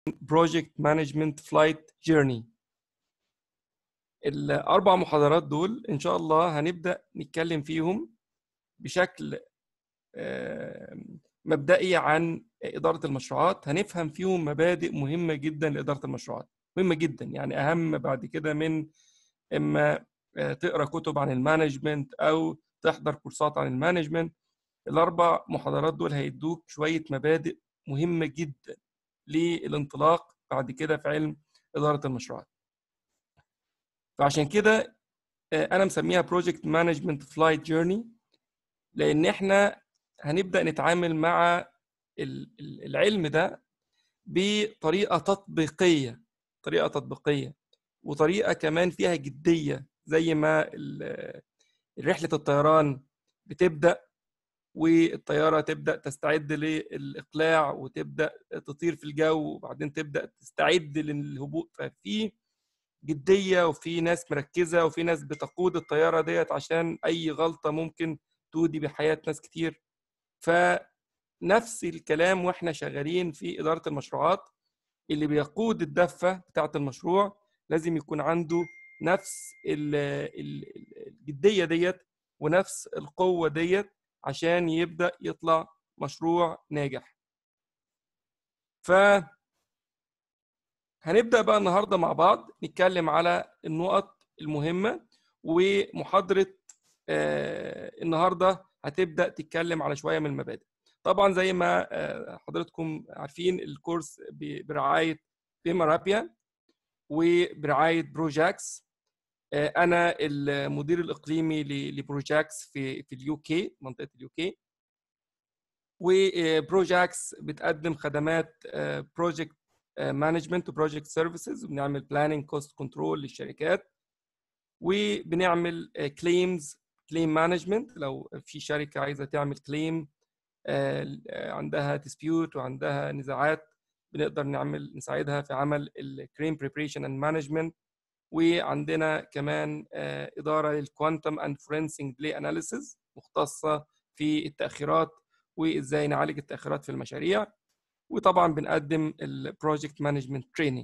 Project Management Flight Journey الأربع محاضرات دول إن شاء الله هنبدأ نتكلم فيهم بشكل مبدئي عن إدارة المشروعات هنفهم فيهم مبادئ مهمة جدا لإدارة المشروعات مهمة جدا يعني أهم بعد كده من إما تقرأ كتب عن المانجمنت أو تحضر كورسات عن المانجمنت الأربع محاضرات دول هيدوك شوية مبادئ مهمة جدا للانطلاق بعد كده في علم إدارة المشروعات فعشان كده أنا مسميها بروجكت مانجمنت فلايت جيرني لأن إحنا هنبدأ نتعامل مع العلم ده بطريقة تطبيقية طريقة تطبيقية وطريقة كمان فيها جدية زي ما رحلة الطيران بتبدأ والطيارة تبدأ تستعد للإقلاع وتبدأ تطير في الجو وبعدين تبدأ تستعد للهبوط ففي جدية وفي ناس مركزة وفي ناس بتقود الطيارة ديت عشان أي غلطة ممكن تودي بحياة ناس كتير فنفس الكلام واحنا شغالين في إدارة المشروعات اللي بيقود الدفة بتاعة المشروع لازم يكون عنده نفس الجدية ديت ونفس القوة ديت عشان يبدأ يطلع مشروع ناجح ف هنبدأ بقى النهاردة مع بعض نتكلم على النقط المهمة ومحاضرة آه النهاردة هتبدأ تتكلم على شوية من المبادئ طبعا زي ما آه حضرتكم عارفين الكورس برعاية بيمارابيا وبرعاية بروجاكس آه أنا المدير الإقليمي لبروجاكس في في اليو كي منطقة اليو كي وبروجاكس بتقدم خدمات بروجكت مانجمنت وبروجكت سيرفيسز وبنعمل بلاننج كوست كنترول للشركات وبنعمل كليمز كليم مانجمنت لو في شركه عايزه تعمل كليم عندها ديسبيوت وعندها نزاعات بنقدر نعمل نساعدها في عمل الكليم بريبريشن اند مانجمنت وعندنا كمان اداره للكوانتم اند فورنسنج بلاي اناليسيز مختصه في التاخيرات وازاي نعالج التاخيرات في المشاريع وطبعا بنقدم البروجكت مانجمنت تريننج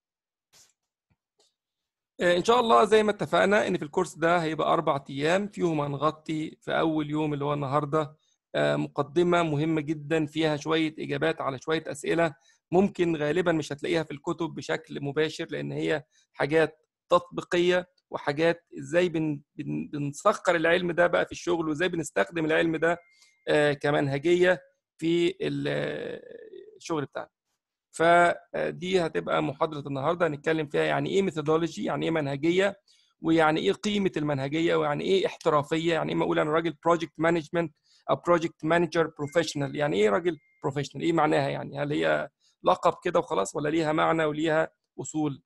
ان شاء الله زي ما اتفقنا ان في الكورس ده هيبقى اربع ايام فيهم هنغطي في اول يوم اللي هو النهارده مقدمه مهمه جدا فيها شويه اجابات على شويه اسئله ممكن غالبا مش هتلاقيها في الكتب بشكل مباشر لان هي حاجات تطبيقيه وحاجات ازاي بن بن بنسخر العلم ده بقى في الشغل وازاي بنستخدم العلم ده كمنهجيه في الشغل بتاعنا فدي هتبقى محاضره النهارده هنتكلم فيها يعني ايه ميثودولوجي يعني ايه منهجيه ويعني ايه قيمه المنهجيه ويعني ايه احترافيه يعني ايه اقول انا راجل بروجكت مانجمنت او بروجكت مانجر بروفيشنال يعني ايه راجل بروفيشنال ايه معناها يعني هل هي لقب كده وخلاص ولا ليها معنى وليها اصول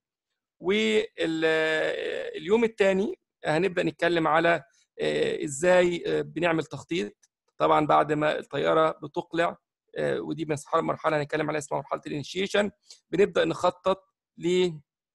واليوم الثاني هنبدا نتكلم على ازاي بنعمل تخطيط طبعا بعد ما الطياره بتقلع ودي مرحله هنتكلم عليها اسمها مرحله الانيشيشن بنبدا نخطط ل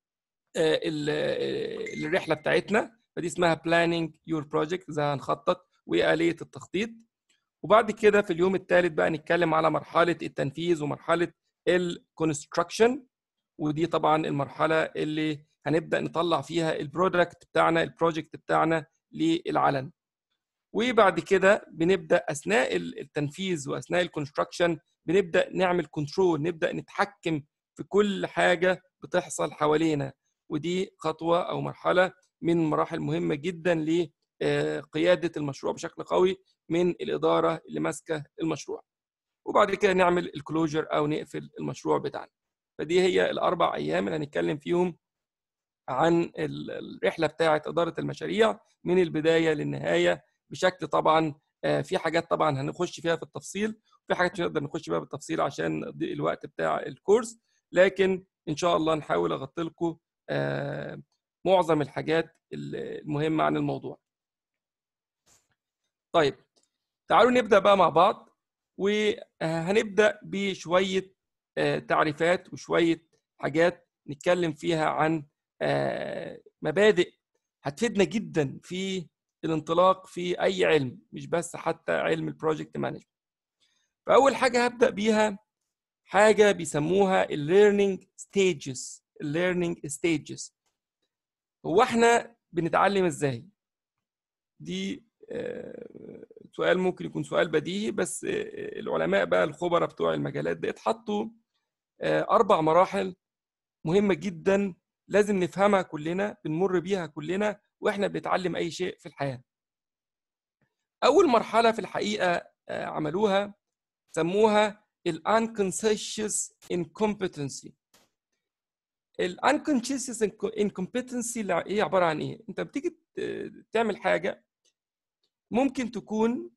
الرحله بتاعتنا فدي اسمها بلاننج يور بروجكت ازاي هنخطط واليه التخطيط وبعد كده في اليوم الثالث بقى نتكلم على مرحله التنفيذ ومرحله الكونستراكشن ودي طبعا المرحله اللي هنبدا نطلع فيها البرودكت بتاعنا البروجكت بتاعنا للعلن وبعد كده بنبدا اثناء التنفيذ واثناء الكونستراكشن بنبدا نعمل كنترول نبدا نتحكم في كل حاجه بتحصل حوالينا ودي خطوه او مرحله من مراحل مهمه جدا لقياده المشروع بشكل قوي من الاداره اللي ماسكه المشروع وبعد كده نعمل الكلوجر او نقفل المشروع بتاعنا فدي هي الاربع ايام اللي هنتكلم فيهم عن الرحله بتاعه اداره المشاريع من البدايه للنهايه بشكل طبعا في حاجات طبعا هنخش فيها في التفصيل وفي حاجات مش نقدر نخش فيها بالتفصيل عشان نضيق الوقت بتاع الكورس لكن ان شاء الله نحاول اغطي لكم معظم الحاجات المهمه عن الموضوع. طيب تعالوا نبدا بقى مع بعض وهنبدا بشويه تعريفات وشويه حاجات نتكلم فيها عن مبادئ هتفيدنا جدا في الانطلاق في اي علم مش بس حتى علم البروجكت مانجمنت فاول حاجه هبدا بيها حاجه بيسموها الليرنينج ستيجز الليرنينج ستيجز هو احنا بنتعلم ازاي دي آه، سؤال ممكن يكون سؤال بديهي بس آه، العلماء بقى الخبراء بتوع المجالات دي اتحطوا آه، اربع مراحل مهمه جدا لازم نفهمها كلنا بنمر بيها كلنا واحنا بنتعلم اي شيء في الحياه اول مرحله في الحقيقه عملوها سموها unconscious incompetency unconscious incompetency هي عباره عن ايه انت بتيجي تعمل حاجه ممكن تكون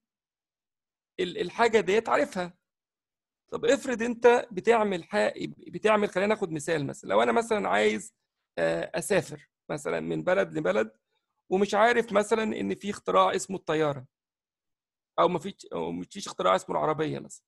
الحاجه ديت عارفها طب افرض انت بتعمل حاجة بتعمل خلينا ناخد مثال مثلا لو انا مثلا عايز اسافر مثلا من بلد لبلد ومش عارف مثلا ان في اختراع اسمه الطياره او ما فيش او مش فيش اختراع اسمه العربيه مثلا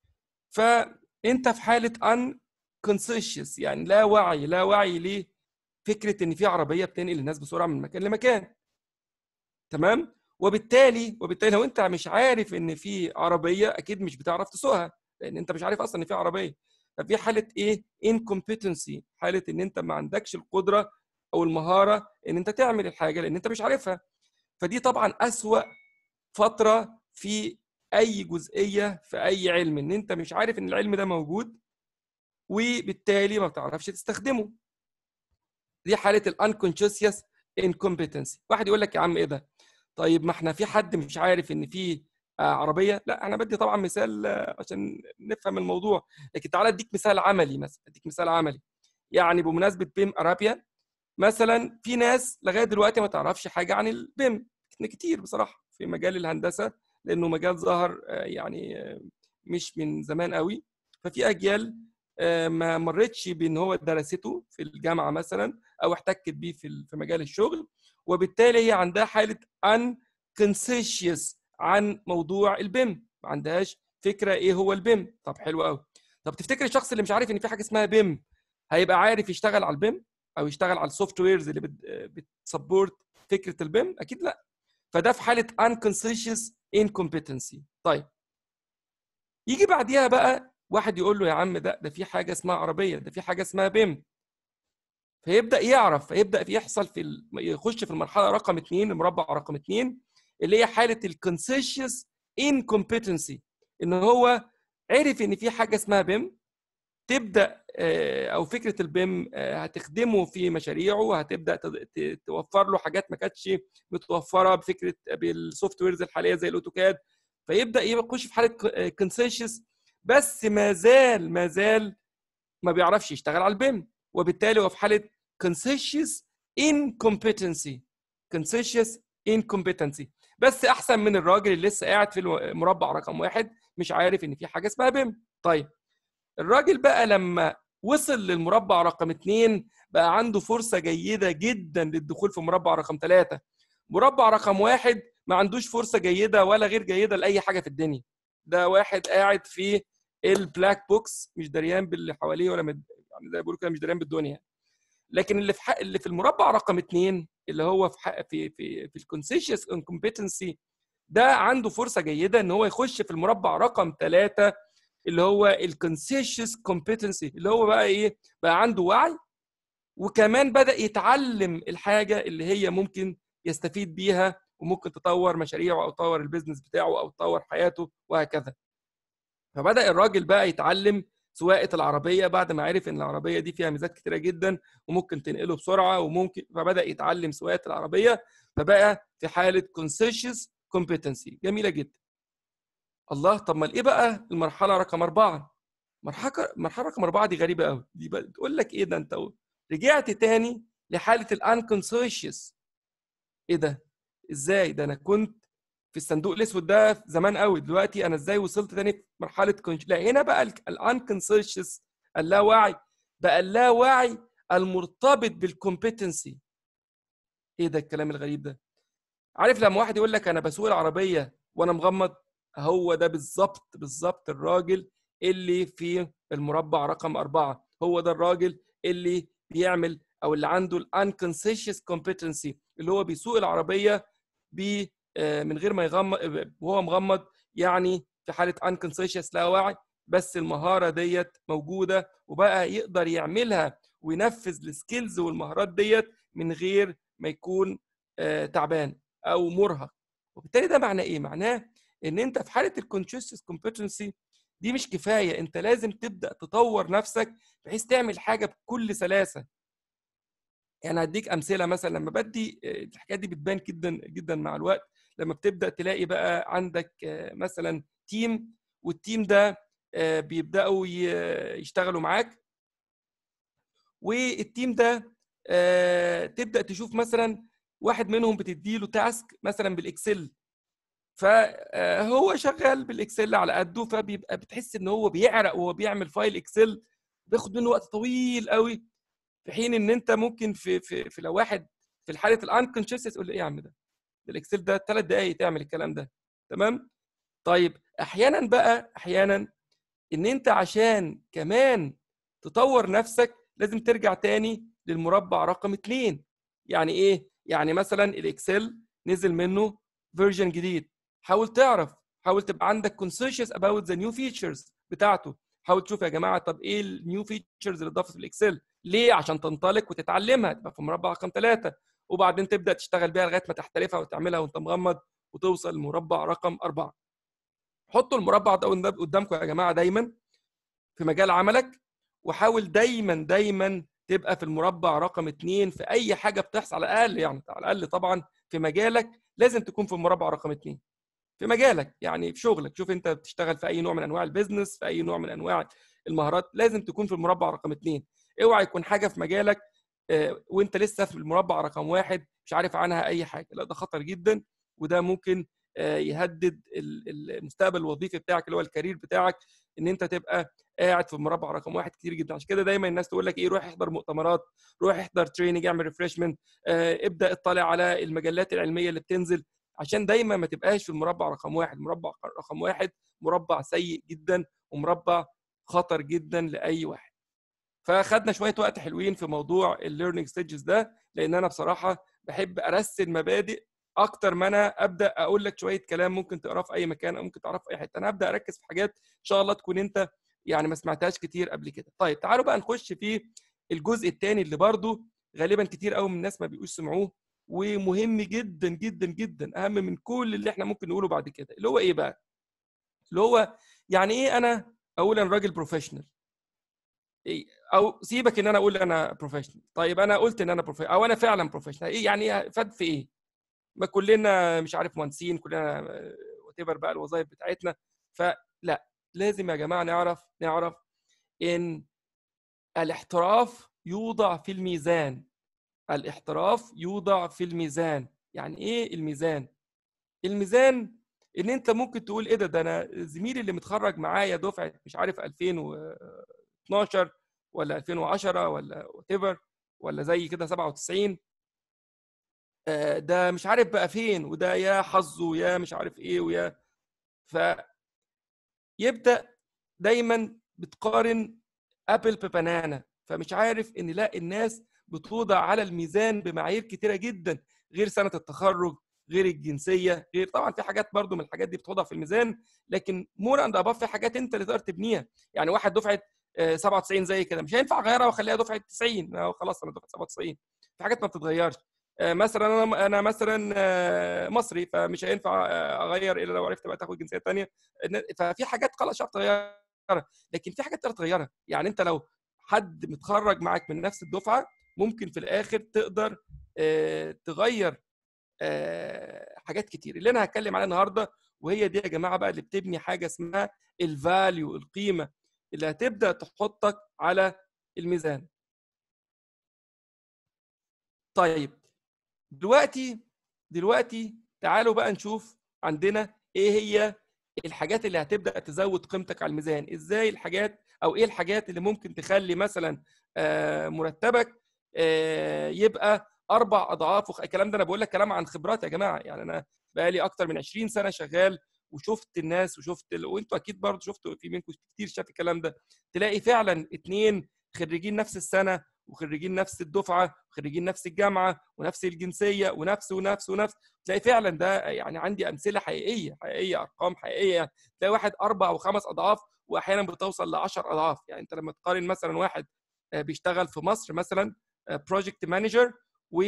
فانت في حاله ان كونسيشس يعني لا وعي لا وعي لفكره ان في عربيه بتنقل الناس بسرعه من مكان لمكان تمام وبالتالي وبالتالي لو انت مش عارف ان في عربيه اكيد مش بتعرف تسوقها لان انت مش عارف اصلا ان في عربيه ففي حاله ايه انكومبتنسي حاله ان انت ما عندكش القدره او المهاره ان انت تعمل الحاجه لان انت مش عارفها فدي طبعا اسوا فتره في اي جزئيه في اي علم ان انت مش عارف ان العلم ده موجود وبالتالي ما بتعرفش تستخدمه دي حاله الانكونشسيوس انكومبتنسي واحد يقول لك يا عم ايه ده طيب ما احنا في حد مش عارف ان في عربيه لا انا بدي طبعا مثال عشان نفهم الموضوع لكن تعالى اديك مثال عملي مثلا اديك مثال عملي يعني بمناسبه بيم ارابيا مثلا في ناس لغايه دلوقتي ما تعرفش حاجه عن البيم كتير بصراحه في مجال الهندسه لانه مجال ظهر يعني مش من زمان قوي ففي اجيال ما مرتش بان هو درسته في الجامعه مثلا او احتكت بيه في في مجال الشغل وبالتالي هي عندها حاله ان كونسيشيوس عن موضوع البيم ما عندهاش فكره ايه هو البيم طب حلو قوي طب تفتكر الشخص اللي مش عارف ان في حاجه اسمها بيم هيبقى عارف يشتغل على البيم او يشتغل على السوفت ويرز اللي بتسبورت فكره البيم اكيد لا فده في حاله unconscious incompetency طيب يجي بعديها بقى واحد يقول له يا عم ده ده في حاجه اسمها عربيه ده في حاجه اسمها بيم فيبدا يعرف فيبدا يحصل في ال... يخش في المرحله رقم اثنين المربع رقم اثنين اللي هي حاله الكونسيشس انكومبتنسي ان هو عرف ان في حاجه اسمها بيم تبدا او فكره البيم هتخدمه في مشاريعه هتبدا توفر له حاجات ما كانتش متوفره بفكره بالسوفت ويرز الحاليه زي الاوتوكاد فيبدا يخش في حاله كونسيشس بس ما زال ما زال ما بيعرفش يشتغل على البيم وبالتالي هو في حاله conscious incompetency conscious incompetency بس احسن من الراجل اللي لسه قاعد في المربع رقم واحد مش عارف ان في حاجه اسمها بيم طيب الراجل بقى لما وصل للمربع رقم اثنين بقى عنده فرصه جيده جدا للدخول في مربع رقم ثلاثه مربع رقم واحد ما عندوش فرصه جيده ولا غير جيده لاي حاجه في الدنيا ده واحد قاعد في البلاك بوكس مش دريان باللي حواليه ولا مد... يعني زي ما بيقولوا كده مش دريان بالدنيا لكن اللي في حق اللي في المربع رقم اثنين اللي هو في حق في في في الكونسيشس انكومبتنسي ده عنده فرصه جيده ان هو يخش في المربع رقم ثلاثه اللي هو الكونسيشس كومبتنسي اللي هو بقى ايه بقى عنده وعي وكمان بدا يتعلم الحاجه اللي هي ممكن يستفيد بيها وممكن تطور مشاريعه او تطور البيزنس بتاعه او تطور حياته وهكذا فبدا الراجل بقى يتعلم سواقه العربيه بعد ما عرف ان العربيه دي فيها ميزات كتيره جدا وممكن تنقله بسرعه وممكن فبدا يتعلم سواقه العربيه فبقى في حاله conscious competency جميله جدا الله طب ما ايه بقى المرحله رقم أربعة مرحله مرحله رقم أربعة دي غريبه قوي دي بتقول لك ايه ده انت رجعت تاني لحاله الانكونسيشس ايه ده ازاي ده انا كنت في الصندوق الاسود ده زمان قوي دلوقتي انا ازاي وصلت تاني في مرحله كونش... لا هنا بقى الانكونسيشس اللاوعي بقى اللاوعي المرتبط بالكومبتنسي ايه ده الكلام الغريب ده عارف لما واحد يقول لك انا بسوق العربيه وانا مغمض هو ده بالظبط بالظبط الراجل اللي في المربع رقم أربعة هو ده الراجل اللي بيعمل أو اللي عنده الانكونسيشس كومبتنسي اللي هو بيسوق العربية ب من غير ما يغمض وهو مغمض يعني في حالة انكونسيشس لا واعي بس المهاره ديت موجوده وبقى يقدر يعملها وينفذ السكيلز والمهارات ديت من غير ما يكون آه، تعبان او مرهق وبالتالي ده معناه ايه معناه ان انت في حاله الكونشس كومبتنسي دي مش كفايه انت لازم تبدا تطور نفسك بحيث تعمل حاجه بكل سلاسه يعني هديك امثله مثلا لما بدي آه، الحكايه دي بتبان جدا جدا مع الوقت لما بتبدا تلاقي بقى عندك آه، مثلا تيم والتيم ده آه، بيبداوا يشتغلوا معاك والتيم ده تبدا تشوف مثلا واحد منهم بتديله تاسك مثلا بالاكسل فهو شغال بالاكسل على قده فبيبقى بتحس ان هو بيعرق وهو بيعمل فايل اكسل بياخد منه وقت طويل قوي في حين ان انت ممكن في في, في لو واحد في الحاله الانكونشس تقول ايه يا عم ده الاكسل ده ثلاث دقائق تعمل الكلام ده تمام طيب احيانا بقى احيانا ان انت عشان كمان تطور نفسك لازم ترجع تاني للمربع رقم اثنين يعني ايه يعني مثلا الاكسل نزل منه فيرجن جديد حاول تعرف حاول تبقى عندك conscious about the new features بتاعته حاول تشوف يا جماعه طب ايه النيو فيتشرز اللي اتضافت في الاكسل ليه عشان تنطلق وتتعلمها تبقى في مربع رقم ثلاثة وبعدين تبدا تشتغل بيها لغايه ما تحترفها وتعملها وانت مغمض وتوصل لمربع رقم أربعة حطوا المربع ده قدامكم يا جماعه دايما في مجال عملك وحاول دايما دايما تبقى في المربع رقم اثنين في اي حاجه بتحصل على الاقل يعني على الاقل طبعا في مجالك لازم تكون في المربع رقم اثنين في مجالك يعني في شغلك شوف انت بتشتغل في اي نوع من انواع البيزنس في اي نوع من انواع المهارات لازم تكون في المربع رقم اثنين اوعى يكون حاجه في مجالك آه، وانت لسه في المربع رقم واحد مش عارف عنها اي حاجه لا ده خطر جدا وده ممكن آه، يهدد المستقبل الوظيفي بتاعك اللي هو الكارير بتاعك ان انت تبقى قاعد في المربع رقم واحد كتير جدا عشان كده دايما الناس تقول لك ايه روح احضر مؤتمرات روح احضر تريننج اعمل ريفرشمنت آه، ابدا اطلع على المجلات العلميه اللي بتنزل عشان دايما ما تبقاش في المربع رقم واحد مربع رقم واحد مربع سيء جدا ومربع خطر جدا لاي واحد فاخدنا شويه وقت حلوين في موضوع الليرنينج ستيجز ده لان انا بصراحه بحب ارسل مبادئ اكتر ما انا ابدا اقول لك شويه كلام ممكن تقراه في اي مكان او ممكن تعرفه في اي حته انا هبدا اركز في حاجات ان شاء الله تكون انت يعني ما سمعتهاش كتير قبل كده طيب تعالوا بقى نخش في الجزء الثاني اللي برضو غالبا كتير قوي من الناس ما بيقوش سمعوه ومهم جدا جدا جدا اهم من كل اللي احنا ممكن نقوله بعد كده اللي هو ايه بقى اللي هو يعني ايه انا اقول انا راجل بروفيشنال إيه او سيبك ان انا اقول انا بروفيشنال طيب انا قلت ان انا بروفيشنال او انا فعلا بروفيشنال ايه يعني فاد في ايه ما كلنا مش عارف مهندسين كلنا وات بقى الوظائف بتاعتنا فلا لازم يا جماعه نعرف نعرف ان الاحتراف يوضع في الميزان الاحتراف يوضع في الميزان يعني ايه الميزان الميزان ان انت ممكن تقول ايه ده ده انا زميلي اللي متخرج معايا دفعه مش عارف 2012 ولا 2010 ولا وات ولا زي كده 97 آه، ده مش عارف بقى فين وده يا حظه يا مش عارف ايه ويا ف يبدا دايما بتقارن ابل ببنانا فمش عارف ان لا الناس بتوضع على الميزان بمعايير كتيره جدا غير سنه التخرج غير الجنسيه غير طبعا في حاجات برضو من الحاجات دي بتوضع في الميزان لكن مور اند اباف في حاجات انت اللي تقدر تبنيها يعني واحد دفعه 97 آه، زي كده مش هينفع اغيرها واخليها دفعه 90 خلاص انا دفعه 97 في حاجات ما بتتغيرش آه، مثلا انا انا مثلا آه، مصري فمش هينفع اغير الا لو عرفت بقى تاخد جنسيه ثانيه ففي حاجات خلاص مش تغيرها لكن في حاجات تقدر تغيرها يعني انت لو حد متخرج معاك من نفس الدفعه ممكن في الاخر تقدر تغير حاجات كتير اللي انا هتكلم عليها النهارده وهي دي يا جماعه بقى اللي بتبني حاجه اسمها الفاليو القيمه اللي هتبدا تحطك على الميزان طيب دلوقتي دلوقتي تعالوا بقى نشوف عندنا ايه هي الحاجات اللي هتبدا تزود قيمتك على الميزان ازاي الحاجات او ايه الحاجات اللي ممكن تخلي مثلا مرتبك يبقى اربع اضعاف الكلام ده انا بقول لك كلام عن خبرات يا جماعه يعني انا بقالي اكتر من 20 سنه شغال وشفت الناس وشفت ال... وانتوا اكيد برضه شفتوا في منكم كتير شاف الكلام ده تلاقي فعلا اثنين خريجين نفس السنه وخريجين نفس الدفعه وخريجين نفس الجامعه ونفس الجنسيه ونفس ونفس ونفس تلاقي فعلا ده يعني عندي امثله حقيقيه حقيقيه ارقام حقيقيه تلاقي واحد اربع وخمس اضعاف واحيانا بتوصل ل 10 اضعاف يعني انت لما تقارن مثلا واحد آه، بيشتغل في مصر مثلا بروجكت مانجر و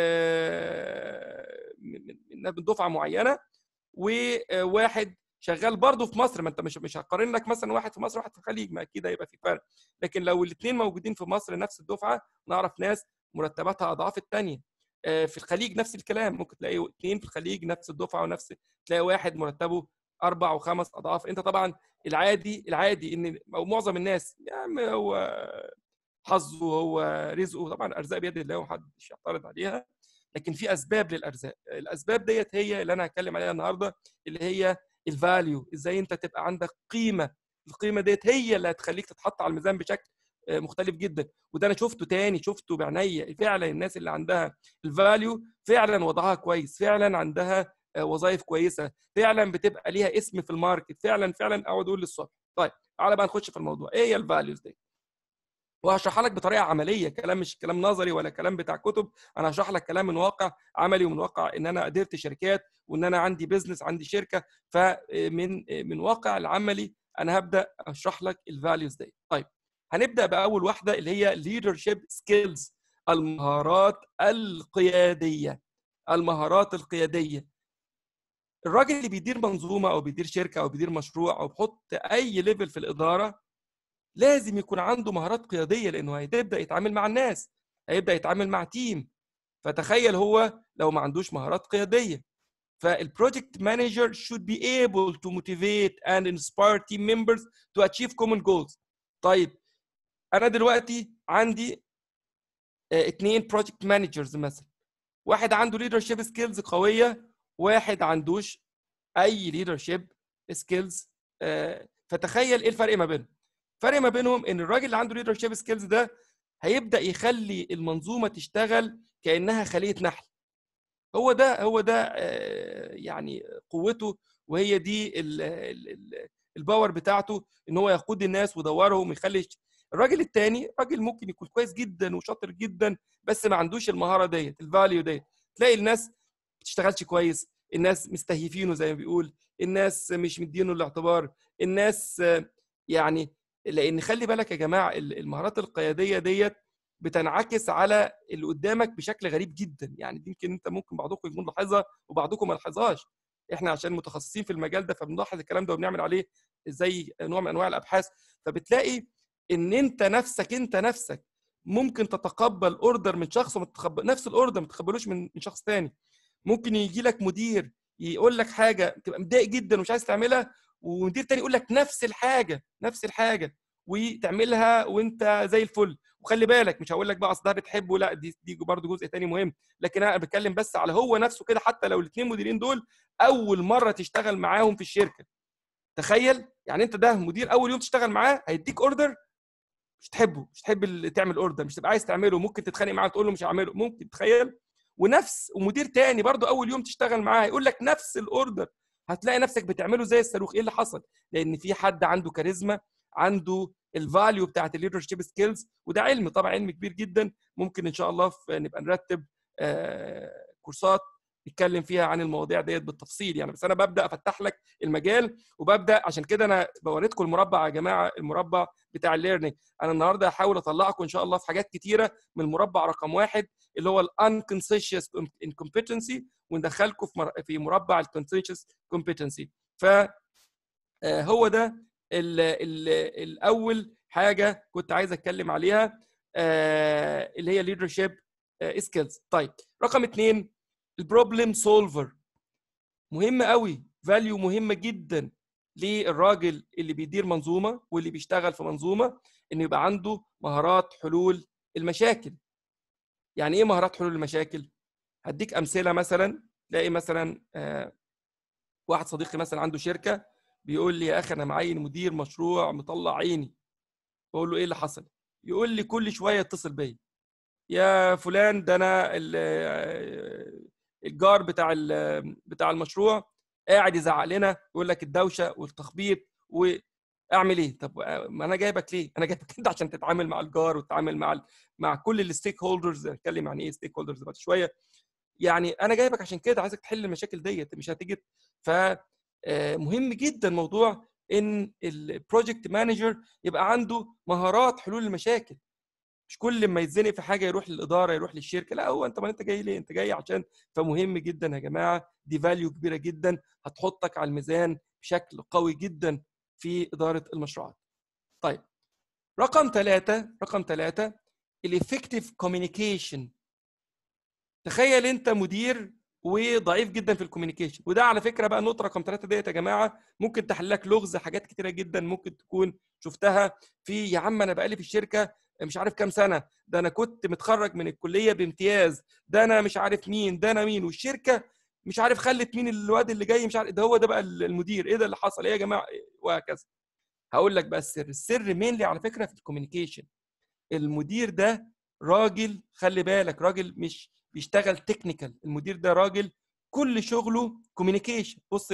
من دفعه معينه وواحد شغال برضه في مصر ما انت مش مش هقارن لك مثلا واحد في مصر وواحد في الخليج ما اكيد هيبقى في فرق لكن لو الاثنين موجودين في مصر نفس الدفعه نعرف ناس مرتباتها اضعاف الثانيه آه، في الخليج نفس الكلام ممكن تلاقي اثنين في الخليج نفس الدفعه ونفس تلاقي واحد مرتبه اربع وخمس اضعاف انت طبعا العادي العادي ان او معظم الناس يعني هو حظه هو رزقه طبعا ارزاق بيد الله ومحدش يعترض عليها لكن في اسباب للارزاق الاسباب ديت هي اللي انا هتكلم عليها النهارده اللي هي الفاليو ازاي انت تبقى عندك قيمه القيمه ديت هي اللي هتخليك تتحط على الميزان بشكل آه، مختلف جدا وده انا شفته تاني شفته بعينيا فعلا الناس اللي عندها الفاليو فعلا وضعها كويس فعلا عندها آه، وظائف كويسه فعلا بتبقى ليها اسم في الماركت فعلا فعلا اقعد اقول للصبح طيب تعالى بقى نخش في الموضوع ايه هي الفاليوز دي وهشرحها لك بطريقه عمليه كلام مش كلام نظري ولا كلام بتاع كتب انا هشرح لك كلام من واقع عملي ومن واقع ان انا قدرت شركات وان انا عندي بزنس عندي شركه فمن من واقع العملي انا هبدا اشرح لك الفاليوز دي طيب هنبدا باول واحده اللي هي ليدرشيب سكيلز المهارات القياديه المهارات القياديه الراجل اللي بيدير منظومه او بيدير شركه او بيدير مشروع او بيحط اي ليفل في الاداره لازم يكون عنده مهارات قياديه لانه هيبدا يتعامل مع الناس هيبدا يتعامل مع تيم فتخيل هو لو ما عندوش مهارات قياديه فالبروجكت مانجر should be able to motivate and inspire team members to achieve common goals طيب انا دلوقتي عندي اثنين بروجكت مانجرز مثلا واحد عنده leadership سكيلز قويه واحد عندوش اي leadership سكيلز فتخيل ايه الفرق ما بينهم فرق ما بينهم ان الراجل اللي عنده ليدرشيب سكيلز ده هيبدا يخلي المنظومه تشتغل كانها خليه نحل هو ده هو ده آه، يعني قوته وهي دي الباور بتاعته ان هو يقود الناس ويدورهم ويخلي الراجل الثاني راجل ممكن يكون كويس جدا وشاطر جدا بس ما عندوش المهاره ديت الفاليو ديت تلاقي الناس ما بتشتغلش كويس الناس مستهيفينه زي ما بيقول الناس مش مدينه الاعتبار الناس يعني لان خلي بالك يا جماعه المهارات القياديه ديت بتنعكس على اللي قدامك بشكل غريب جدا يعني يمكن انت ممكن بعضكم يكون لاحظها وبعضكم ما لاحظهاش احنا عشان متخصصين في المجال ده فبنلاحظ الكلام ده وبنعمل عليه زي نوع من انواع الابحاث فبتلاقي ان انت نفسك انت نفسك ممكن تتقبل اوردر من شخص وما تتقبل نفس الاوردر ما تتقبلوش من من شخص تاني ممكن يجي لك مدير يقول لك حاجه تبقى متضايق جدا ومش عايز تعملها ومدير تاني يقول لك نفس الحاجه نفس الحاجه وتعملها وانت زي الفل وخلي بالك مش هقول لك بقى اصل ده بتحبه لا دي دي برضه جزء تاني مهم لكن انا بتكلم بس على هو نفسه كده حتى لو الاثنين مديرين دول اول مره تشتغل معاهم في الشركه تخيل يعني انت ده مدير اول يوم تشتغل معاه هيديك اوردر مش تحبه مش تحب تعمل اوردر مش تبقى عايز تعمله ممكن تتخانق معاه تقول له مش هعمله ممكن تخيل ونفس ومدير تاني برضه اول يوم تشتغل معاه يقول لك نفس الاوردر هتلاقي نفسك بتعمله زي الصاروخ ايه اللي حصل لان في حد عنده كاريزما عنده الفاليو بتاعت الليدرشيب سكيلز وده علم طبعا علم كبير جدا ممكن ان شاء الله نبقى نرتب آه، كورسات نتكلم فيها عن المواضيع ديت بالتفصيل يعني بس انا ببدا افتح لك المجال وببدا عشان كده انا بوريتكم المربع يا جماعه المربع بتاع الليرنينج انا النهارده هحاول اطلعكم ان شاء الله في حاجات كتيره من المربع رقم واحد اللي هو الانكونسيشس انكومبتنسي وندخلكم في مربع الكونسيشس كومبتنسي ف آه، هو ده ال ال الاول حاجه كنت عايز اتكلم عليها آه اللي هي ليدرشيب سكيلز طيب رقم اثنين البروبلم سولفر مهم قوي فاليو مهمه جدا للراجل اللي بيدير منظومه واللي بيشتغل في منظومه انه يبقى عنده مهارات حلول المشاكل يعني ايه مهارات حلول المشاكل هديك امثله مثلا تلاقي مثلا آه واحد صديقي مثلا عنده شركه بيقول لي يا اخي انا معين مدير مشروع مطلع عيني بقول له ايه اللي حصل يقول لي كل شويه اتصل بيا يا فلان ده انا الجار بتاع بتاع المشروع قاعد يزعق لنا يقول لك الدوشه والتخبيط و اعمل ايه طب ما انا جايبك ليه انا جايبك انت عشان تتعامل مع الجار وتتعامل مع ال... مع كل الستيك هولدرز هنتكلم عن ايه ستيك هولدرز بعد شويه يعني انا جايبك عشان كده عايزك تحل المشاكل ديت مش هتيجي ف مهم جدا موضوع ان البروجكت مانجر يبقى عنده مهارات حلول المشاكل مش كل ما يتزنق في حاجه يروح للاداره يروح للشركه لا هو انت ما انت جاي ليه انت جاي عشان فمهم جدا يا جماعه دي فاليو كبيره جدا هتحطك على الميزان بشكل قوي جدا في اداره المشروعات طيب رقم ثلاثة رقم ثلاثة الافكتيف كوميونيكيشن تخيل انت مدير وضعيف جدا في الكوميونيكيشن وده على فكره بقى النقطه رقم ثلاثه ديت يا جماعه ممكن تحل لك لغز حاجات كتيره جدا ممكن تكون شفتها في يا عم انا بقالي في الشركه مش عارف كام سنه ده انا كنت متخرج من الكليه بامتياز ده انا مش عارف مين ده انا مين والشركه مش عارف خلت مين الواد اللي جاي مش عارف ده هو ده بقى المدير ايه ده اللي حصل ايه يا جماعه وهكذا هقول لك بقى السر السر مينلي على فكره في الكوميونيكيشن المدير ده راجل خلي بالك راجل مش بيشتغل تكنيكال المدير ده راجل كل شغله كوميونيكيشن بص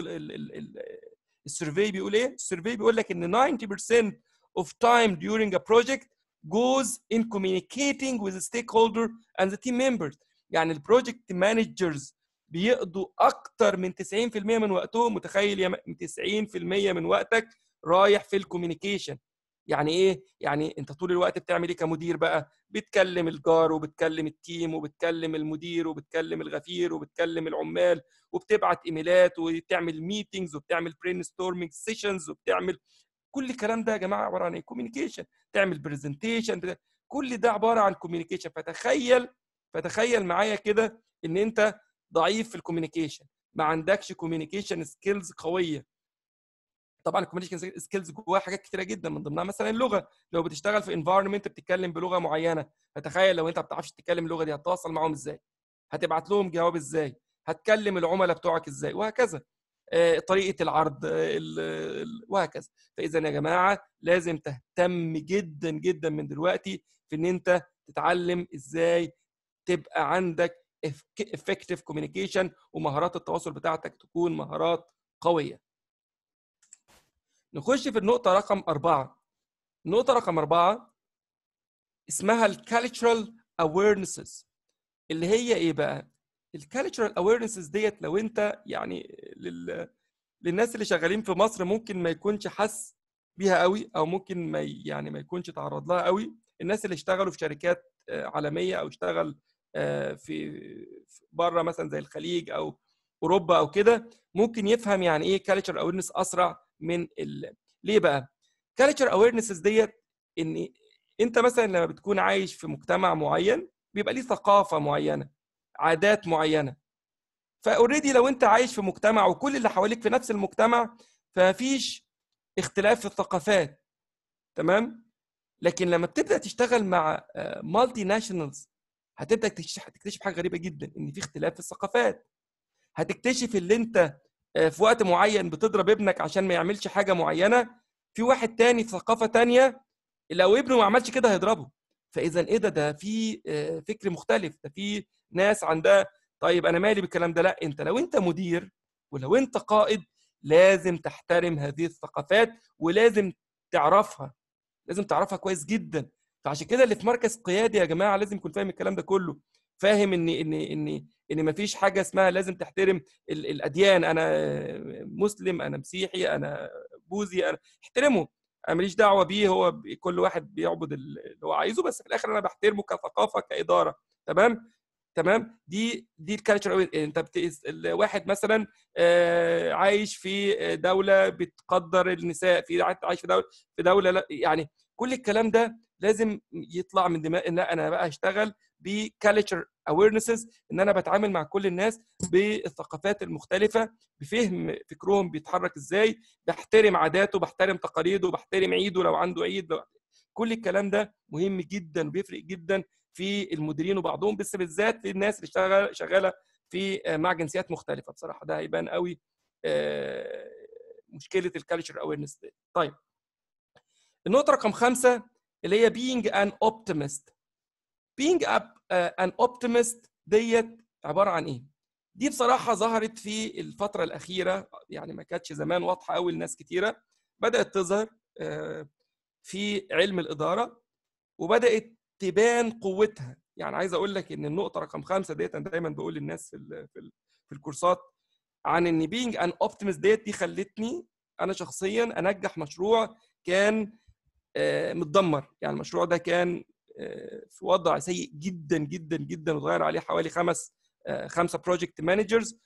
السيرفي بيقول ايه السيرفي بيقول لك ان 90% of time during a project goes in communicating with the stakeholder and the team members يعني البروجكت مانجرز بيقضوا اكتر من 90% من وقتهم متخيل يا 90% من وقتك رايح في الكوميونيكيشن يعني ايه يعني انت طول الوقت بتعمل ايه كمدير بقى بتكلم الجار وبتكلم التيم وبتكلم المدير وبتكلم الغفير وبتكلم العمال وبتبعت ايميلات وبتعمل ميتينجز وبتعمل برين ستورمينج سيشنز وبتعمل كل الكلام ده يا جماعه عباره عن ايه كوميونيكيشن تعمل برزنتيشن كل ده عباره عن كوميونيكيشن فتخيل فتخيل معايا كده ان انت ضعيف في الكوميونيكيشن ما عندكش كوميونيكيشن سكيلز قويه طبعا الكوميونيكيشن سكيلز جواها حاجات كتيره جدا من ضمنها مثلا اللغه لو بتشتغل في انفايرمنت بتتكلم بلغه معينه فتخيل لو انت ما بتعرفش تتكلم اللغه دي هتتواصل معاهم ازاي هتبعت لهم جواب ازاي هتكلم العملاء بتوعك ازاي وهكذا طريقه العرض وهكذا فاذا يا جماعه لازم تهتم جدا جدا من دلوقتي في ان انت تتعلم ازاي تبقى عندك effective communication ومهارات التواصل بتاعتك تكون مهارات قويه نخش في النقطة رقم أربعة النقطة رقم أربعة اسمها الكالتشرال awarenesses اللي هي إيه بقى؟ الكالتشرال awarenesses ديت لو أنت يعني لل... للناس اللي شغالين في مصر ممكن ما يكونش حس بيها قوي أو ممكن ما يعني ما يكونش تعرض لها قوي الناس اللي اشتغلوا في شركات عالمية أو اشتغل في بره مثلا زي الخليج أو أوروبا أو كده ممكن يفهم يعني إيه كالتشر awareness أسرع من ال... ليه بقى؟ كالتشر اويرنسز ديت ان انت مثلا لما بتكون عايش في مجتمع معين بيبقى ليه ثقافه معينه عادات معينه فاوريدي لو انت عايش في مجتمع وكل اللي حواليك في نفس المجتمع فمفيش اختلاف في الثقافات تمام لكن لما بتبدا تشتغل مع مالتي ناشونالز هتبدا تكتشف حاجه غريبه جدا ان في اختلاف في الثقافات هتكتشف اللي انت في وقت معين بتضرب ابنك عشان ما يعملش حاجه معينه في واحد تاني في ثقافه تانية لو ابنه ما عملش كده هيضربه فاذا ايه ده ده في فكر مختلف ده في ناس عندها طيب انا مالي بالكلام ده لا انت لو انت مدير ولو انت قائد لازم تحترم هذه الثقافات ولازم تعرفها لازم تعرفها كويس جدا فعشان كده اللي في مركز قيادي يا جماعه لازم يكون فاهم الكلام ده كله فاهم ان ان ان ان مفيش حاجه اسمها لازم تحترم الاديان انا مسلم انا مسيحي انا بوذي انا احترمه انا ماليش دعوه بيه هو كل واحد بيعبد اللي هو عايزه بس في الاخر انا بحترمه كثقافه كاداره تمام تمام دي دي الكالتشر انت بت... واحد مثلا عايش في دوله بتقدر النساء في عايش في دوله في دوله لا يعني كل الكلام ده لازم يطلع من دماغ ان انا بقى اشتغل بكالتشر اويرنسز ان انا بتعامل مع كل الناس بالثقافات المختلفه بفهم فكرهم بيتحرك ازاي بحترم عاداته بحترم تقاليده بحترم عيده لو عنده عيد كل الكلام ده مهم جدا وبيفرق جدا في المديرين وبعضهم بس بالذات في الناس اللي شغاله شغاله في مع جنسيات مختلفه بصراحه ده هيبان قوي مشكله الكالتشر اويرنس دي طيب النقطه رقم خمسة اللي هي being an optimist being an optimist ديت عباره عن ايه دي بصراحه ظهرت في الفتره الاخيره يعني ما كانتش زمان واضحه قوي لناس كتيره بدات تظهر في علم الاداره وبدات تبان قوتها يعني عايز اقول لك ان النقطه رقم خمسه ديت انا دايما بقول للناس في في الكورسات عن ان بينج ان اوبتيمست ديت دي خلتني انا شخصيا انجح مشروع كان متدمر يعني المشروع ده كان في وضع سيء جدا جدا جدا وتغير عليه حوالي خمس خمسه بروجكت مانجرز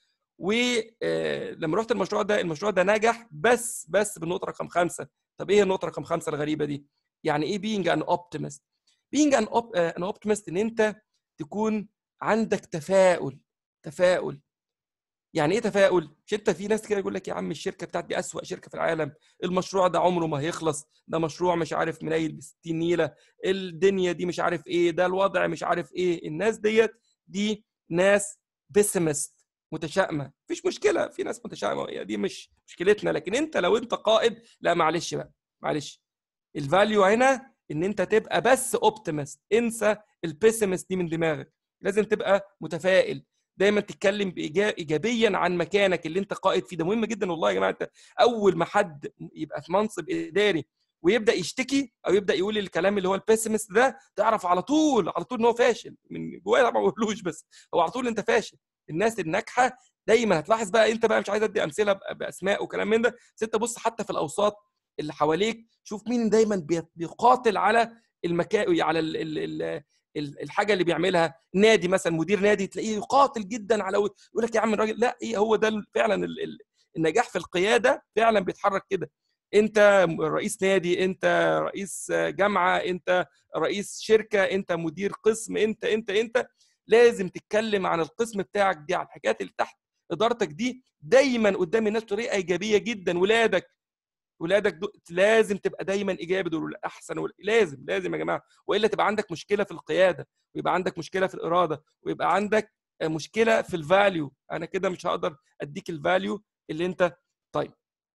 ولما رحت المشروع ده المشروع ده نجح بس بس بالنقطه رقم خمسه طب ايه النقطه رقم خمسه الغريبه دي؟ يعني ايه بينج ان اوبتيمست؟ بينج ان ان اوبتيمست ان انت تكون عندك تفاؤل تفاؤل يعني ايه تفاؤل؟ مش انت في ناس كده يقول لك يا عم الشركه بتاعتي دي اسوأ شركه في العالم، المشروع ده عمره ما هيخلص، ده مشروع مش عارف منيل ب 60 نيله، الدنيا دي مش عارف ايه، ده الوضع مش عارف ايه، الناس ديت دي ناس بيسمست متشائمه، مفيش مشكله في ناس متشائمه دي مش مشكلتنا، لكن انت لو انت قائد لا معلش بقى معلش الفاليو هنا ان انت تبقى بس اوبتيمست، انسى البيسمست دي من دماغك، لازم تبقى متفائل، دايما تتكلم ايجابيا عن مكانك اللي انت قائد فيه ده مهم جدا والله يا جماعه انت اول ما حد يبقى في منصب اداري ويبدا يشتكي او يبدا يقول الكلام اللي هو البيسمست ده تعرف على طول على طول ان هو فاشل من جواه ما بقولوش بس هو على طول انت فاشل الناس الناجحه دايما هتلاحظ بقى انت بقى مش عايز ادي امثله باسماء وكلام من ده بس انت بص حتى في الاوساط اللي حواليك شوف مين دايما بيقاتل على المكان على ال ال ال الحاجه اللي بيعملها نادي مثلا مدير نادي تلاقيه يقاتل جدا على يقول لك يا عم الراجل لا ايه هو ده فعلا النجاح في القياده فعلا بيتحرك كده انت رئيس نادي انت رئيس جامعه انت رئيس شركه انت مدير قسم انت انت انت لازم تتكلم عن القسم بتاعك دي عن الحاجات اللي تحت ادارتك دي دايما قدام الناس بطريقه ايجابيه جدا ولادك ولادك لازم تبقى دايما ايجابي دول احسن لازم لازم يا جماعه والا تبقى عندك مشكله في القياده ويبقى عندك مشكله في الاراده ويبقى عندك مشكله في الفاليو انا كده مش هقدر اديك الفاليو اللي انت طيب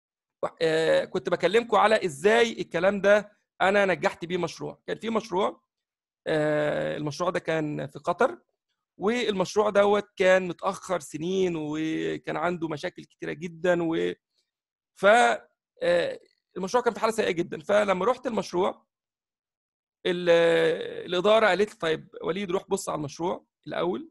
آه كنت بكلمكم على ازاي الكلام ده انا نجحت بيه مشروع كان في مشروع آه المشروع ده كان في قطر والمشروع دوت كان متاخر سنين وكان عنده مشاكل كتيره جدا و ف المشروع كان في حاله سيئه جدا فلما رحت المشروع الاداره قالت لي طيب وليد روح بص على المشروع الاول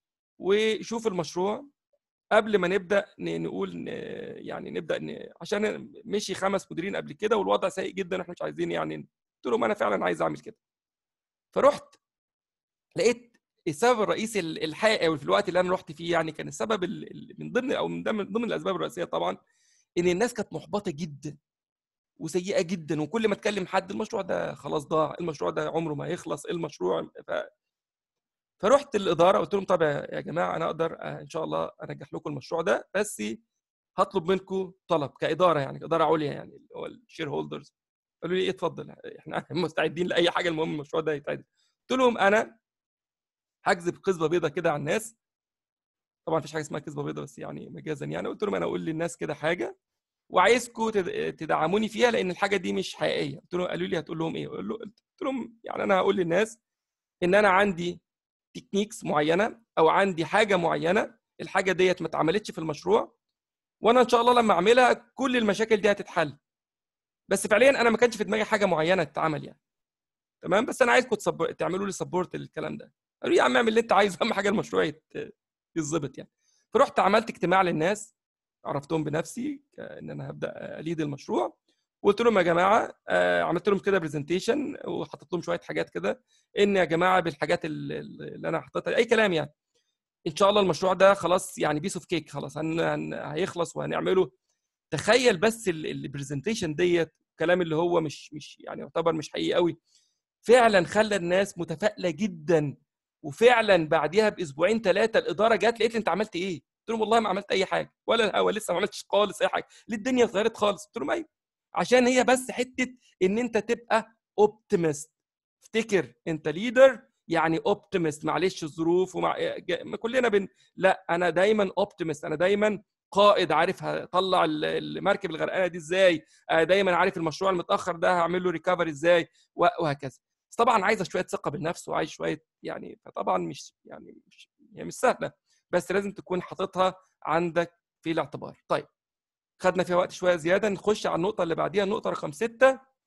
وشوف المشروع قبل ما نبدا نقول يعني نبدا عشان مشي خمس مديرين قبل كده والوضع سيء جدا احنا مش عايزين يعني قلت لهم انا فعلا عايز اعمل كده فرحت لقيت السبب الرئيسي الحقيقي او في الوقت اللي انا رحت فيه يعني كان السبب من ضمن او من ضمن الاسباب الرئيسيه طبعا ان الناس كانت محبطه جدا وسيئه جدا وكل ما اتكلم حد المشروع ده خلاص ضاع المشروع ده عمره ما هيخلص المشروع ف... فرحت الاداره قلت لهم طب يا جماعه انا اقدر ان شاء الله انجح لكم المشروع ده بس هطلب منكم طلب كاداره يعني اداره عليا يعني اللي هو الشير هولدرز قالوا لي ايه اتفضل احنا مستعدين لاي حاجه المهم المشروع ده يتعدل قلت لهم انا هكذب كذبه بيضه كده على الناس طبعا مفيش حاجه اسمها كذبه بيضاء بس يعني مجازا يعني قلت لهم انا اقول للناس كده حاجه وعايزكم تدعموني فيها لان الحاجه دي مش حقيقيه قلت لهم قالوا لي هتقول لهم ايه قلت لهم يعني انا هقول للناس ان انا عندي تكنيكس معينه او عندي حاجه معينه الحاجه ديت ما اتعملتش في المشروع وانا ان شاء الله لما اعملها كل المشاكل دي هتتحل بس فعليا انا ما كانش في دماغي حاجه معينه تتعمل يعني تمام بس انا عايزكم تعملوا لي سبورت للكلام ده قالوا لي يا عم اعمل اللي انت عايزه اهم حاجه المشروع يتظبط يعني فرحت عملت اجتماع للناس عرفتهم بنفسي ان انا هبدا اليد المشروع وقلت لهم يا جماعه عملت لهم كده برزنتيشن وحطيت لهم شويه حاجات كده ان يا جماعه بالحاجات اللي انا حطيتها اي كلام يعني ان شاء الله المشروع ده خلاص يعني بيس اوف كيك خلاص هن... هن... هيخلص وهنعمله تخيل بس البرزنتيشن ديت الكلام اللي هو مش مش يعني يعتبر مش حقيقي قوي فعلا خلى الناس متفائله جدا وفعلا بعديها باسبوعين ثلاثه الاداره جت لقيت لي انت عملت ايه؟ قلت لهم والله ما عملت اي حاجه ولا الهوا لسه ما عملتش خالص اي حاجه ليه الدنيا اتغيرت خالص؟ قلت لهم ايوه عشان هي بس حته ان انت تبقى اوبتيمست افتكر انت ليدر يعني اوبتيمست معلش الظروف ومع كلنا بن لا انا دايما اوبتيمست انا دايما قائد عارف هطلع المركب الغرقانه دي ازاي دايما عارف المشروع المتاخر ده هعمل له ريكفري ازاي وهكذا بس طبعا عايزه شويه ثقه بالنفس وعايز شويه يعني فطبعا مش يعني مش هي مش سهله بس لازم تكون حاططها عندك في الاعتبار طيب خدنا فيها وقت شويه زياده نخش على النقطه اللي بعديها النقطه رقم ستة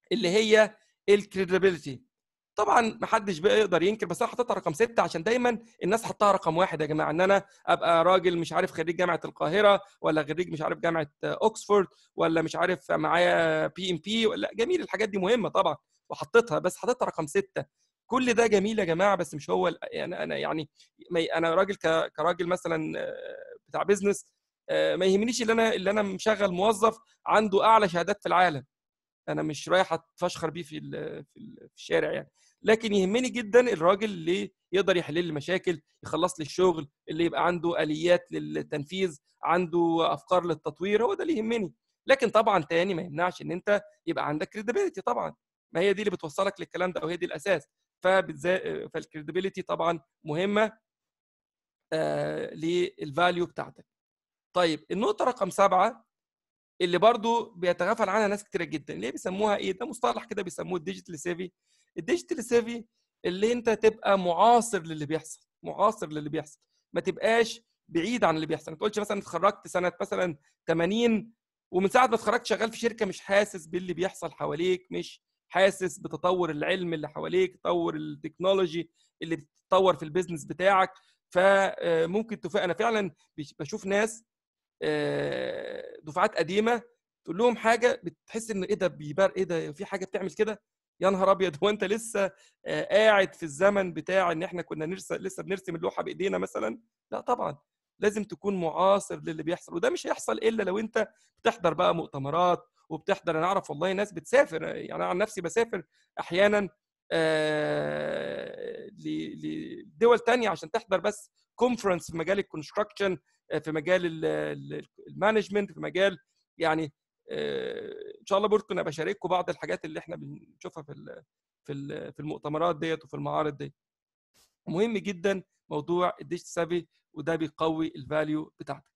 اللي هي الكريديبيليتي طبعا ما حدش بقى يقدر ينكر بس انا حطيتها رقم ستة عشان دايما الناس حطها رقم واحد يا جماعه ان انا ابقى راجل مش عارف خريج جامعه القاهره ولا خريج مش عارف جامعه اوكسفورد ولا مش عارف معايا بي ام بي ولا جميل الحاجات دي مهمه طبعا وحطيتها بس حطيتها رقم ستة كل ده جميل يا جماعه بس مش هو يعني انا يعني انا راجل كراجل مثلا بتاع بيزنس ما يهمنيش اللي انا اللي انا مشغل موظف عنده اعلى شهادات في العالم انا مش رايح اتفشخر بيه في في الشارع يعني لكن يهمني جدا الراجل اللي يقدر يحل لي مشاكل يخلص لي الشغل اللي يبقى عنده اليات للتنفيذ عنده افكار للتطوير هو ده اللي يهمني لكن طبعا تاني ما يمنعش ان انت يبقى عندك كريديبيليتي طبعا ما هي دي اللي بتوصلك للكلام ده او هي دي الاساس فالكريديبيليتي طبعا مهمه آه للفاليو بتاعتك طيب النقطه رقم سبعه اللي برضو بيتغافل عنها ناس كتيره جدا ليه بيسموها ايه ده مصطلح كده بيسموه الديجيتال سيفي الديجيتال سيفي اللي انت تبقى معاصر للي بيحصل معاصر للي بيحصل ما تبقاش بعيد عن اللي بيحصل ما تقولش مثلا اتخرجت سنه مثلا 80 ومن ساعه ما اتخرجت شغال في شركه مش حاسس باللي بيحصل حواليك مش حاسس بتطور العلم اللي حواليك تطور التكنولوجي اللي بتتطور في البيزنس بتاعك فممكن تفاق انا فعلا بشوف ناس دفعات قديمه تقول لهم حاجه بتحس ان ايه ده بيبار ايه ده في حاجه بتعمل كده يا نهار ابيض هو انت لسه قاعد في الزمن بتاع ان احنا كنا نرسم لسه بنرسم اللوحه بايدينا مثلا لا طبعا لازم تكون معاصر للي بيحصل وده مش هيحصل الا لو انت بتحضر بقى مؤتمرات وبتحضر انا اعرف والله ناس بتسافر يعني انا عن نفسي بسافر احيانا آه لدول تانية عشان تحضر بس كونفرنس في مجال الكونستراكشن في مجال المانجمنت في مجال يعني ان شاء الله برضه انا بشارككم بعض الحاجات اللي احنا بنشوفها في في في المؤتمرات ديت وفي المعارض دي مهم جدا موضوع الديجيتال سافي وده بيقوي الفاليو بتاعتك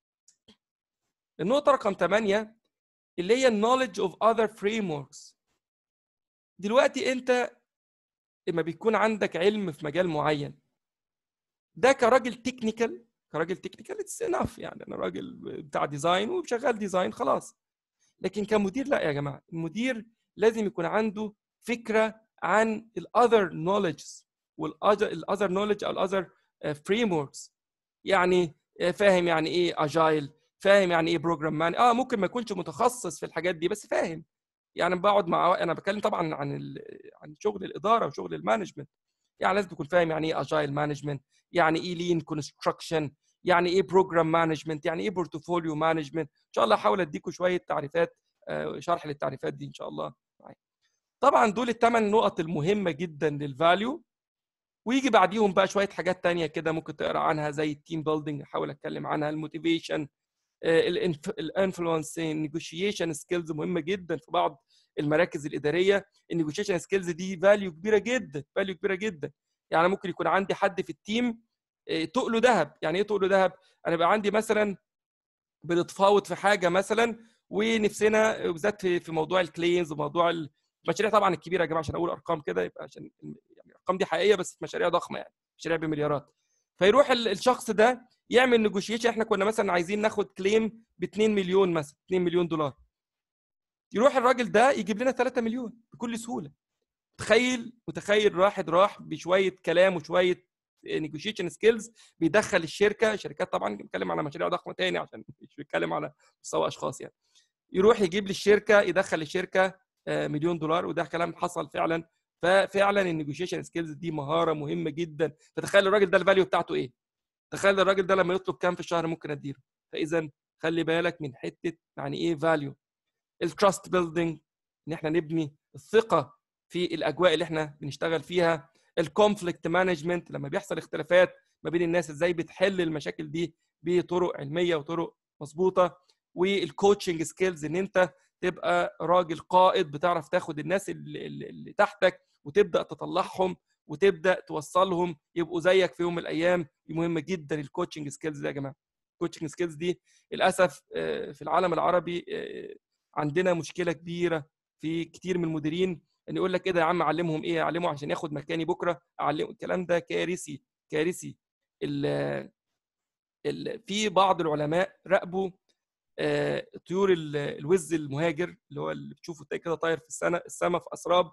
النقطه رقم 8 اللي هي النولج اوف اذر فريم وركس دلوقتي انت لما بيكون عندك علم في مجال معين ده كراجل تكنيكال كراجل تكنيكال اتس انف يعني انا راجل بتاع ديزاين وشغال ديزاين خلاص لكن كمدير لا يا جماعه المدير لازم يكون عنده فكره عن الاذر نولجز والاذر نولج او الاذر فريم وركس يعني فاهم يعني ايه اجايل فاهم يعني ايه بروجرام مان اه ممكن ما يكونش متخصص في الحاجات دي بس فاهم يعني بقعد مع انا بتكلم طبعا عن ال... عن شغل الاداره وشغل المانجمنت يعني لازم تكون فاهم يعني ايه اجايل مانجمنت يعني ايه لين كونستراكشن يعني ايه بروجرام مانجمنت يعني ايه بورتفوليو مانجمنت ان شاء الله احاول اديكم شويه تعريفات شرح للتعريفات دي ان شاء الله معايا طبعا دول الثمان نقط المهمه جدا للفاليو ويجي بعديهم بقى شويه حاجات تانية كده ممكن تقرا عنها زي التيم بيلدينج احاول اتكلم عنها الموتيفيشن الانفلونس النيجوشيشن سكيلز مهمه جدا في بعض المراكز الاداريه النيجوشيشن سكيلز دي فاليو كبيره جدا فاليو كبيره جدا يعني ممكن يكون عندي حد في التيم تقله ذهب يعني ايه تقله ذهب انا بقى عندي مثلا بنتفاوض في حاجه مثلا ونفسنا بالذات في موضوع الكليمز وموضوع المشاريع طبعا الكبيره يا جماعه عشان اقول ارقام كده يبقى عشان يعني الارقام دي حقيقيه بس في مشاريع ضخمه يعني مشاريع بمليارات فيروح الشخص ده يعمل نيجوشيشن احنا كنا مثلا عايزين ناخد كليم ب 2 مليون مثلا 2 مليون دولار يروح الراجل ده يجيب لنا 3 مليون بكل سهوله تخيل متخيل واحد راح بشويه كلام وشويه نيجوشيشن سكيلز بيدخل الشركه شركات طبعا بنتكلم على مشاريع ضخمه تاني عشان مش بنتكلم على مستوى اشخاص يعني يروح يجيب للشركه يدخل الشركه مليون دولار وده كلام حصل فعلا ففعلا النيجوشيشن سكيلز دي مهاره مهمه جدا فتخيل الراجل ده الفاليو بتاعته ايه تخيل الراجل ده لما يطلب كام في الشهر ممكن اديله فاذا خلي بالك من حته يعني ايه فاليو التراست بيلدينج ان احنا نبني الثقه في الاجواء اللي احنا بنشتغل فيها الكونفليكت مانجمنت لما بيحصل اختلافات ما بين الناس ازاي بتحل المشاكل دي بطرق علميه وطرق مظبوطه والكوتشنج سكيلز ان انت تبقى راجل قائد بتعرف تاخد الناس اللي, اللي تحتك وتبدا تطلعهم وتبدا توصلهم يبقوا زيك في يوم من الايام دي مهمه جدا الكوتشنج سكيلز دي يا جماعه الكوتشنج سكيلز دي للاسف في العالم العربي عندنا مشكله كبيره في كتير من المديرين ان يقول لك ايه ده يا عم اعلمهم ايه اعلمه عشان ياخد مكاني بكره اعلمه الكلام ده كارثي كارثي ال ال في بعض العلماء راقبوا طيور الوز المهاجر اللي هو اللي بتشوفه تلاقي كده طاير في السنه السماء في اسراب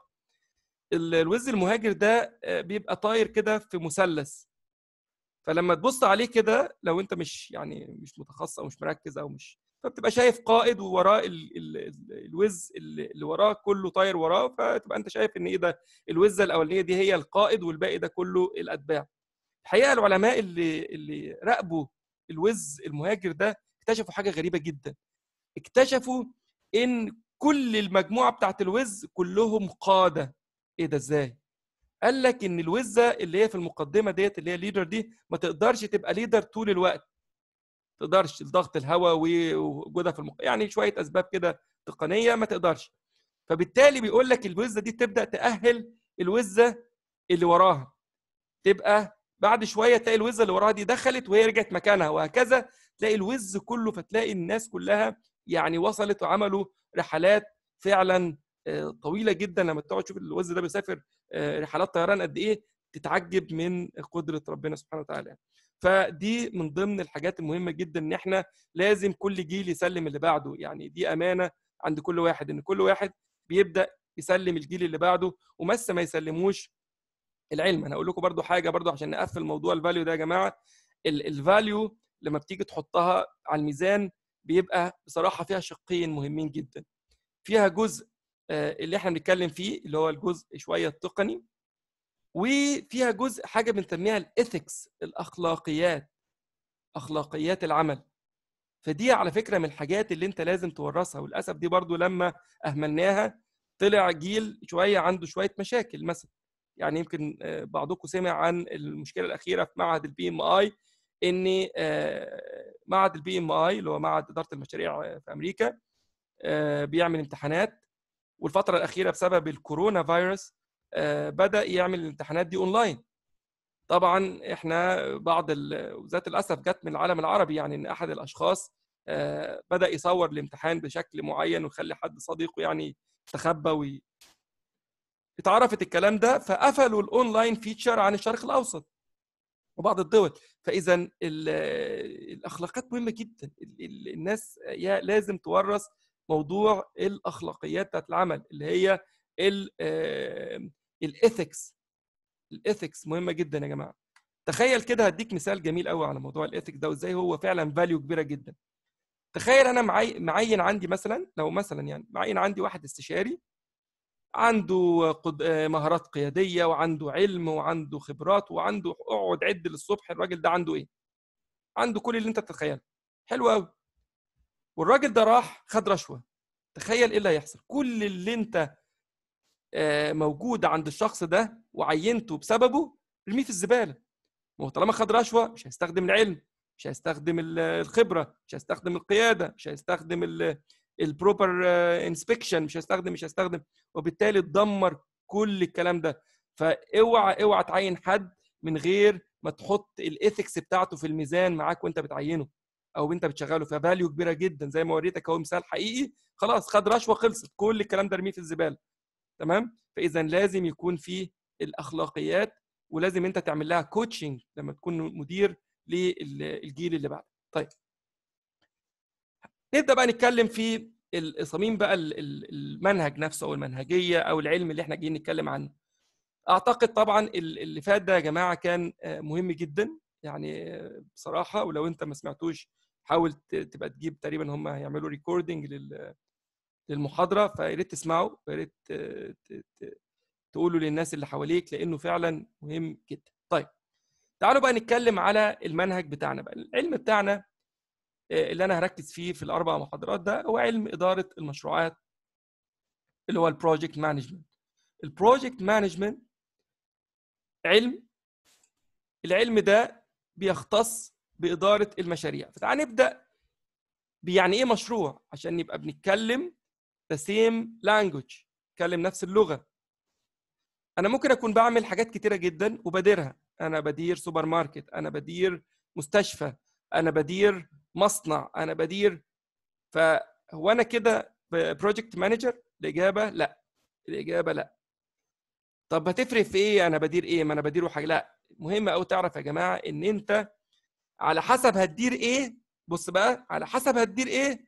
الوز المهاجر ده بيبقى طاير كده في مثلث فلما تبص عليه كده لو انت مش يعني مش متخصص او مش مركز او مش فبتبقى شايف قائد ووراه ال ال الوز اللي وراه كله طاير وراه فتبقى انت شايف ان ايه ده الوزه الاولانيه دي هي القائد والباقي ده كله الاتباع الحقيقه العلماء اللي اللي راقبوا الوز المهاجر ده اكتشفوا حاجه غريبه جدا اكتشفوا ان كل المجموعه بتاعت الوز كلهم قاده ايه ده ازاي قال لك ان الوزه اللي هي في المقدمه ديت اللي هي ليدر دي ما تقدرش تبقى ليدر طول الوقت ما تقدرش الضغط الهواء ووجودها في المق... يعني شويه اسباب كده تقنيه ما تقدرش فبالتالي بيقول لك الوزه دي تبدا تاهل الوزه اللي وراها تبقى بعد شويه تلاقي الوزه اللي وراها دي دخلت وهي رجعت مكانها وهكذا تلاقي الوز كله فتلاقي الناس كلها يعني وصلت وعملوا رحلات فعلا طويله جدا لما تقعد تشوف الوز ده بيسافر رحلات طيران قد ايه تتعجب من قدره ربنا سبحانه وتعالى فدي من ضمن الحاجات المهمه جدا ان احنا لازم كل جيل يسلم اللي بعده يعني دي امانه عند كل واحد ان كل واحد بيبدا يسلم الجيل اللي بعده ومس ما يسلموش العلم انا هقول لكم برضو حاجه برضو عشان نقفل موضوع الفاليو ده يا جماعه الفاليو لما بتيجي تحطها على الميزان بيبقى بصراحه فيها شقين مهمين جدا فيها جزء اللي احنا بنتكلم فيه اللي هو الجزء شويه التقني وفيها جزء حاجه بنسميها الاثكس الاخلاقيات اخلاقيات العمل فدي على فكره من الحاجات اللي انت لازم تورثها وللاسف دي برضو لما اهملناها طلع جيل شويه عنده شويه مشاكل مثلا يعني يمكن بعضكم سمع عن المشكله الاخيره في معهد البي ام اي ان معهد البي ام اي اللي هو معهد اداره المشاريع في امريكا بيعمل امتحانات والفتره الاخيره بسبب الكورونا فيروس بدا يعمل الامتحانات دي اونلاين طبعا احنا بعض وذات الاسف جت من العالم العربي يعني ان احد الاشخاص بدا يصور الامتحان بشكل معين ويخلي حد صديقه يعني يستخبى وي... اتعرفت الكلام ده فقفلوا الاونلاين فيتشر عن الشرق الاوسط وبعض الدول فاذا الاخلاقيات مهمه جدا الناس لازم تورث موضوع الاخلاقيات بتاعت العمل اللي هي الاثكس الاثكس مهمه جدا يا جماعه تخيل كده هديك مثال جميل قوي على موضوع الاثكس ده وازاي هو فعلا فاليو كبيره جدا تخيل انا معين عندي مثلا لو مثلا يعني معين عندي واحد استشاري عنده قد... مهارات قياديه وعنده علم وعنده خبرات وعنده اقعد عد للصبح الراجل ده عنده ايه عنده كل اللي انت تتخيله حلو قوي والراجل ده راح خد رشوه تخيل ايه اللي هيحصل كل اللي انت موجود عند الشخص ده وعينته بسببه ارميه في الزباله ما هو طالما خد رشوه مش هيستخدم العلم مش هيستخدم الخبره مش هيستخدم القياده مش هيستخدم البروبر انسبكشن مش هيستخدم مش هيستخدم وبالتالي تدمر كل الكلام ده فاوعى اوعى تعين حد من غير ما تحط الايثكس بتاعته في الميزان معاك وانت بتعينه او انت بتشغله ففاليو كبيره جدا زي ما وريتك اهو مثال حقيقي خلاص خد رشوه خلصت كل الكلام ده ارميه في الزباله تمام فاذا لازم يكون في الاخلاقيات ولازم انت تعمل لها كوتشنج لما تكون مدير للجيل اللي بعدك طيب نبدا بقى نتكلم في صميم بقى المنهج نفسه او المنهجيه او العلم اللي احنا جايين نتكلم عنه اعتقد طبعا اللي فات ده يا جماعه كان مهم جدا يعني بصراحه ولو انت ما سمعتوش حاول تبقى تجيب تقريبا هم هيعملوا ريكوردنج للمحاضره فيا ريت تسمعوا ويا ريت تقولوا للناس اللي حواليك لانه فعلا مهم جدا طيب تعالوا بقى نتكلم على المنهج بتاعنا بقى العلم بتاعنا اللي انا هركز فيه في الاربع محاضرات ده هو علم اداره المشروعات اللي هو البروجكت مانجمنت البروجكت مانجمنت علم العلم ده بيختص باداره المشاريع فتعال نبدا بيعني ايه مشروع عشان نبقى بنتكلم the same language نتكلم نفس اللغه انا ممكن اكون بعمل حاجات كتيره جدا وبديرها انا بدير سوبر ماركت انا بدير مستشفى انا بدير مصنع انا بدير فهو انا كده بروجكت مانجر الاجابه لا الاجابه لا طب هتفرق في ايه انا بدير ايه ما انا بديره حاجه لا مهم قوي تعرف يا جماعه ان انت على حسب هتدير ايه بص بقى على حسب هتدير ايه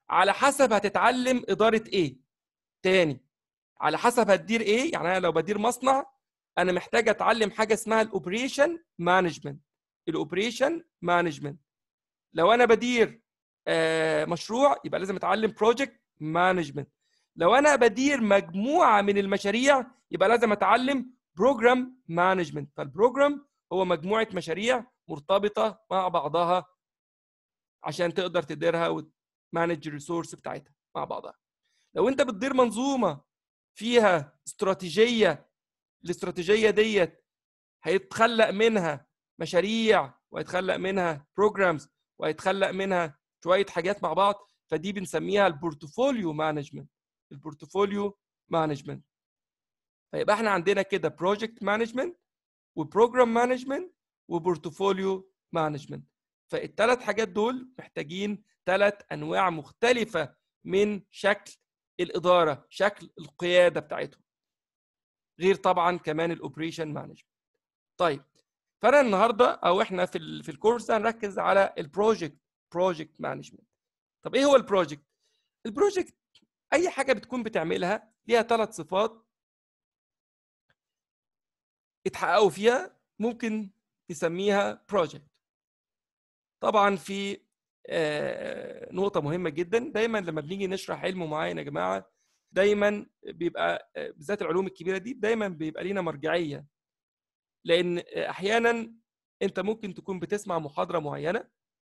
على حسب هتتعلم اداره ايه تاني على حسب هتدير ايه يعني انا لو بدير مصنع انا محتاج اتعلم حاجه اسمها الاوبريشن مانجمنت الاوبريشن مانجمنت لو انا بدير آه، مشروع يبقى لازم اتعلم بروجكت مانجمنت لو انا بدير مجموعه من المشاريع يبقى لازم اتعلم بروجرام مانجمنت فالبروجرام هو مجموعه مشاريع مرتبطه مع بعضها عشان تقدر تديرها وتمانج الريسورس بتاعتها مع بعضها لو انت بتدير منظومه فيها استراتيجيه الاستراتيجيه ديت هيتخلق منها مشاريع وهيتخلق منها بروجرامز وهيتخلق منها شويه حاجات مع بعض فدي بنسميها البورتفوليو مانجمنت البورتفوليو مانجمنت فيبقى احنا عندنا كده بروجكت مانجمنت وبروجرام مانجمنت وبورتفوليو مانجمنت فالثلاث حاجات دول محتاجين ثلاث انواع مختلفه من شكل الاداره شكل القياده بتاعتهم غير طبعا كمان الاوبريشن مانجمنت طيب فانا النهارده او احنا في ال في الكورس هنركز على البروجكت بروجكت مانجمنت طب ايه هو البروجكت البروجكت اي حاجه بتكون بتعملها ليها ثلاث صفات اتحققوا فيها ممكن نسميها بروجكت طبعا في نقطه مهمه جدا دايما لما بنيجي نشرح علم معين يا جماعه دايما بيبقى بالذات العلوم الكبيره دي دايما بيبقى لينا مرجعيه لان احيانا انت ممكن تكون بتسمع محاضره معينه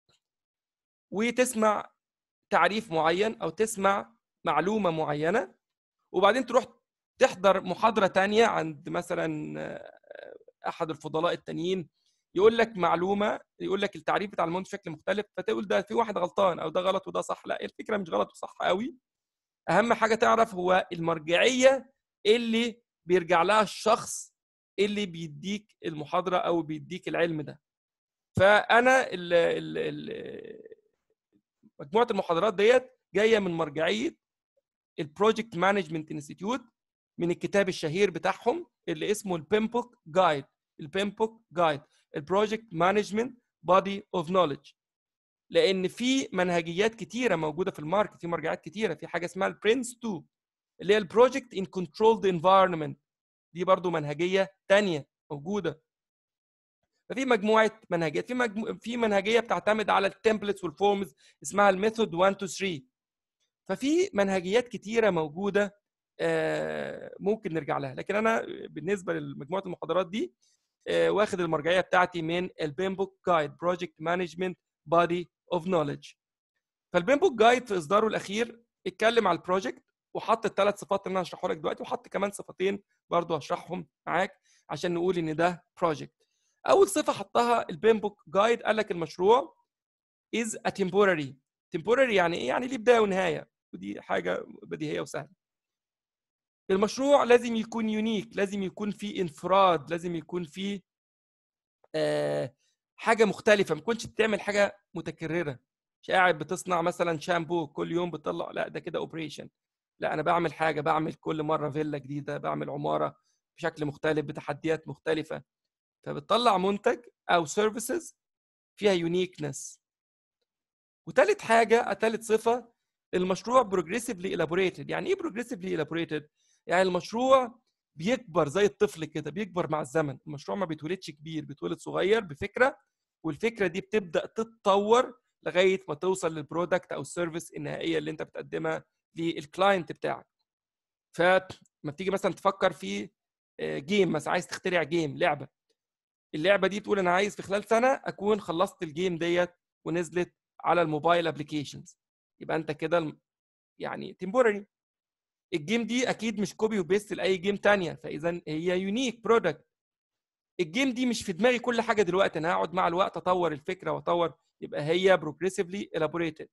وتسمع تعريف معين او تسمع معلومه معينه وبعدين تروح تحضر محاضره تانية عند مثلا احد الفضلاء التانيين يقول لك معلومه يقول لك التعريف بتاع المنتج بشكل مختلف فتقول ده في واحد غلطان او ده غلط وده صح لا الفكره مش غلط وصح قوي اهم حاجه تعرف هو المرجعيه اللي بيرجع لها الشخص اللي بيديك المحاضره او بيديك العلم ده فانا ال ال ال مجموعه المحاضرات ديت جايه من مرجعيه البروجكت مانجمنت انستيتيوت من الكتاب الشهير بتاعهم اللي اسمه البيمبوك جايد البيمبوك جايد البروجكت مانجمنت بودي اوف نوليدج لان في منهجيات كتيره موجوده في الماركت في مرجعات كتيره في حاجه اسمها البرنس 2 اللي هي البروجكت ان كنترولد انفايرمنت دي برضو منهجيه تانية موجوده ففي مجموعه منهجيات في مجمو... في منهجيه بتعتمد على التمبلتس والفورمز اسمها الميثود 1 2 3 ففي منهجيات كتيره موجوده آه ممكن نرجع لها لكن انا بالنسبه لمجموعه المحاضرات دي آه واخد المرجعيه بتاعتي من البيمبوك جايد بروجكت مانجمنت بودي اوف نوليدج فالبيمبوك جايد في اصداره الاخير اتكلم على البروجكت وحط الثلاث صفات اللي انا هشرحها لك دلوقتي وحط كمان صفتين برضو هشرحهم معاك عشان نقول ان ده بروجكت اول صفه حطها البيمبوك جايد قال لك المشروع is a temporary temporary يعني ايه يعني ليه بدايه ونهايه ودي حاجه بديهيه وسهله المشروع لازم يكون يونيك لازم يكون فيه انفراد لازم يكون فيه آه حاجه مختلفه ما تكونش بتعمل حاجه متكرره مش قاعد بتصنع مثلا شامبو كل يوم بتطلع لا ده كده اوبريشن لا انا بعمل حاجه بعمل كل مره فيلا جديده بعمل عماره بشكل مختلف بتحديات مختلفه فبتطلع منتج او سيرفيسز فيها يونيكنس وثالث حاجه ثالث صفه المشروع بروجريسيفلي elaborated يعني ايه بروجريسيفلي elaborated يعني المشروع بيكبر زي الطفل كده بيكبر مع الزمن المشروع ما بيتولدش كبير بيتولد صغير بفكره والفكره دي بتبدا تتطور لغايه ما توصل للبرودكت او السيرفيس النهائيه اللي انت بتقدمها للكلاينت بتاعك فما بتيجي مثلا تفكر في جيم مثلا عايز تخترع جيم لعبه اللعبه دي تقول انا عايز في خلال سنه اكون خلصت الجيم ديت ونزلت على الموبايل ابلكيشنز يبقى انت كده يعني تمبوراري الجيم دي اكيد مش كوبي وبيست لاي جيم تانية فاذا هي يونيك برودكت الجيم دي مش في دماغي كل حاجه دلوقتي انا هقعد مع الوقت اطور الفكره واطور يبقى هي بروجريسيفلي elaborated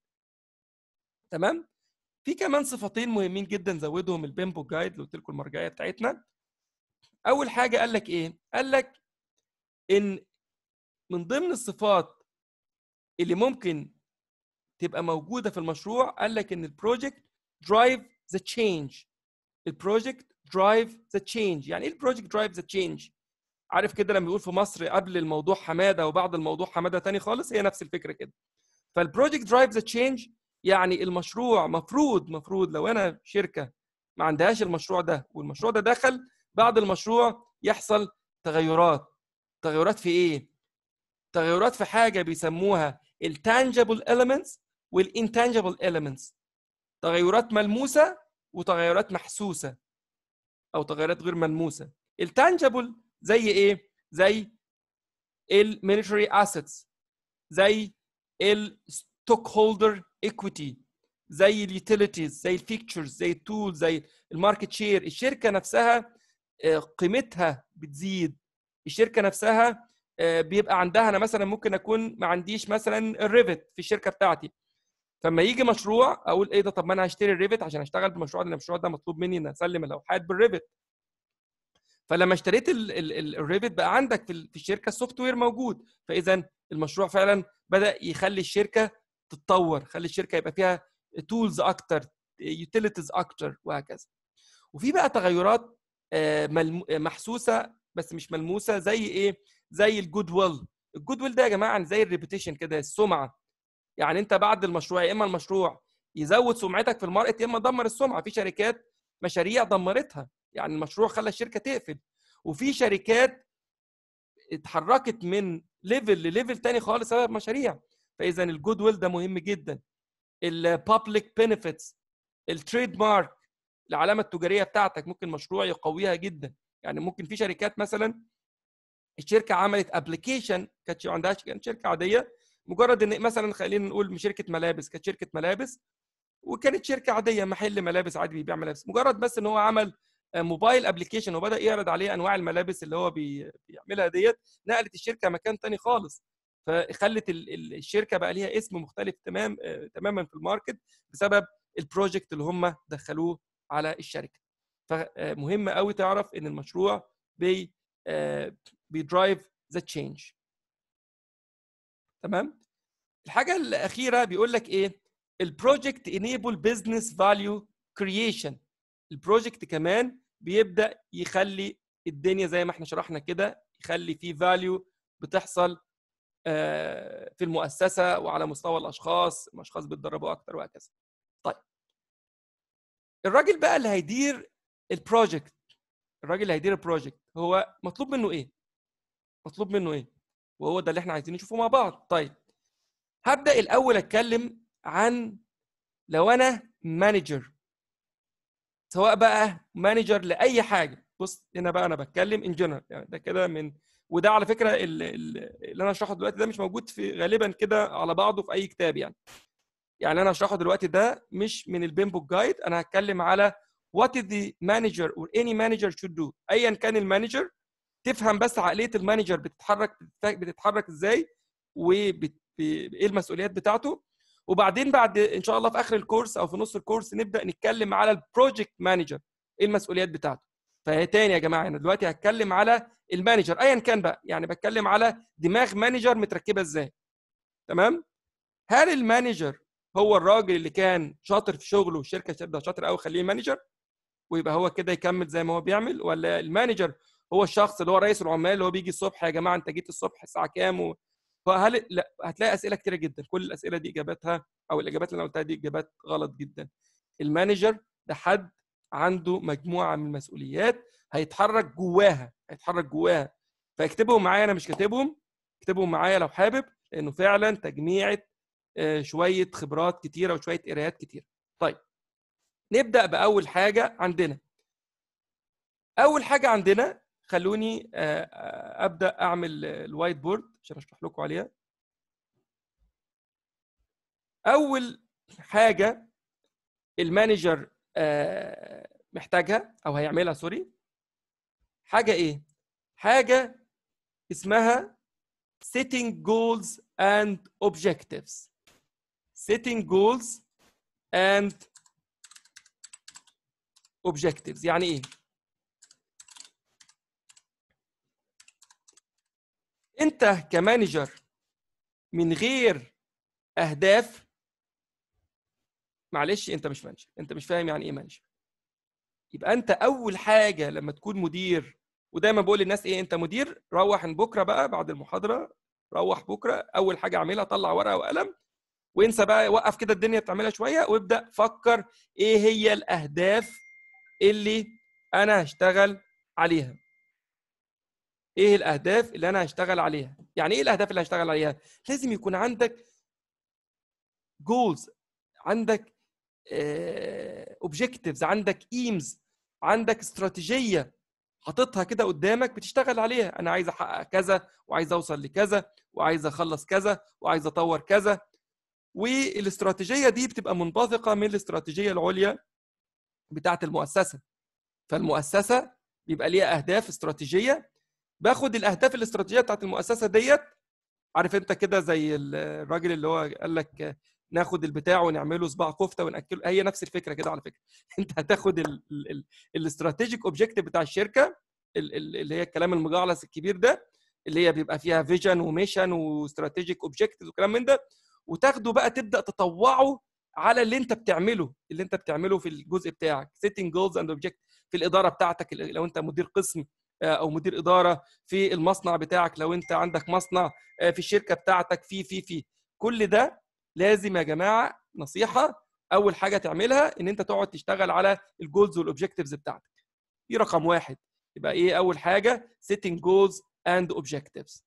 تمام في كمان صفتين مهمين جدا زودهم البيمبو جايد اللي قلت لكم المرجعيه بتاعتنا اول حاجه قال لك ايه قال لك ان من ضمن الصفات اللي ممكن تبقى موجوده في المشروع قال لك ان البروجكت درايف ذا تشينج البروجكت درايف ذا تشينج يعني ايه البروجكت درايف ذا تشينج عارف كده لما بيقول في مصر قبل الموضوع حماده وبعد الموضوع حماده تاني خالص هي نفس الفكره كده فالبروجكت درايف ذا تشينج يعني المشروع مفروض مفروض لو انا شركه ما عندهاش المشروع ده والمشروع ده دخل بعد المشروع يحصل تغيرات تغيرات في ايه تغيرات في حاجه بيسموها التانجبل elements والانتانجبل elements تغيرات ملموسه وتغيرات محسوسه او تغيرات غير ملموسه التانجبل زي ايه زي الميليتري اسيتس زي الستوك هولدر ايكويتي زي اليوتيليتيز زي الفيكتشرز زي التولز زي الماركت شير الشركه نفسها قيمتها بتزيد الشركه نفسها بيبقى عندها انا مثلا ممكن اكون ما عنديش مثلا الريفت في الشركه بتاعتي فلما يجي مشروع اقول ايه ده طب ما انا هشتري الريفت عشان اشتغل بالمشروع ده المشروع ده مطلوب مني ان اسلم اللوحات بالريفت فلما اشتريت الريفت بقى عندك في الشركه السوفت وير موجود فاذا المشروع فعلا بدا يخلي الشركه تتطور خلي الشركه يبقى فيها تولز اكتر يوتيليتيز اكتر وهكذا وفي بقى تغيرات محسوسه بس مش ملموسه زي ايه زي الجود ويل الجود ويل ده يا جماعه زي الريبيتيشن كده السمعه يعني انت بعد المشروع يا اما المشروع يزود سمعتك في الماركت يا اما دمر السمعه في شركات مشاريع دمرتها يعني المشروع خلى الشركه تقفل وفي شركات اتحركت من ليفل لليفل تاني خالص بسبب مشاريع فاذا الجود ويل ده مهم جدا البابليك بنفيتس التريد مارك العلامه التجاريه بتاعتك ممكن مشروع يقويها جدا يعني ممكن في شركات مثلا الشركه عملت ابلكيشن كانت ما عندهاش كانت شركه عاديه مجرد ان مثلا خلينا نقول شركه ملابس كانت شركه ملابس وكانت شركه عاديه محل ملابس عادي بيبيع ملابس مجرد بس ان هو عمل موبايل ابلكيشن وبدا يعرض عليه انواع الملابس اللي هو بيعملها ديت نقلت الشركه مكان تاني خالص فخلت الشركه بقى ليها اسم مختلف تمام تماما في الماركت بسبب البروجكت اللي هم دخلوه على الشركه فمهم قوي تعرف ان المشروع بي بيدرايف ذا تشينج تمام الحاجه الاخيره بيقول لك ايه البروجكت انيبل بزنس فاليو كرييشن البروجكت كمان بيبدا يخلي الدنيا زي ما احنا شرحنا كده يخلي فيه فاليو بتحصل في المؤسسه وعلى مستوى الاشخاص الاشخاص بيتدربوا اكتر وهكذا طيب الراجل بقى اللي هيدير البروجكت الراجل اللي هيدير البروجكت هو مطلوب منه ايه مطلوب منه ايه وهو ده اللي احنا عايزين نشوفه مع بعض طيب هبدا الاول اتكلم عن لو انا مانجر سواء بقى مانجر لاي حاجه بص هنا بقى انا بتكلم ان جنرال يعني ده كده من وده على فكره اللي, اللي انا هشرحه دلوقتي ده مش موجود في غالبا كده على بعضه في اي كتاب يعني يعني انا هشرحه دلوقتي ده مش من البيمبوك جايد انا هتكلم على what is the manager or any manager should do ايا كان المانجر تفهم بس عقليه المانجر بتتحرك بتتحرك ازاي وايه المسؤوليات بتاعته وبعدين بعد ان شاء الله في اخر الكورس او في نص الكورس نبدا نتكلم على البروجكت مانجر ايه المسؤوليات بتاعته فهي تاني يا جماعه انا دلوقتي هتكلم على المانجر ايا كان بقى يعني بتكلم على دماغ مانجر متركبه ازاي تمام هل المانجر هو الراجل اللي كان شاطر في شغله والشركه ده شاطر قوي خليه مانجر ويبقى هو كده يكمل زي ما هو بيعمل ولا المانجر هو الشخص اللي هو رئيس العمال اللي هو بيجي الصبح يا جماعه انت جيت الصبح الساعه كام و... فهل لا هتلاقي اسئله كتيره جدا كل الاسئله دي اجاباتها او الاجابات اللي انا قلتها دي اجابات غلط جدا المانجر ده حد عنده مجموعه من المسؤوليات هيتحرك جواها هيتحرك جواها فاكتبهم معايا انا مش كاتبهم اكتبهم معايا لو حابب لانه فعلا تجميعه شويه خبرات كتيره وشويه قرايات كتيره طيب نبدا باول حاجه عندنا اول حاجه عندنا خلوني ابدا اعمل الوايت بورد عشان اشرح لكم عليها اول حاجه المانجر محتاجها او هيعملها سوري حاجه ايه حاجه اسمها setting goals and objectives setting goals and objectives يعني ايه انت كمانجر من غير اهداف معلش انت مش مانجر انت مش فاهم يعني ايه مانجر يبقى انت اول حاجه لما تكون مدير ودايما بقول للناس ايه انت مدير روح من بكره بقى بعد المحاضره روح بكره اول حاجه اعملها طلع ورقه وقلم وانسى بقى وقف كده الدنيا بتعملها شويه وابدا فكر ايه هي الاهداف اللي انا هشتغل عليها ايه الاهداف اللي انا هشتغل عليها يعني ايه الاهداف اللي هشتغل عليها لازم يكون عندك جولز عندك اوبجكتيفز عندك ايمز عندك استراتيجيه حاططها كده قدامك بتشتغل عليها انا عايز احقق كذا وعايز اوصل لكذا وعايز اخلص كذا وعايز اطور كذا والاستراتيجيه دي بتبقى منبثقه من الاستراتيجيه العليا بتاعه المؤسسه فالمؤسسه بيبقى ليها اهداف استراتيجيه باخد الاهداف الاستراتيجيه بتاعه المؤسسه ديت عارف انت كده زي الراجل اللي هو قال لك ناخد البتاع ونعمله صباع كفته وناكله هي نفس الفكره كده على فكره انت هتاخد الاستراتيجيك اوبجيكتيف بتاع الشركه اللي هي الكلام المجعلص الكبير ده اللي هي بيبقى فيها فيجن وميشن واستراتيجيك اوبجيكتيف وكلام من ده وتاخده بقى تبدا تطوعه على اللي انت بتعمله اللي انت بتعمله في الجزء بتاعك setting goals and objectives في الاداره بتاعتك لو انت مدير قسم او مدير اداره في المصنع بتاعك لو انت عندك مصنع في الشركه بتاعتك في في في كل ده لازم يا جماعه نصيحه اول حاجه تعملها ان انت تقعد تشتغل على الجولز والاوبجكتيفز بتاعتك دي رقم واحد يبقى ايه اول حاجه setting goals and objectives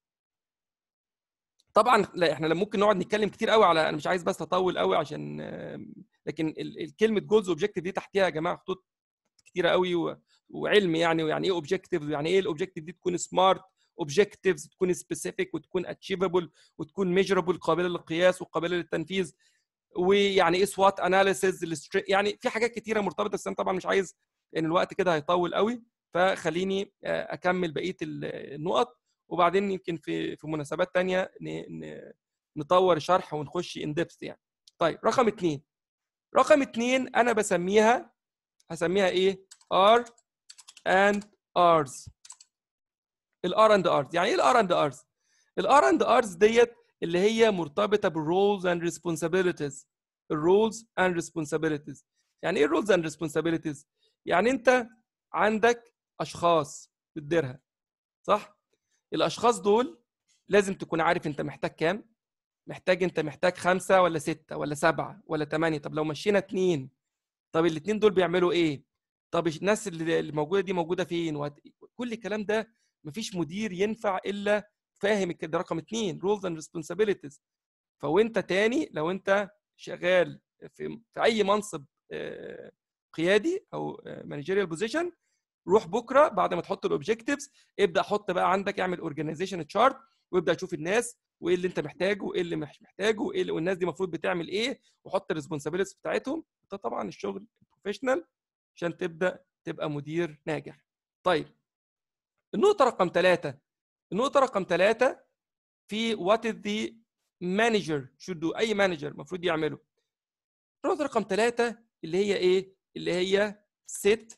طبعا لا احنا ممكن نقعد نتكلم كتير قوي على انا مش عايز بس اطول قوي عشان لكن الكلمه جولز واوبجكتيف دي تحتيها يا جماعه خطوط كتيره قوي وعلم يعني ويعني ايه اوبجكتيف ويعني ايه الاوبجكتيف دي تكون سمارت اوبجكتيفز تكون سبيسيفيك وتكون اتشيفبل وتكون ميجربل قابله للقياس وقابله للتنفيذ ويعني ايه سوات اناليسيز يعني في حاجات كتيره مرتبطه بس انا طبعا مش عايز ان الوقت كده هيطول قوي فخليني اكمل بقيه النقط وبعدين يمكن في في مناسبات تانية نطور الشرح ونخش ان ديبث يعني طيب رقم اثنين رقم اثنين انا بسميها هسميها ايه ار اند ارز الار اند ارز يعني ايه الار اند ارز الار اند ارز ديت اللي هي مرتبطه بالرولز اند ريسبونسابيلتيز الرولز اند ريسبونسابيلتيز يعني ايه الرولز اند ريسبونسابيلتيز يعني انت عندك اشخاص بتديرها صح الاشخاص دول لازم تكون عارف انت محتاج كام محتاج انت محتاج خمسة ولا ستة ولا سبعة ولا ثمانية طب لو مشينا اتنين طب الاتنين دول بيعملوا ايه طب الناس اللي موجودة دي موجودة فين وهت... كل الكلام ده مفيش مدير ينفع الا فاهم ده رقم اتنين رولز اند ريسبونسابيلتيز فوانت تاني لو انت شغال في, في اي منصب قيادي او مانجيريال بوزيشن روح بكره بعد ما تحط الاوبجكتيفز ابدا حط بقى عندك اعمل اورجانيزيشن تشارت وابدا شوف الناس وايه اللي انت محتاجه وايه اللي مش محتاجه وايه اللي والناس دي المفروض بتعمل ايه وحط الريسبونسابيلتيز بتاعتهم ده طبعا الشغل البروفيشنال عشان تبدا تبقى مدير ناجح طيب النقطه رقم ثلاثة النقطه رقم ثلاثة في وات از ذا مانجر should do اي مانجر المفروض يعمله النقطه رقم ثلاثة اللي هي ايه اللي هي set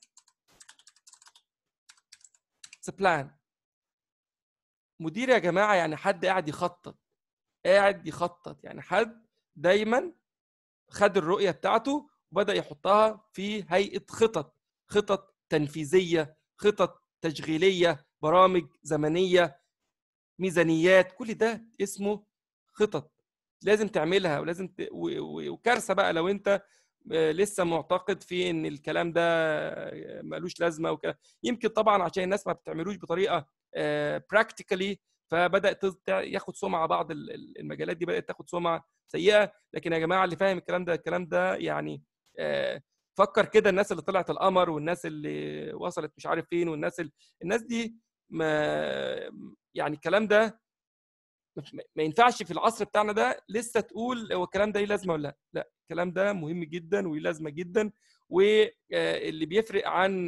بلان مدير يا جماعه يعني حد قاعد يخطط قاعد يخطط يعني حد دايما خد الرؤيه بتاعته وبدا يحطها في هيئه خطط خطط تنفيذيه خطط تشغيليه برامج زمنيه ميزانيات كل ده اسمه خطط لازم تعملها ولازم ت... و... و... وكارثه بقى لو انت لسه معتقد في ان الكلام ده ملوش لازمه وكده يمكن طبعا عشان الناس ما بتعملوش بطريقه براكتيكالي فبدات ياخد سمعه بعض المجالات دي بدات تاخد سمعه سيئه لكن يا جماعه اللي فاهم الكلام ده الكلام ده يعني فكر كده الناس اللي طلعت القمر والناس اللي وصلت مش عارف فين والناس اللي الناس دي ما يعني الكلام ده ما ينفعش في العصر بتاعنا ده لسه تقول هو الكلام ده ليه لازمه ولا لا لا الكلام ده مهم جدا وليه لازمه جدا واللي بيفرق عن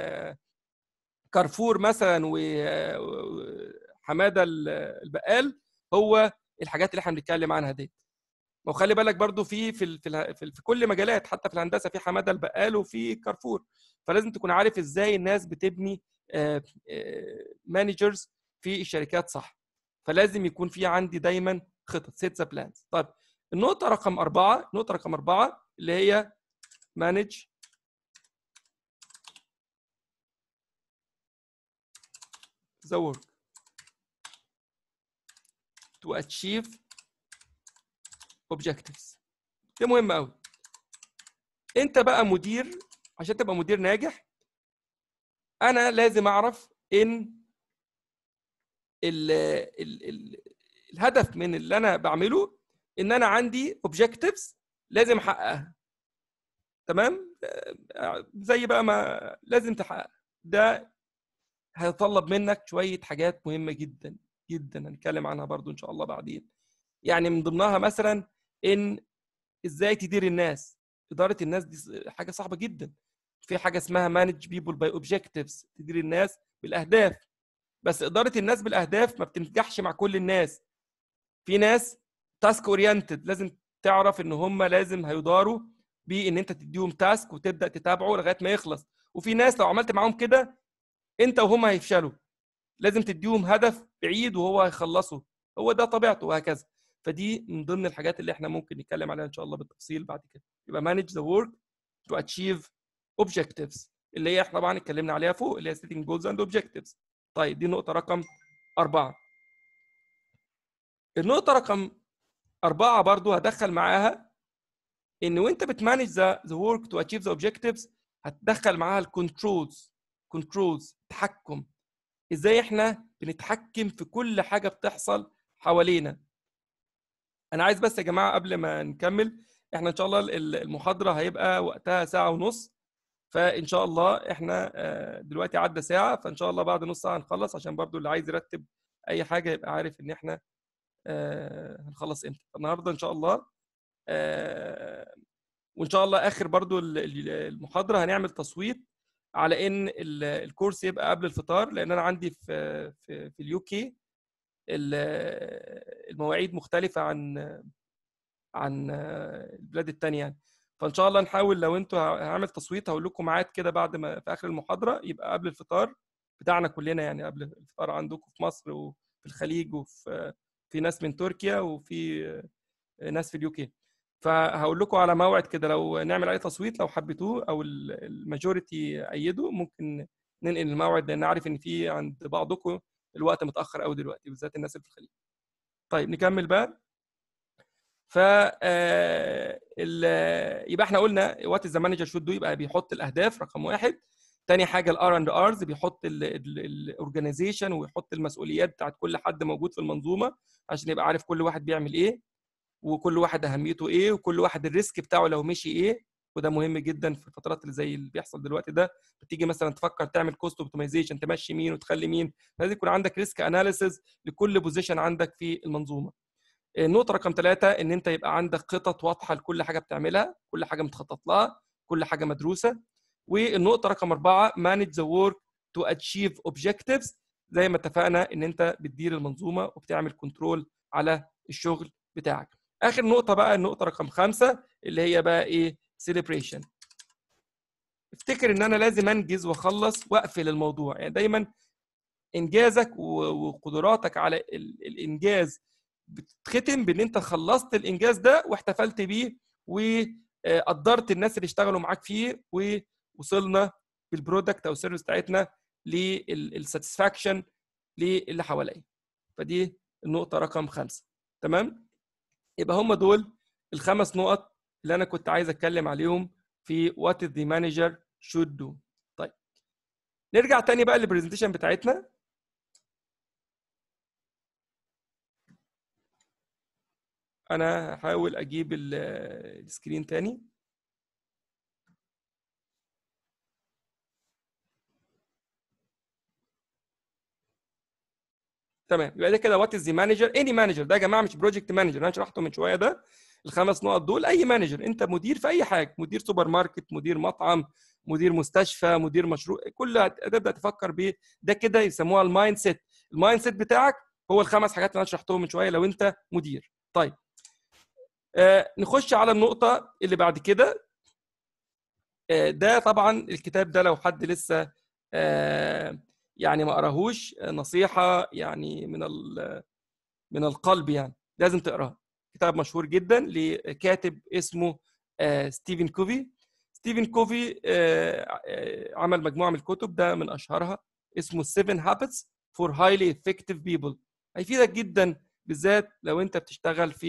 كارفور مثلا وحماده البقال هو الحاجات اللي احنا بنتكلم عنها دي وخلي بالك برضو في في في, في كل مجالات حتى في الهندسه في حماده البقال وفي كارفور فلازم تكون عارف ازاي الناس بتبني مانجرز في الشركات صح فلازم يكون في عندي دايما خطط سيتس بلانز طيب النقطه رقم أربعة النقطه رقم أربعة اللي هي manage the work to achieve objectives ده مهم قوي انت بقى مدير عشان تبقى مدير ناجح انا لازم اعرف ان ال ال ال الهدف من اللي انا بعمله ان انا عندي objectives لازم احققها تمام زي بقى ما لازم تحقق ده هيتطلب منك شويه حاجات مهمه جدا جدا هنتكلم عنها برضو ان شاء الله بعدين يعني من ضمنها مثلا ان ازاي تدير الناس اداره الناس دي حاجه صعبه جدا في حاجه اسمها مانج بيبول باي اوبجكتيفز تدير الناس بالاهداف بس اداره الناس بالاهداف ما بتنجحش مع كل الناس في ناس تاسك اورينتد لازم تعرف ان هم لازم هيداروا بان انت تديهم تاسك وتبدا تتابعه لغايه ما يخلص وفي ناس لو عملت معاهم كده انت وهم هيفشلوا لازم تديهم هدف بعيد وهو هيخلصه هو ده طبيعته وهكذا فدي من ضمن الحاجات اللي احنا ممكن نتكلم عليها ان شاء الله بالتفصيل بعد كده يبقى manage the work to achieve objectives اللي هي احنا طبعا اتكلمنا عليها فوق اللي هي setting goals and objectives طيب دي نقطة رقم أربعة النقطة رقم أربعة برضو هدخل معاها إن وأنت بتمانج the, the work to achieve the objectives هتدخل معاها الكنترولز كنترولز تحكم ازاي احنا بنتحكم في كل حاجه بتحصل حوالينا انا عايز بس يا جماعه قبل ما نكمل احنا ان شاء الله المحاضره هيبقى وقتها ساعه ونص فان شاء الله احنا دلوقتي عدى ساعه فان شاء الله بعد نص ساعه نخلص عشان برضو اللي عايز يرتب اي حاجه يبقى عارف ان احنا هنخلص امتى النهارده ان شاء الله وان شاء الله اخر برضو المحاضره هنعمل تصويت على ان الكورس يبقى قبل الفطار لان انا عندي في في, في اليو كي المواعيد مختلفه عن عن البلاد الثانيه يعني فان شاء الله نحاول لو انتوا هعمل تصويت هقول لكم ميعاد كده بعد ما في اخر المحاضره يبقى قبل الفطار بتاعنا كلنا يعني قبل الفطار عندكم في مصر وفي الخليج وفي في ناس من تركيا وفي ناس في اليو كي فهقول لكم على موعد كده لو نعمل اي تصويت لو حبيتوه او الماجوريتي ايدوا ممكن ننقل الموعد لان عارف ان في عند بعضكم الوقت متاخر قوي دلوقتي بالذات الناس اللي في الخليج. طيب نكمل بقى. ف يبقى احنا قلنا وات ذا مانجر شود دو يبقى بيحط الاهداف رقم واحد. تاني حاجه الار اند ارز بيحط الاورجنايزيشن ويحط المسؤوليات بتاعت كل حد موجود في المنظومه عشان يبقى عارف كل واحد بيعمل ايه. وكل واحد اهميته ايه وكل واحد الريسك بتاعه لو مشي ايه وده مهم جدا في الفترات اللي زي اللي بيحصل دلوقتي ده بتيجي مثلا تفكر تعمل كوست اوبتمايزيشن تمشي مين وتخلي مين لازم يكون عندك ريسك اناليسز لكل بوزيشن عندك في المنظومه النقطه رقم ثلاثة ان انت يبقى عندك خطط واضحه لكل حاجه بتعملها كل حاجه متخطط لها كل حاجه مدروسه والنقطه رقم أربعة manage the work to achieve objectives زي ما اتفقنا ان انت بتدير المنظومه وبتعمل كنترول على الشغل بتاعك اخر نقطه بقى النقطه رقم خمسة اللي هي بقى ايه سيلبريشن افتكر ان انا لازم انجز واخلص واقفل الموضوع يعني دايما انجازك وقدراتك على الانجاز بتتختم بان انت خلصت الانجاز ده واحتفلت بيه وقدرت الناس اللي اشتغلوا معاك فيه ووصلنا بالبرودكت او السيرفيس بتاعتنا للساتسفاكشن للي حواليا فدي النقطه رقم خمسة تمام يبقى هم دول الخمس نقط اللي انا كنت عايز اتكلم عليهم في what is the manager should do طيب نرجع تاني بقى للبرزنتيشن بتاعتنا انا هحاول اجيب السكرين تاني تمام يبقى ده كده وات از ذا مانجر اني مانجر ده يا جماعه مش بروجكت مانجر انا شرحته من شويه ده الخمس نقط دول اي مانجر انت مدير في اي حاجه مدير سوبر ماركت مدير مطعم مدير مستشفى مدير مشروع كل تبدا تفكر بيه ده كده يسموها المايند سيت المايند سيت بتاعك هو الخمس حاجات اللي انا شرحتهم من شويه لو انت مدير طيب آه نخش على النقطه اللي بعد كده آه ده طبعا الكتاب ده لو حد لسه آه يعني ما قراهوش نصيحه يعني من من القلب يعني لازم تقراه كتاب مشهور جدا لكاتب اسمه ستيفن كوفي ستيفن كوفي عمل مجموعه من الكتب ده من اشهرها اسمه 7 Habits for Highly Effective People هيفيدك جدا بالذات لو انت بتشتغل في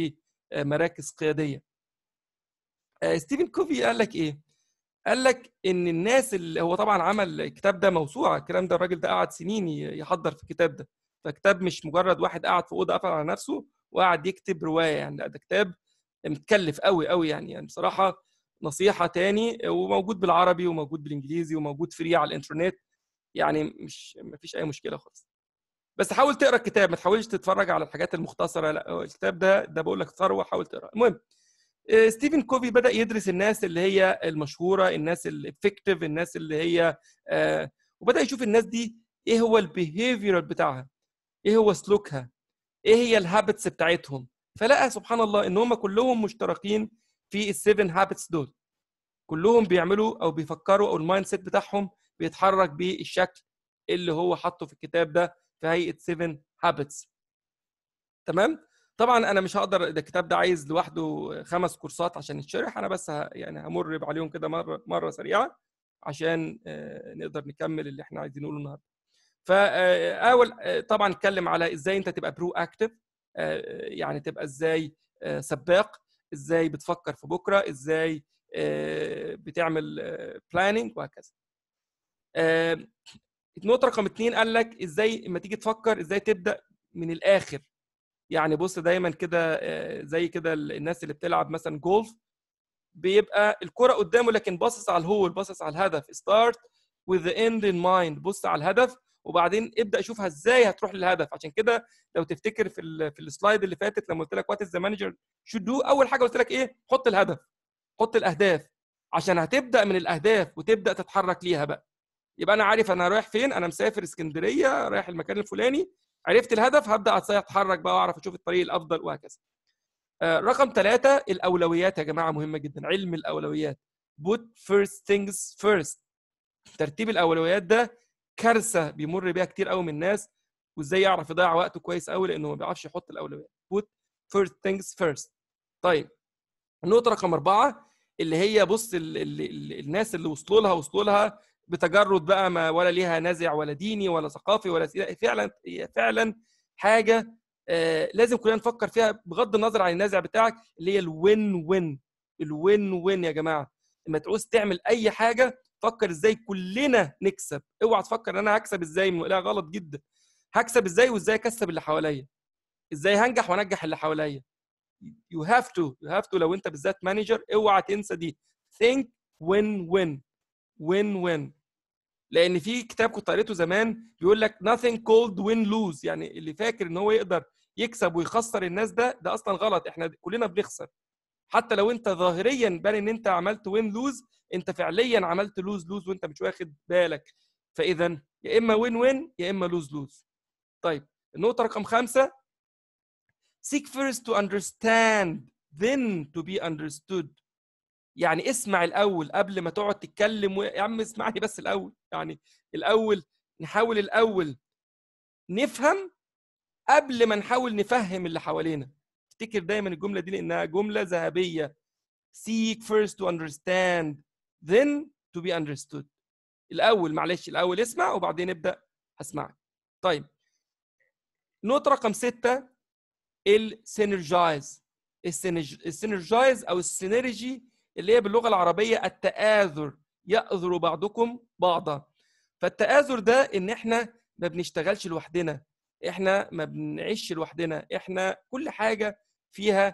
مراكز قياديه ستيفن كوفي قال لك ايه قال لك ان الناس اللي هو طبعا عمل الكتاب ده موسوعه الكلام ده الراجل ده قعد سنين يحضر في الكتاب ده فكتاب مش مجرد واحد قاعد في اوضه قفل على نفسه وقعد يكتب روايه يعني لا ده كتاب متكلف قوي قوي يعني يعني بصراحه نصيحه تاني وموجود بالعربي وموجود بالانجليزي وموجود فري على الانترنت يعني مش ما فيش اي مشكله خالص بس حاول تقرا الكتاب ما تحاولش تتفرج على الحاجات المختصره لا الكتاب ده ده بقول لك ثروه حاول تقرا المهم ستيفن كوفي بدا يدرس الناس اللي هي المشهوره الناس الافكتيف الناس اللي هي آه وبدا يشوف الناس دي ايه هو البيهيفيرال بتاعها ايه هو سلوكها ايه هي الهابتس بتاعتهم فلقى سبحان الله ان هم كلهم مشتركين في السيفن هابتس دول كلهم بيعملوا او بيفكروا او المايند سيت بتاعهم بيتحرك بالشكل اللي هو حاطه في الكتاب ده في هيئه 7 هابتس تمام طبعا انا مش هقدر الكتاب ده عايز لوحده خمس كورسات عشان يتشرح انا بس ه... يعني همر عليهم كده مره مره سريعه عشان نقدر نكمل اللي احنا عايزين نقوله النهارده فاول طبعا نتكلم على ازاي انت تبقى برو اكتف يعني تبقى ازاي سباق ازاي بتفكر في بكره ازاي بتعمل بلاننج وهكذا النقطه رقم اثنين قال لك ازاي لما تيجي تفكر ازاي تبدا من الاخر يعني بص دايما كده زي كده الناس اللي بتلعب مثلا جولف بيبقى الكره قدامه لكن باصص على الهول باصص على الهدف ستارت with the end in mind بص على الهدف وبعدين ابدا شوفها ازاي هتروح للهدف عشان كده لو تفتكر في ال في السلايد اللي فاتت لما قلت لك وات از ذا مانجر شود دو اول حاجه قلت لك ايه حط الهدف حط الاهداف عشان هتبدا من الاهداف وتبدا تتحرك ليها بقى يبقى انا عارف انا رايح فين انا مسافر اسكندريه رايح المكان الفلاني عرفت الهدف هبدا اتحرك بقى واعرف اشوف الطريق الافضل وهكذا آه رقم ثلاثة الأولويات يا جماعة مهمة جدا علم الأولويات put first things first ترتيب الأولويات ده كارثة بيمر بيها كتير قوي من الناس وازاي يعرف يضيع وقته كويس قوي لأنه ما بيعرفش يحط الأولويات put first things first طيب النقطة رقم أربعة اللي هي بص ال ال ال الناس اللي وصلوا لها وصلوا لها بتجرد بقى ما ولا ليها نازع ولا ديني ولا ثقافي ولا فعلا فعلا حاجه آه لازم كلنا نفكر فيها بغض النظر عن النازع بتاعك اللي هي الوين وين الوين وين يا جماعه لما تعوز تعمل اي حاجه فكر ازاي كلنا نكسب اوعى تفكر ان انا هكسب ازاي لا غلط جدا هكسب ازاي وازاي اكسب اللي حواليا ازاي هنجح وانجح اللي حواليا يو هاف تو يو هاف تو لو انت بالذات مانجر اوعى تنسى دي think win win win win لان في كتاب كنت قريته زمان بيقول لك nothing called win lose يعني اللي فاكر ان هو يقدر يكسب ويخسر الناس ده ده اصلا غلط احنا كلنا بنخسر حتى لو انت ظاهريا بان ان انت عملت وين لوز انت فعليا عملت لوز لوز وانت مش واخد بالك فاذا يا اما وين وين يا اما لوز لوز طيب النقطه رقم خمسة seek first to understand then to be understood يعني اسمع الاول قبل ما تقعد تتكلم و... يا عم اسمعني بس الاول يعني الاول نحاول الاول نفهم قبل ما نحاول نفهم اللي حوالينا افتكر دايما الجمله دي لانها جمله ذهبيه seek first to understand then to be understood الاول معلش الاول اسمع وبعدين ابدا هسمعك طيب نقطه رقم ستة السينرجايز السينرجايز او السينرجي اللي هي باللغه العربيه التآزر يأذر بعضكم بعضا فالتآزر ده ان احنا ما بنشتغلش لوحدنا احنا ما بنعيش لوحدنا احنا كل حاجه فيها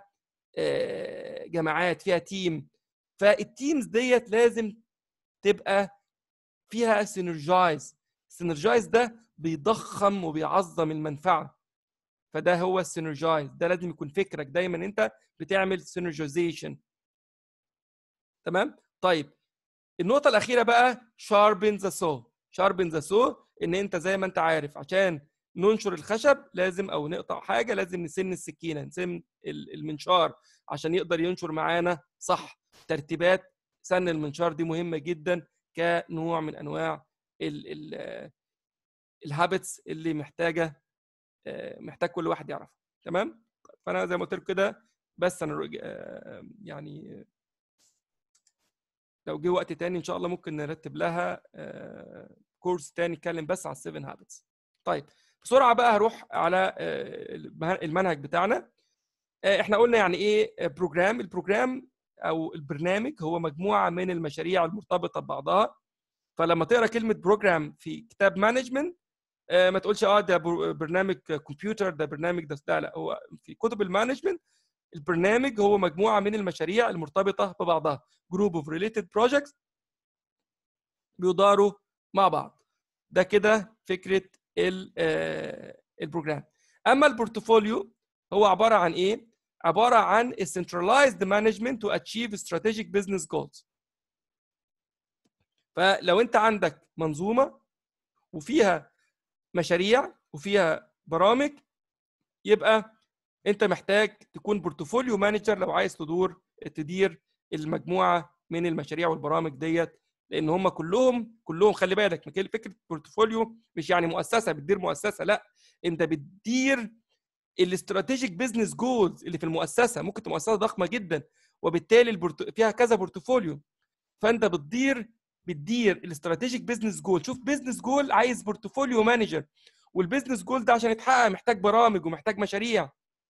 جماعات فيها تيم فالتيمز ديت لازم تبقى فيها سينرجايز السينرجايز ده بيضخم وبيعظم المنفعه فده هو السينرجايز ده لازم يكون فكرك دايما انت بتعمل سينرجايزيشن تمام طيب النقطه الاخيره بقى شاربن ذا سو شاربن ذا سو ان انت زي ما انت عارف عشان ننشر الخشب لازم او نقطع حاجه لازم نسن السكينه نسن المنشار عشان يقدر ينشر معانا صح ترتيبات سن المنشار دي مهمه جدا كنوع من انواع الهابتس اللي محتاجه محتاج كل واحد يعرفها تمام فانا زي ما قلت لكم كده بس انا يعني لو جه وقت تاني ان شاء الله ممكن نرتب لها كورس تاني يتكلم بس على السيفن هابتس طيب بسرعه بقى هروح على المنهج بتاعنا احنا قلنا يعني ايه بروجرام البروجرام او البرنامج هو مجموعه من المشاريع المرتبطه ببعضها فلما تقرا كلمه بروجرام في كتاب مانجمنت ما تقولش اه ده برنامج كمبيوتر ده برنامج ده لا لا هو في كتب المانجمنت البرنامج هو مجموعه من المشاريع المرتبطه ببعضها جروب اوف ريليتد بروجكتس بيداروا مع بعض ده كده فكره البروجرام اما البورتفوليو هو عباره عن ايه عباره عن centralized management to achieve strategic business goals فلو انت عندك منظومه وفيها مشاريع وفيها برامج يبقى انت محتاج تكون بورتفوليو مانجر لو عايز تدور تدير المجموعه من المشاريع والبرامج ديت لان هم كلهم كلهم خلي بالك فكره بورتفوليو مش يعني مؤسسه بتدير مؤسسه لا انت بتدير الاستراتيجيك بزنس جولز اللي في المؤسسه ممكن تبقى مؤسسه ضخمه جدا وبالتالي البورت... فيها كذا بورتفوليو فانت بتدير بتدير الاستراتيجيك بزنس جول شوف بزنس جول عايز بورتفوليو مانجر والبزنس جول ده عشان يتحقق محتاج برامج ومحتاج مشاريع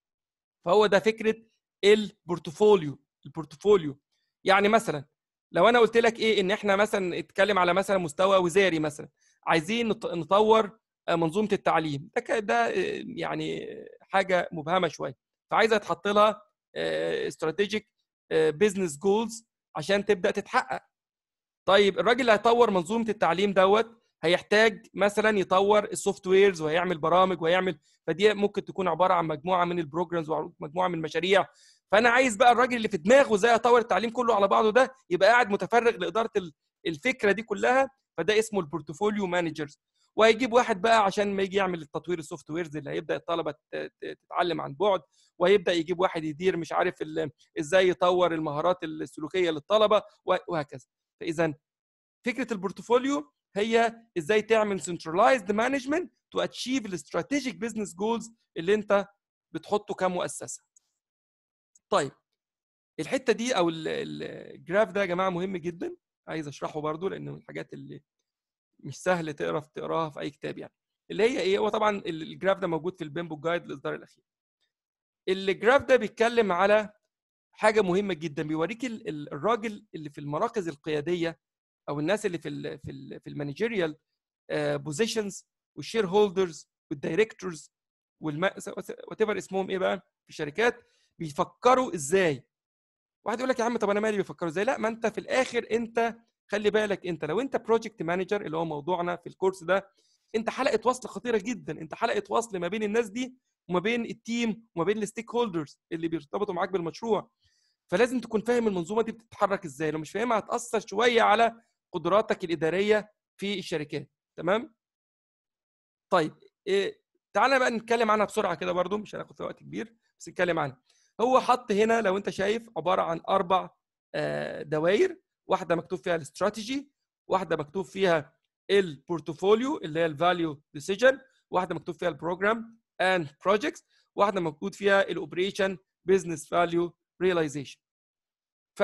فهو ده فكره البورتفوليو البورتفوليو يعني مثلا لو انا قلت لك ايه ان احنا مثلا اتكلم على مثلا مستوى وزاري مثلا عايزين نطور منظومه التعليم ده ده يعني حاجه مبهمه شويه فعايزه تحط لها استراتيجيك بزنس جولز عشان تبدا تتحقق طيب الراجل اللي هيطور منظومه التعليم دوت هيحتاج مثلا يطور السوفت ويرز وهيعمل برامج وهيعمل فدي ممكن تكون عباره عن مجموعه من البروجرامز ومجموعه من المشاريع فانا عايز بقى الراجل اللي في دماغه ازاي اطور التعليم كله على بعضه ده يبقى قاعد متفرغ لاداره الفكره دي كلها فده اسمه البورتفوليو مانجرز وهيجيب واحد بقى عشان ما يجي يعمل التطوير السوفت ويرز اللي هيبدا الطلبه تتعلم عن بعد وهيبدا يجيب واحد يدير مش عارف ازاي يطور المهارات السلوكيه للطلبه وهكذا فاذا فكره البورتفوليو هي ازاي تعمل centralized management to achieve the strategic business goals اللي انت بتحطه كمؤسسه. طيب الحته دي او الجراف ده يا جماعه مهم جدا عايز اشرحه برضو لانه من الحاجات اللي مش سهل تقرا تقراها في اي كتاب يعني اللي هي ايه هو طبعا الجراف ده موجود في البيمبو جايد الاصدار الاخير الجراف ده بيتكلم على حاجه مهمه جدا بيوريك الراجل اللي في المراكز القياديه او الناس اللي في ال في ال في المانجيريال بوزيشنز والشير هولدرز والدايركتورز وات ايفر اسمهم ايه بقى في الشركات بيفكروا ازاي واحد يقول لك يا عم طب انا مالي بيفكروا ازاي لا ما انت في الاخر انت خلي بالك انت لو انت بروجكت مانجر اللي هو موضوعنا في الكورس ده انت حلقه وصل خطيره جدا انت حلقه وصل ما بين الناس دي وما بين التيم وما بين الستيك هولدرز اللي بيرتبطوا معاك بالمشروع فلازم تكون فاهم المنظومه دي بتتحرك ازاي لو مش فاهمها هتاثر شويه على قدراتك الاداريه في الشركات تمام طيب إيه تعالى بقى نتكلم عنها بسرعه كده برضو مش هناخد وقت كبير بس نتكلم عنها هو حط هنا لو انت شايف عباره عن اربع دوائر واحده مكتوب فيها الاستراتيجي واحده مكتوب فيها البورتفوليو اللي هي الفاليو ديسيجن واحده مكتوب فيها البروجرام اند بروجكتس واحده مكتوب فيها الاوبريشن بزنس فاليو ريلايزيشن ف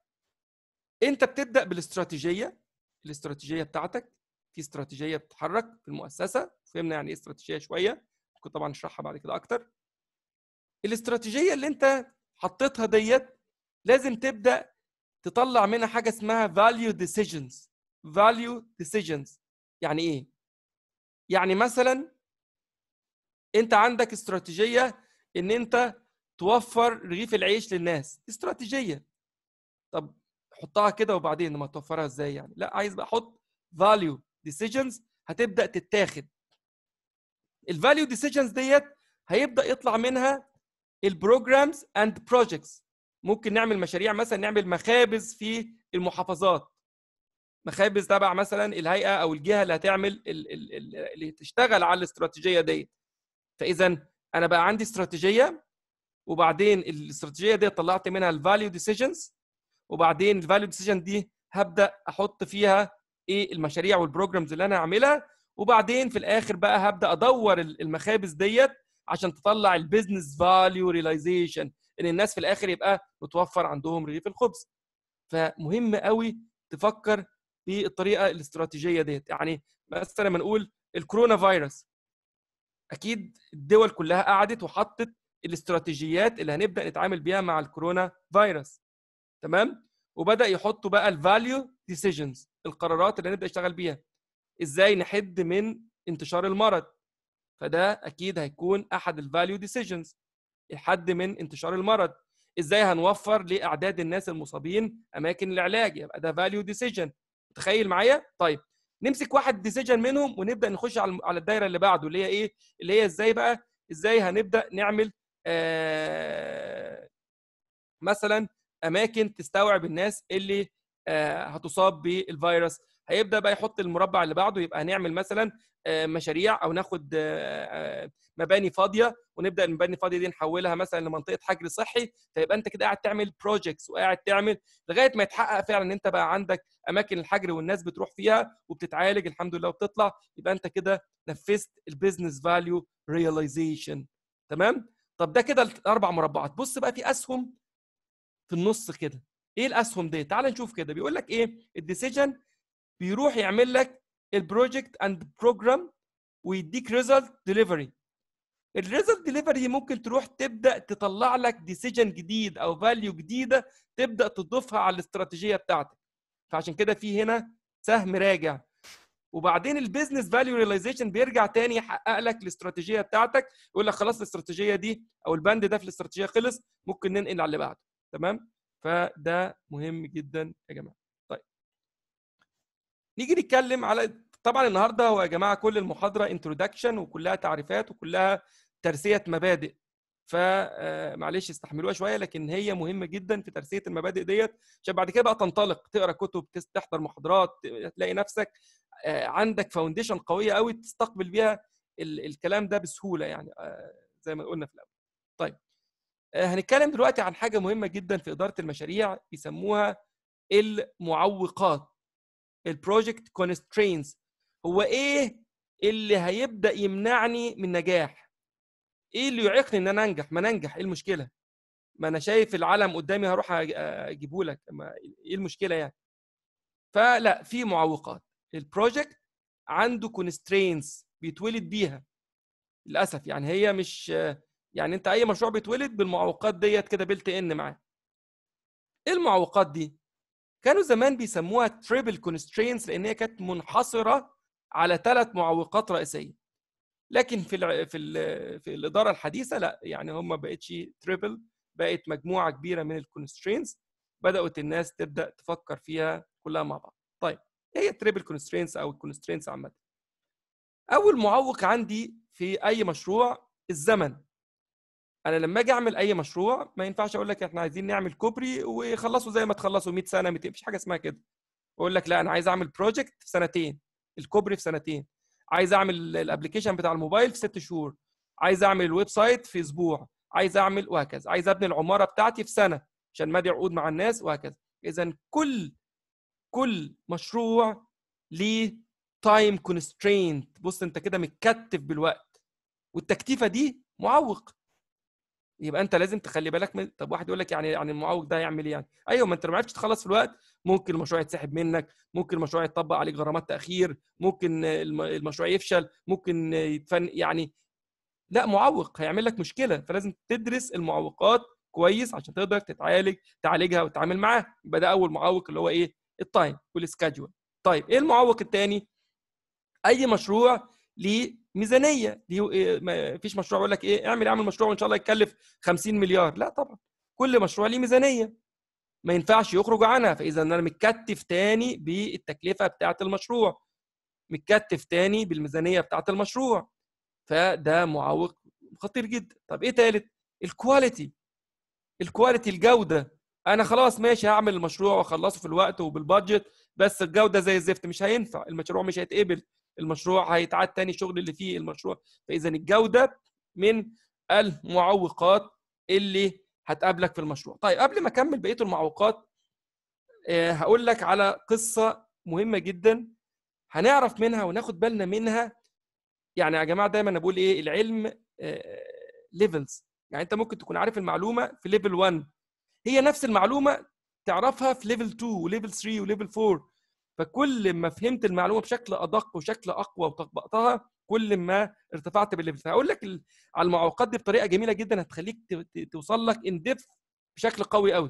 انت بتبدا بالاستراتيجيه الاستراتيجيه بتاعتك في استراتيجيه بتتحرك في المؤسسه فهمنا يعني ايه استراتيجيه شويه ممكن طبعا نشرحها بعد كده اكتر الاستراتيجيه اللي انت حطيتها ديت لازم تبدا تطلع منها حاجه اسمها value decisions value decisions يعني ايه يعني مثلا انت عندك استراتيجيه ان انت توفر رغيف العيش للناس استراتيجيه طب حطها كده وبعدين ما توفرها ازاي يعني لا عايز بقى احط value decisions هتبدا تتاخد الفاليو decisions ديت هيبدا يطلع منها البروجرامز اند بروجكتس ممكن نعمل مشاريع مثلا نعمل مخابز في المحافظات مخابز تبع مثلا الهيئه او الجهه اللي هتعمل اللي تشتغل على الاستراتيجيه ديت فاذا انا بقى عندي استراتيجيه وبعدين الاستراتيجيه دي طلعت منها الفاليو ديسيجنز وبعدين الفاليو ديسيجن دي هبدا احط فيها ايه المشاريع والبروجرامز اللي انا هعملها وبعدين في الاخر بقى هبدا ادور المخابز ديت عشان تطلع البيزنس فاليو ريلايزيشن ان الناس في الاخر يبقى متوفر عندهم رغيف الخبز فمهم قوي تفكر بالطريقه الاستراتيجيه ديت يعني مثلا لما نقول الكورونا فيروس اكيد الدول كلها قعدت وحطت الاستراتيجيات اللي هنبدا نتعامل بيها مع الكورونا فيروس تمام وبدا يحطوا بقى الفاليو ديسيجنز القرارات اللي هنبدا نشتغل بيها ازاي نحد من انتشار المرض فده اكيد هيكون احد الفاليو ديسيجنز الحد من انتشار المرض ازاي هنوفر لاعداد الناس المصابين اماكن العلاج يبقى ده فاليو ديسيجن متخيل معايا طيب نمسك واحد ديسيجن منهم ونبدا نخش على على الدايره اللي بعده اللي هي ايه اللي هي ازاي بقى ازاي هنبدا نعمل آه مثلا اماكن تستوعب الناس اللي آه هتصاب بالفيروس هيبدا بقى يحط المربع اللي بعده يبقى هنعمل مثلا مشاريع او ناخد مباني فاضيه ونبدا المباني الفاضيه دي نحولها مثلا لمنطقه حجر صحي فيبقى انت كده قاعد تعمل بروجكتس وقاعد تعمل لغايه ما يتحقق فعلا ان انت بقى عندك اماكن الحجر والناس بتروح فيها وبتتعالج الحمد لله وبتطلع يبقى انت كده نفذت البيزنس فاليو ريلايزيشن تمام طب ده كده الاربع مربعات بص بقى في اسهم في النص كده ايه الاسهم دي تعال نشوف كده بيقول لك ايه الديسيجن بيروح يعمل لك البروجكت اند بروجرام ويديك ريزلت ديليفري الريزلت ديليفري ممكن تروح تبدا تطلع لك ديسيجن جديد او فاليو جديده تبدا تضيفها على الاستراتيجيه بتاعتك فعشان كده في هنا سهم راجع وبعدين البيزنس فاليو ريلايزيشن بيرجع تاني يحقق لك الاستراتيجيه بتاعتك يقول لك خلاص الاستراتيجيه دي او البند ده في الاستراتيجيه خلص ممكن ننقل على اللي بعده تمام فده مهم جدا يا جماعه طيب نيجي نتكلم على طبعا النهارده هو يا جماعه كل المحاضره انترودكشن وكلها تعريفات وكلها ترسيه مبادئ فمعلش استحملوها شويه لكن هي مهمه جدا في ترسيه المبادئ ديت عشان بعد كده بقى تنطلق تقرا كتب تحضر محاضرات تلاقي نفسك عندك فاونديشن قويه قوي تستقبل بيها الكلام ده بسهوله يعني زي ما قلنا في الاول. طيب هنتكلم دلوقتي عن حاجه مهمه جدا في اداره المشاريع بيسموها المعوقات البروجكت كونسترينز هو ايه اللي هيبدا يمنعني من نجاح ايه اللي يعيقني ان انا انجح ما ننجح ايه المشكله ما انا شايف العلم قدامي هروح اجيبه لك ايه المشكله يعني فلا في معوقات البروجكت عنده كونسترينز بيتولد بيها للاسف يعني هي مش يعني انت اي مشروع بيتولد بالمعوقات ديت كده بلت ان معاه ايه المعوقات دي كانوا زمان بيسموها تريبل كونسترينز لان هي كانت منحصره على ثلاث معوقات رئيسيه لكن في ال في ال في الاداره الحديثه لا يعني هم ما بقتش تريبل بقت مجموعه كبيره من الكونسترينز بدات الناس تبدا تفكر فيها كلها مع بعض طيب ايه هي التريبل كونسترينز او الكونسترينز عامه اول معوق عندي في اي مشروع الزمن انا لما اجي اعمل اي مشروع ما ينفعش اقول لك احنا عايزين نعمل كوبري ويخلصوا زي ما تخلصوا 100 سنه 200 مفيش حاجه اسمها كده اقول لك لا انا عايز اعمل بروجكت في سنتين الكوبري في سنتين عايز اعمل الابلكيشن بتاع الموبايل في ست شهور عايز اعمل الويب سايت في اسبوع عايز اعمل وهكذا عايز ابني العماره بتاعتي في سنه عشان مادي عقود مع الناس وهكذا اذا كل كل مشروع ليه تايم كونسترينت بص انت كده متكتف بالوقت والتكتيفه دي معوق يبقى انت لازم تخلي بالك من طب واحد يقول لك يعني يعني المعوق ده يعمل ايه يعني ايوه ما انت لو ما عرفتش تخلص في الوقت ممكن المشروع يتسحب منك ممكن المشروع يتطبق عليك غرامات تاخير ممكن المشروع يفشل ممكن يتفن يعني لا معوق هيعمل لك مشكله فلازم تدرس المعوقات كويس عشان تقدر تتعالج تعالجها وتتعامل معاها يبقى ده اول معوق اللي هو ايه التايم والسكادجول طيب ايه المعوق الثاني اي مشروع ليه ميزانيه دي ما فيش مشروع يقول لك ايه اعمل اعمل مشروع وان شاء الله يتكلف 50 مليار لا طبعا كل مشروع ليه ميزانيه ما ينفعش يخرج عنها فاذا انا متكتف تاني بالتكلفه بتاعه المشروع متكتف تاني بالميزانيه بتاعه المشروع فده معوق خطير جدا طب ايه تالت الكواليتي الكواليتي الجوده انا خلاص ماشي هعمل المشروع واخلصه في الوقت وبالبادجت بس الجوده زي الزفت مش هينفع المشروع مش هيتقبل المشروع هيتعاد تاني الشغل اللي فيه المشروع فاذا الجوده من المعوقات اللي هتقابلك في المشروع طيب قبل ما اكمل بقيه المعوقات هقول لك على قصه مهمه جدا هنعرف منها وناخد بالنا منها يعني يا جماعه دايما انا بقول ايه العلم ليفلز يعني انت ممكن تكون عارف المعلومه في ليفل 1 هي نفس المعلومه تعرفها في ليفل 2 وليفل 3 وليفل 4 فكل ما فهمت المعلومه بشكل ادق وشكل اقوى وطبقتها كل ما ارتفعت بالليفل هقول لك على المعوقات دي بطريقه جميله جدا هتخليك توصل لك ان ديف بشكل قوي قوي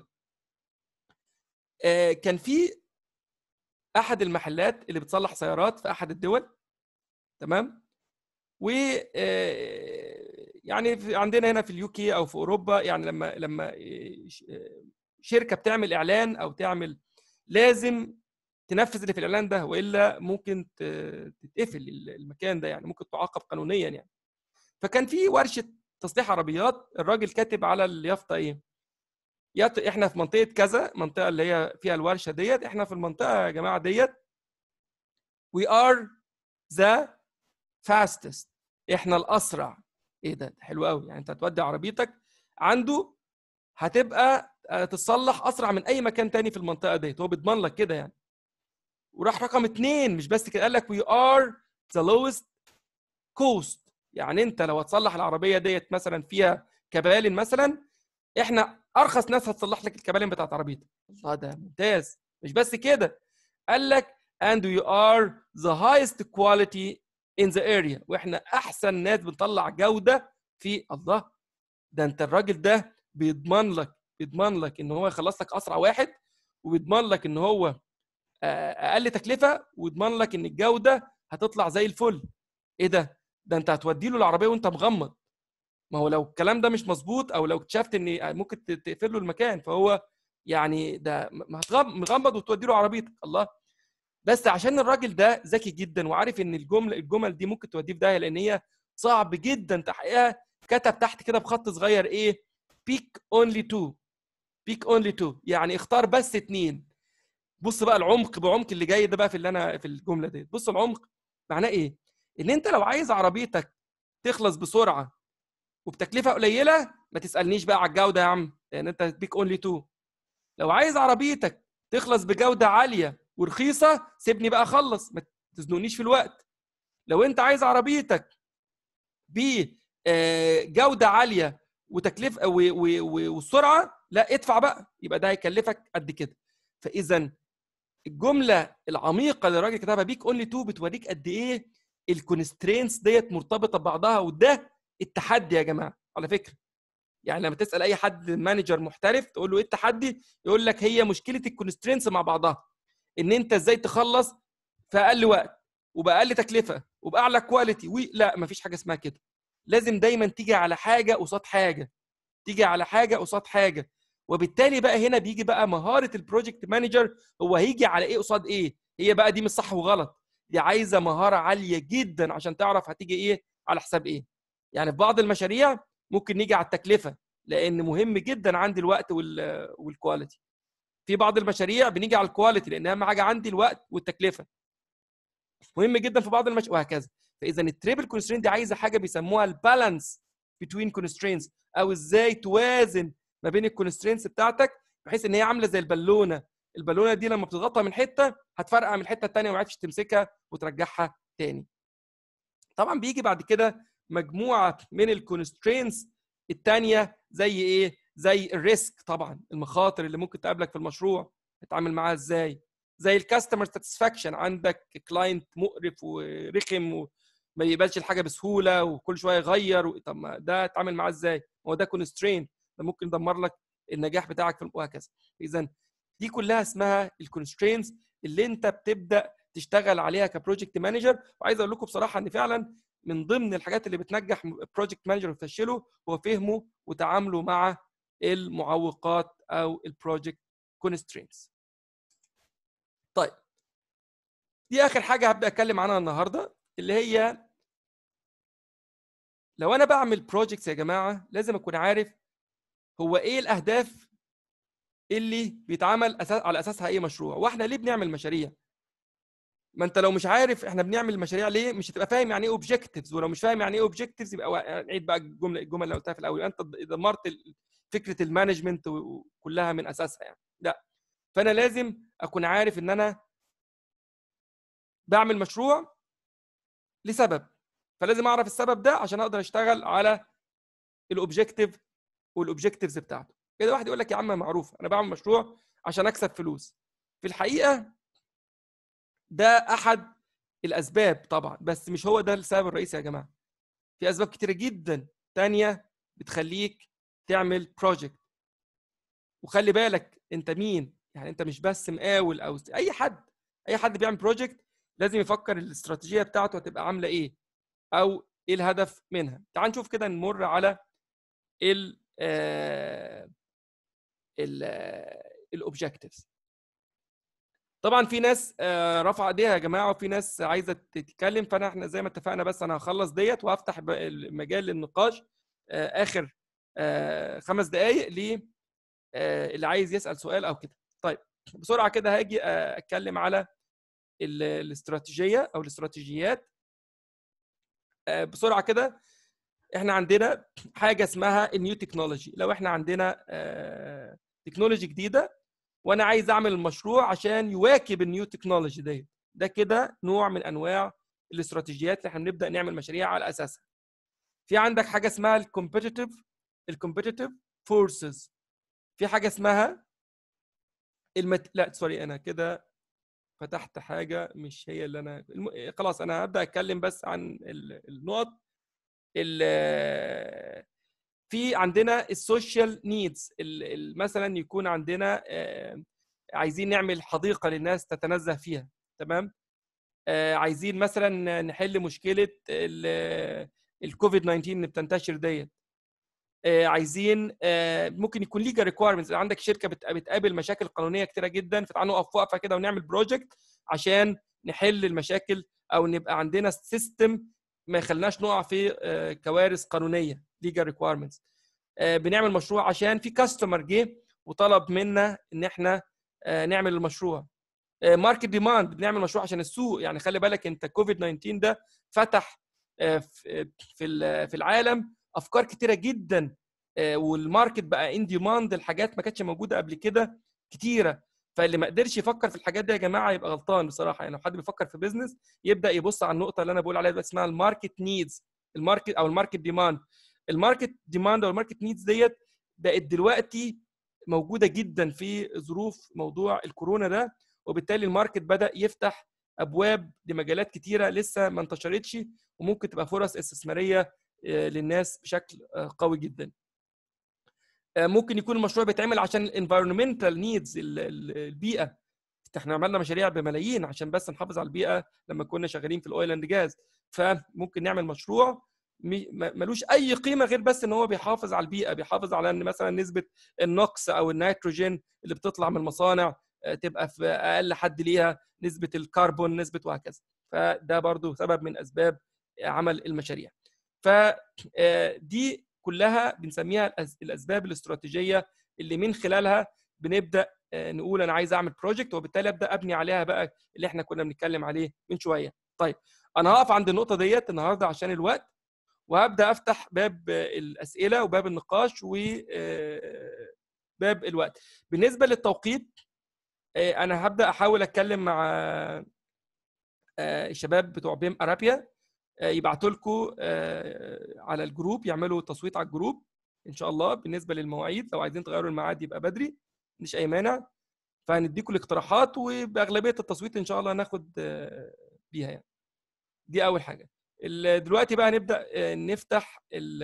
آه، كان في احد المحلات اللي بتصلح سيارات في احد الدول تمام و آه، يعني في عندنا هنا في اليو كي او في اوروبا يعني لما لما آه، شركه بتعمل اعلان او تعمل لازم تنفذ اللي في الاعلان ده والا ممكن تتقفل المكان ده يعني ممكن تعاقب قانونيا يعني فكان في ورشه تصليح عربيات الراجل كاتب على اليافطه ايه احنا في منطقه كذا منطقه اللي هي فيها الورشه ديت احنا في المنطقه يا جماعه ديت we are the fastest احنا الاسرع ايه ده حلو قوي يعني انت هتودي عربيتك عنده هتبقى آه، تتصلح اسرع من اي مكان تاني في المنطقه ديت هو بيضمن لك كده يعني وراح رقم اثنين مش بس كده قال لك we are the lowest cost يعني انت لو هتصلح العربيه ديت مثلا فيها كبالن مثلا احنا ارخص ناس هتصلح لك الكبالن بتاعت عربيتك الله ده ممتاز مش بس كده قال لك and we are the highest quality in the area واحنا احسن ناس بنطلع جوده في الله ده انت الراجل ده بيضمن لك بيضمن لك ان هو يخلص لك اسرع واحد وبيضمن لك ان هو اقل تكلفه ويضمن لك ان الجوده هتطلع زي الفل ايه ده ده انت هتودي له العربيه وانت مغمض ما هو لو الكلام ده مش مظبوط او لو اكتشفت ان ممكن تقفل له المكان فهو يعني ده مغمض وتودي له عربيتك الله بس عشان الراجل ده ذكي جدا وعارف ان الجمل الجمل دي ممكن توديه في داهيه لان هي صعب جدا تحقيقها كتب تحت كده بخط صغير ايه بيك اونلي تو بيك اونلي تو يعني اختار بس اثنين بص بقى العمق بعمق اللي جاي ده بقى في اللي انا في الجمله دي بص العمق معناه ايه ان انت لو عايز عربيتك تخلص بسرعه وبتكلفه قليله ما تسالنيش بقى على الجوده يا عم لان انت بيك اونلي تو لو عايز عربيتك تخلص بجوده عاليه ورخيصه سيبني بقى اخلص ما تزنقنيش في الوقت لو انت عايز عربيتك بجوده آه، عاليه وتكلفه والسرعه لا ادفع بقى يبقى ده هيكلفك قد كده فاذا الجمله العميقه اللي الراجل كتبها بيك اونلي تو بتوريك قد ايه الكونسترينس ديت مرتبطه ببعضها وده التحدي يا جماعه على فكره يعني لما تسال اي حد مانجر محترف تقول له ايه التحدي يقول لك هي مشكله الكونسترينس مع بعضها ان انت ازاي تخلص في اقل وقت وباقل تكلفه وباعلى كواليتي وي لا مفيش حاجه اسمها كده لازم دايما تيجي على حاجه قصاد حاجه تيجي على حاجه قصاد حاجه وبالتالي بقى هنا بيجي بقى مهاره البروجكت مانجر هو هيجي على ايه قصاد ايه هي بقى دي مش صح وغلط دي عايزه مهاره عاليه جدا عشان تعرف هتيجي ايه على حساب ايه يعني في بعض المشاريع ممكن نيجي على التكلفه لان مهم جدا عندي الوقت والكواليتي في بعض المشاريع بنيجي على الكواليتي لان اهم حاجه عندي الوقت والتكلفه مهم جدا في بعض المشاريع وهكذا فاذا التريبل كونسترين دي عايزه حاجه بيسموها البالانس بتوين كونسترينز او ازاي توازن ما بين الكونسترينز بتاعتك بحيث ان هي عامله زي البالونه البالونه دي لما بتضغطها من حته هتفرقع من الحته الثانيه وما عرفتش تمسكها وترجعها تاني طبعا بيجي بعد كده مجموعه من الكونسترينز الثانيه زي ايه زي الريسك طبعا المخاطر اللي ممكن تقابلك في المشروع تتعامل معاها ازاي زي الكاستمر ساتسفاكشن عندك كلاينت مقرف ورخم وما يقبلش الحاجه بسهوله وكل شويه يغير طب ما ده اتعامل معاه ازاي هو ده كونسترين ده ممكن يدمر لك النجاح بتاعك في وهكذا اذا دي كلها اسمها الكونسترينز اللي انت بتبدا تشتغل عليها كبروجكت مانجر وعايز اقول لكم بصراحه ان فعلا من ضمن الحاجات اللي بتنجح بروجكت مانجر وتفشله هو فهمه وتعامله مع المعوقات او البروجكت كونسترينز طيب دي اخر حاجه هبدا اتكلم عنها النهارده اللي هي لو انا بعمل بروجكتس يا جماعه لازم اكون عارف هو ايه الاهداف اللي بيتعمل أساس على اساسها اي مشروع واحنا ليه بنعمل مشاريع ما انت لو مش عارف احنا بنعمل مشاريع ليه مش هتبقى فاهم يعني ايه اوبجكتيفز ولو مش فاهم يعني ايه اوبجكتيفز يبقى نعيد بقى الجمله الجمل اللي قلتها في الاول انت دمرت فكره المانجمنت كلها من اساسها يعني لا فانا لازم اكون عارف ان انا بعمل مشروع لسبب فلازم اعرف السبب ده عشان اقدر اشتغل على الاوبجكتيف والاوبجكتيفز بتاعته كده واحد يقول لك يا عم معروف انا بعمل مشروع عشان اكسب فلوس في الحقيقه ده احد الاسباب طبعا بس مش هو ده السبب الرئيسي يا جماعه في اسباب كتيره جدا تانية بتخليك تعمل بروجكت وخلي بالك انت مين يعني انت مش بس مقاول او اي حد اي حد بيعمل بروجكت لازم يفكر الاستراتيجيه بتاعته هتبقى عامله ايه او ايه الهدف منها تعال نشوف كده نمر على ال ال الاوبجكتيفز طبعا في ناس آه، رفع ايديها يا جماعه وفي ناس عايزه تتكلم فانا احنا زي ما اتفقنا بس انا هخلص ديت وهفتح المجال للنقاش آه، اخر آه، خمس دقائق ل اللي عايز يسال سؤال او كده طيب بسرعه كده هاجي اتكلم على الاستراتيجيه او الاستراتيجيات بسرعه كده احنا عندنا حاجه اسمها النيو تكنولوجي لو احنا عندنا تكنولوجي جديده وانا عايز اعمل المشروع عشان يواكب النيو تكنولوجي ديت ده كده نوع من انواع الاستراتيجيات اللي احنا بنبدا نعمل مشاريع على اساسها في عندك حاجه اسمها الكومبيتيتيف الكومبيتيتيف فورسز في حاجه اسمها المت... لا سوري انا كده فتحت حاجه مش هي اللي انا الم... خلاص انا هبدا اتكلم بس عن النقط في عندنا السوشيال نيدز مثلا يكون عندنا عايزين نعمل حديقه للناس تتنزه فيها تمام عايزين مثلا نحل مشكله الكوفيد 19 اللي بتنتشر ديت عايزين ممكن يكون ليجا ريكوايرمنتس عندك شركه بتقابل مشاكل قانونيه كتيره جدا فتعالوا نقف وقفه كده ونعمل بروجكت عشان نحل المشاكل او نبقى عندنا سيستم ما يخليناش نقع في كوارث قانونيه ليجا ريكوايرمنتس بنعمل مشروع عشان في كاستمر جه وطلب منا ان احنا نعمل المشروع ماركت ديماند بنعمل مشروع عشان السوق يعني خلي بالك انت كوفيد 19 ده فتح في في العالم افكار كتيره جدا والماركت بقى ان ديماند الحاجات ما كانتش موجوده قبل كده كتيره فاللي ما قدرش يفكر في الحاجات دي يا جماعه يبقى غلطان بصراحه يعني لو حد بيفكر في بزنس يبدا يبص على النقطه اللي انا بقول عليها دلوقتي اسمها الماركت نيدز الماركت او الماركت ديماند الماركت ديماند او الماركت نيدز ديت بقت دلوقتي موجوده جدا في ظروف موضوع الكورونا ده وبالتالي الماركت بدا يفتح ابواب لمجالات كتيره لسه ما انتشرتش وممكن تبقى فرص استثماريه للناس بشكل قوي جدا ممكن يكون المشروع بيتعمل عشان الانفايرمنتال نيدز البيئه احنا عملنا مشاريع بملايين عشان بس نحافظ على البيئه لما كنا شغالين في الاويل اند جاز فممكن نعمل مشروع ملوش اي قيمه غير بس ان هو بيحافظ على البيئه بيحافظ على ان مثلا نسبه النقص او النيتروجين اللي بتطلع من المصانع تبقى في اقل حد ليها نسبه الكربون نسبه وهكذا فده برضو سبب من اسباب عمل المشاريع فدي كلها بنسميها الاسباب الاستراتيجيه اللي من خلالها بنبدا نقول انا عايز اعمل بروجكت وبالتالي ابدا ابني عليها بقى اللي احنا كنا بنتكلم عليه من شويه طيب انا هقف عند النقطه ديت النهارده عشان الوقت وهبدا افتح باب الاسئله وباب النقاش وباب الوقت بالنسبه للتوقيت انا هبدا احاول اتكلم مع الشباب بتوع بيم ارابيا يبعتوا لكم على الجروب يعملوا تصويت على الجروب ان شاء الله بالنسبه للمواعيد لو عايزين تغيروا الميعاد يبقى بدري مفيش اي مانع فهنديكم الاقتراحات وباغلبيه التصويت ان شاء الله هناخد بيها يعني دي اول حاجه دلوقتي بقى نبدا نفتح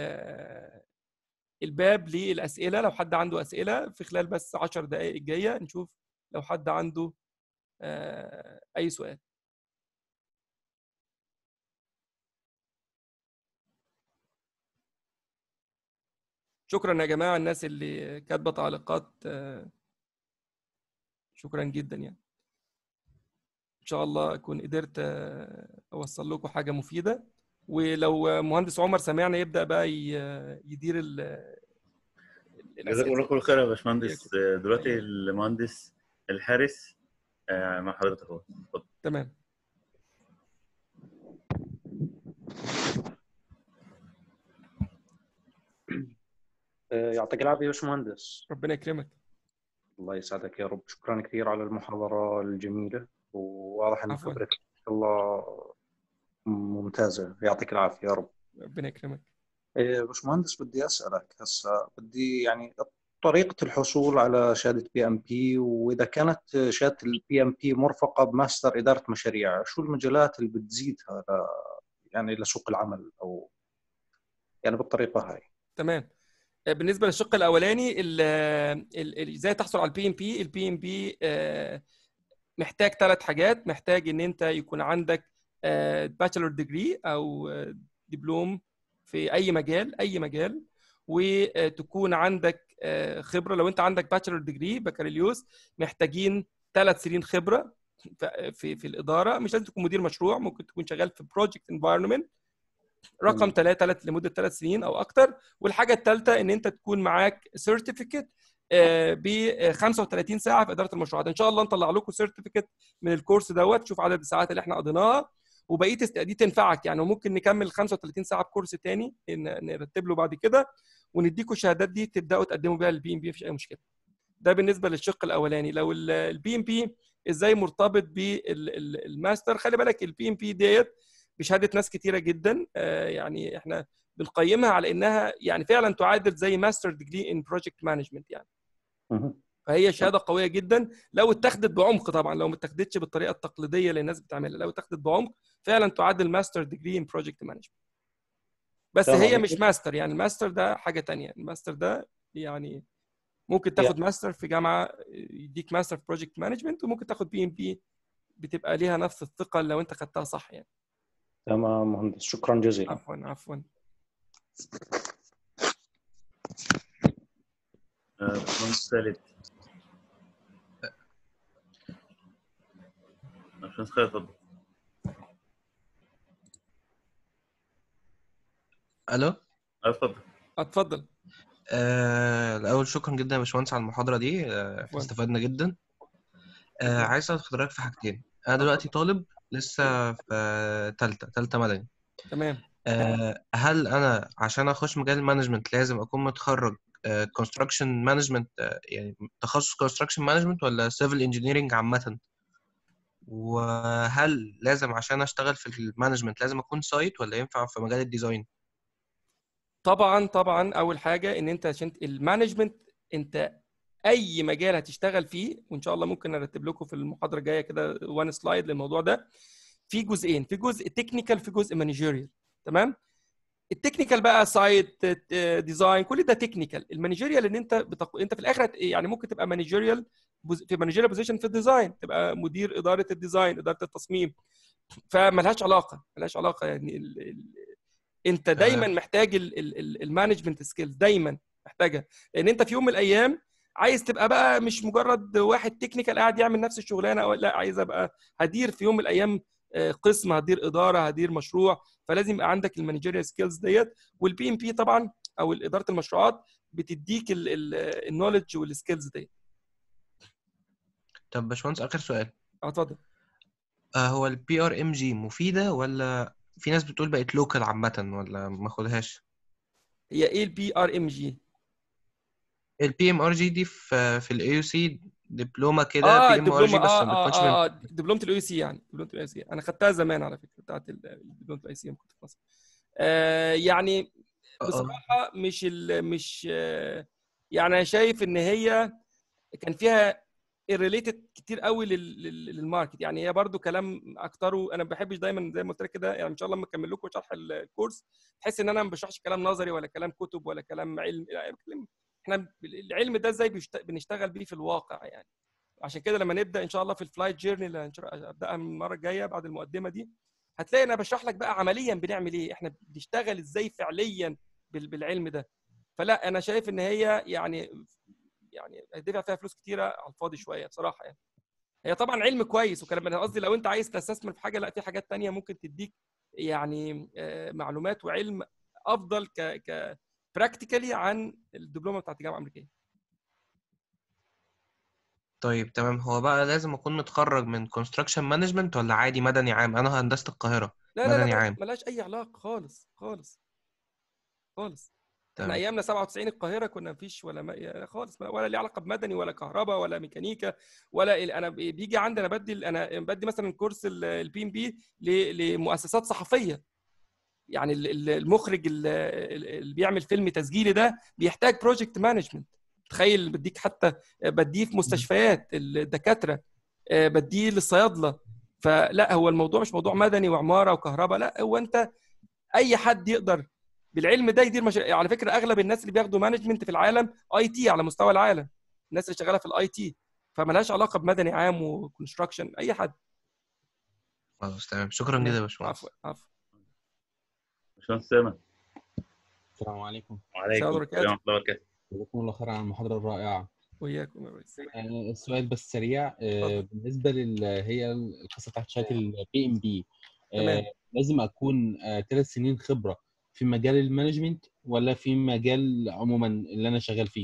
الباب للاسئله لو حد عنده اسئله في خلال بس 10 دقائق الجايه نشوف لو حد عنده اي سؤال شكرا يا جماعه الناس اللي كاتبه تعليقات شكرا جدا يعني ان شاء الله اكون قدرت اوصل لكم حاجه مفيده ولو مهندس عمر سمعنا يبدا بقى يدير ال جزاكم الله كل خير يا باشمهندس دلوقتي المهندس الحارس مع حضرتك اهو تمام يعطيك العافيه يا باشمهندس ربنا يكرمك الله يسعدك يا رب شكرا كثير على المحاضره الجميله وواضح ان خبرتك الله ممتازه يعطيك العافيه يا رب ربنا يكرمك باشمهندس بدي اسالك هسه بدي يعني طريقة الحصول على شهادة بي ام بي واذا كانت شهادة البي ام بي مرفقة بماستر إدارة مشاريع، شو المجالات اللي بتزيدها يعني لسوق العمل او يعني بالطريقة هاي؟ تمام. بالنسبة للشق الأولاني ازاي تحصل على البي ام بي؟ البي ام بي محتاج ثلاث حاجات، محتاج ان انت يكون عندك باتشلر ديجري او دبلوم في اي مجال اي مجال وتكون عندك خبره لو انت عندك باتشلر ديجري بكالوريوس محتاجين ثلاث سنين خبره في في الاداره مش لازم تكون مدير مشروع ممكن تكون شغال في بروجكت انفايرمنت رقم ثلاثة لمده ثلاث سنين او اكثر والحاجه الثالثه ان انت تكون معاك سيرتيفيكت ب 35 ساعه في اداره المشروعات ان شاء الله نطلع لكم سيرتيفيكت من الكورس دوت شوف عدد الساعات اللي احنا قضيناها وبقيه دي تنفعك يعني وممكن نكمل 35 ساعه بكورس تاني نرتب له بعد كده ونديكم الشهادات دي تبداوا تقدموا بيها للبي ام بي مفيش اي مشكله ده بالنسبه للشق الاولاني لو البي ام بي ازاي مرتبط بالماستر خلي بالك البي ام بي ديت بشهاده ناس كتيره جدا يعني احنا بنقيمها على انها يعني فعلا تعادل زي ماستر ديجري ان بروجكت مانجمنت يعني فهي شهاده قويه جدا لو اتخذت بعمق طبعا لو ما اتخذتش بالطريقه التقليديه اللي الناس بتعملها لو اتخذت بعمق فعلا تعادل ماستر ديجري ان بروجكت مانجمنت بس هي مش ماستر يعني الماستر ده حاجه تانية الماستر ده يعني ممكن تاخد ماستر في جامعه يديك ماستر في بروجكت مانجمنت وممكن تاخد بي ام بي بتبقى ليها نفس الثقه لو انت خدتها صح يعني تمام مهندس شكرا جزيلا عفوا عفوا باشمهندس خالد باشمهندس خالد اتفضل الو اتفضل اتفضل آه الاول شكرا جدا يا باشمهندس على المحاضره دي آه استفدنا جدا آه عايز اسال حضرتك في حاجتين انا دلوقتي طالب لسه في ثالثه ثالثه مدني تمام آه هل انا عشان اخش مجال المانجمنت لازم اكون متخرج كونستراكشن uh, مانجمنت uh, يعني تخصص كونستراكشن مانجمنت ولا سيفل انجينيرنج عامه وهل لازم عشان اشتغل في المانجمنت لازم اكون سايت ولا ينفع في مجال الديزاين طبعا طبعا اول حاجه ان انت عشان المانجمنت انت اي مجال هتشتغل فيه وان شاء الله ممكن ارتب لكم في المحاضره الجايه كده وان سلايد للموضوع ده في جزئين في جزء تكنيكال في جزء مانجيريال تمام التكنيكال بقى سايت ديزاين كل ده تكنيكال المانجيريال ان انت بتق... انت في الاخر يعني ممكن تبقى مانجيريال في مانجيريال بوزيشن في الديزاين تبقى مدير اداره الديزاين اداره التصميم فملهاش علاقه ملهاش علاقه يعني ال... ال... انت دايما محتاج المانجمنت سكيلز دايما محتاجها لان انت في يوم من الايام عايز تبقى بقى مش مجرد واحد تكنيكال قاعد يعمل نفس الشغلانه او لا عايز ابقى هدير في يوم من الايام قسم هدير اداره هدير مشروع فلازم يبقى عندك المانجيريال سكيلز ديت والبي ام بي طبعا او اداره المشروعات بتديك النولج والسكيلز ديت طب باشمهندس اخر سؤال اه اتفضل آه هو البي ار ام جي مفيده ولا في ناس بتقول بقت لوكال عامه ولا ما اخدهاش هي ايه البي ار ام جي البي ام ار جي دي في في الاي يو سي دبلومه كده اه بي ام ار جي دبلومه بس اه ما بتكونش اه, من- آه دبلومه الاي سي يعني دبلومه الاي سي انا خدتها زمان على فكره بتاعت ال- دبلومه الاي سي لما كنت في مصر آه يعني آه. بصراحه مش ال مش آه يعني انا شايف ان هي كان فيها ريليتد كتير قوي لل- لل- للماركت يعني هي برضو كلام اكتره انا ما بحبش دايما زي ما قلت لك كده يعني ان شاء الله لما اكمل لكم شرح ال- الكورس تحس ان انا ما بشرحش كلام نظري ولا كلام كتب ولا كلام علم لا، بتكلم- احنا العلم ده ازاي بيشت- بنشتغل بيه في الواقع يعني عشان كده لما نبدا ان شاء الله في الفلايت جيرني اللي هنشر- ابداها من المره الجايه بعد المقدمه دي هتلاقي انا بشرح لك بقى عمليا بنعمل ايه احنا بنشتغل ازاي فعليا بال- بالعلم ده فلا انا شايف ان هي يعني يعني هتدفع فيها فلوس كتيره على الفاضي شويه بصراحه يعني هي طبعا علم كويس وكلام انا قصدي لو انت عايز تستثمر في حاجه لا في حاجات تانية ممكن تديك يعني آه، معلومات وعلم افضل ك ك براكتيكالي عن الدبلومه بتاعت الجامعه الامريكيه طيب تمام هو بقى لازم اكون متخرج من كونستراكشن مانجمنت ولا عادي مدني عام انا هندسه القاهره لا لا مدني لا عام. ملهاش اي علاقه خالص خالص خالص احنا تمام. ايامنا 97 القاهره كنا مفيش ولا ما يعني خالص ولا ليه علاقه بمدني ولا كهرباء ولا ميكانيكا ولا ال- انا بي- بيجي عندي انا بدي انا بدي مثلا كورس البي ام بي لمؤسسات صحفيه يعني ال- ال- المخرج ال- ال- اللي بيعمل فيلم تسجيلي ده بيحتاج بروجكت مانجمنت تخيل بديك حتى بديه في مستشفيات الدكاتره بديه للصيادله فلا هو الموضوع مش موضوع مدني وعماره وكهرباء لا هو انت اي حد يقدر بالعلم ده يدير مشاريع على فكره اغلب الناس اللي بياخدوا مانجمنت في العالم اي تي على مستوى العالم الناس اللي شغاله في الاي تي فمالهاش علاقه بمدني عام وكونستراكشن اي حد خلاص تمام شكرا جدا يا باشمهندس عفوا عفوا باشمهندس سامة السلام عليكم وعليكم السلام السلام ورحمة الله وبركاته جزاكم الله خير على المحاضرة الرائعة وياكم يا ريس آه، السؤال بس سريع آه، اتفضل. بالنسبة لل هي القصة بتاعت شهادة البي ام بي تمام. لازم أكون ثلاث سنين خبرة في مجال المانجمنت ولا في مجال عموما اللي أنا شغال فيه؟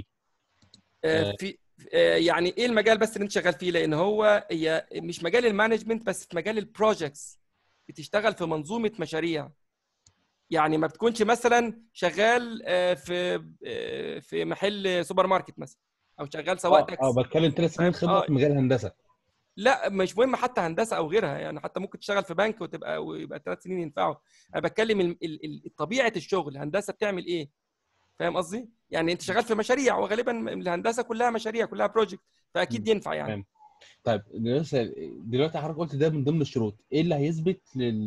آه، في آه، يعني ايه المجال بس اللي انت شغال فيه لان هو هي مش مجال المانجمنت بس في مجال البروجكتس بتشتغل في منظومه مشاريع يعني ما بتكونش مثلا شغال آه، في آه، في محل سوبر ماركت مثلا او شغال سواق اه تاكسي آه، بتكلم ثلاث سنين فاهم؟ خبرة آه. في مجال الهندسة لا مش مهم حتى هندسه او غيرها يعني حتى ممكن تشتغل في بنك وتبقى ويبقى ثلاث سنين ينفعوا انا بتكلم ال- ال- ال- طبيعه الشغل هندسه بتعمل ايه فاهم قصدي يعني انت شغال في مشاريع وغالبا الهندسه كلها مشاريع كلها بروجكت فاكيد ينفع يعني تمام. طيب دلوقتي دلوقتي حضرتك قلت ده من ضمن الشروط ايه اللي هيثبت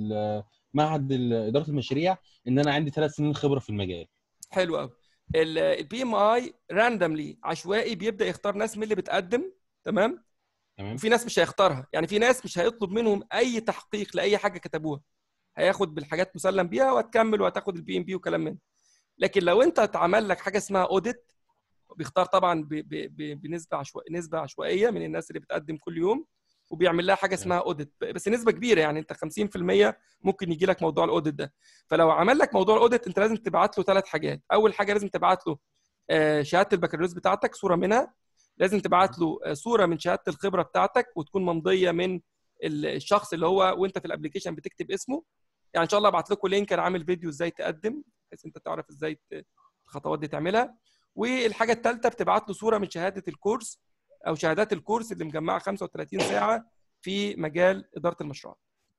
للمعهد اداره المشاريع ان انا عندي ثلاث سنين خبره في المجال حلو قوي البي ام اي راندملي عشوائي بيبدا يختار ناس من اللي بتقدم تمام تمام وفي ناس مش هيختارها يعني في ناس مش هيطلب منهم اي تحقيق لاي حاجه كتبوها هياخد بالحاجات مسلم بيها وهتكمل وهتاخد البي ام بي وكلام من ده. لكن لو انت اتعمل لك حاجه اسمها اوديت بيختار طبعا ب- ب- ب- بنسبه عشوائيه نسبه عشوائيه من الناس اللي بتقدم كل يوم وبيعمل لها حاجه اسمها اوديت بس نسبه كبيره يعني انت 50% ممكن يجي لك موضوع الاوديت ده فلو عمل لك موضوع الاوديت انت لازم تبعت له ثلاث حاجات اول حاجه لازم تبعت له آه، شهاده البكالوريوس بتاعتك صوره منها لازم تبعت له آه، صوره من شهاده الخبره بتاعتك وتكون ممضيه من ال- الشخص اللي هو وانت في الابلكيشن بتكتب اسمه يعني ان شاء الله ابعت لكم لينك انا عامل فيديو ازاي تقدم بحيث انت تعرف ازاي ت- الخطوات دي تعملها والحاجه الثالثه بتبعت له صوره من شهاده الكورس او شهادات الكورس اللي مجمعه 35 ساعه في مجال اداره المشروعات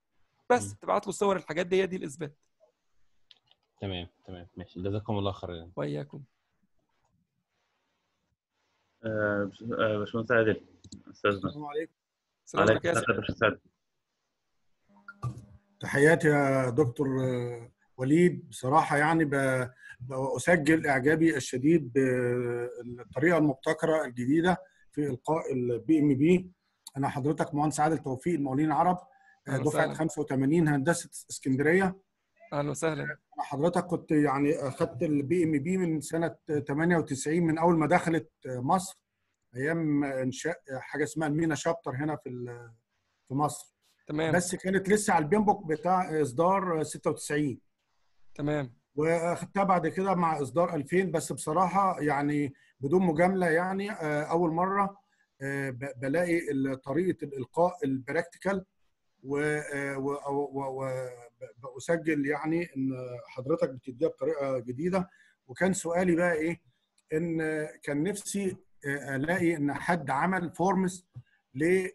بس م. تبعت له صور الحاجات دي هي دي الاثبات تمام تمام ماشي جزاكم الله خيرا واياكم آه، بش- آه، باشمهندس عادل استاذنا السلام عليكم السلام عليكم يا السلام يا باشمهندس عادل تحياتي يا دكتور آه، وليد بصراحة يعني ب- بأسجل إعجابي الشديد بالطريقة المبتكرة الجديدة في إلقاء البي إم بي أنا حضرتك مهندس عادل توفيق المقاولين العرب آه، أهلا دفعة وسهلا. 85 هندسة اسكندرية اهلا وسهلا أنا حضرتك كنت يعني أخدت البي إم بي من سنة 98 من أول ما دخلت مصر أيام إنشاء حاجة اسمها المينا شابتر هنا في ال- في مصر تمام بس كانت لسه على البيمبوك بتاع اصدار 96 تمام واخدتها بعد كده مع اصدار 2000 بس بصراحه يعني بدون مجامله يعني آه، اول مره آه، ب- بلاقي ال- طريقه الالقاء البراكتيكال وبسجل يعني ان حضرتك بتديها بطريقه جديده وكان سؤالي بقى ايه ان كان نفسي آه، الاقي ان حد عمل فورمز لل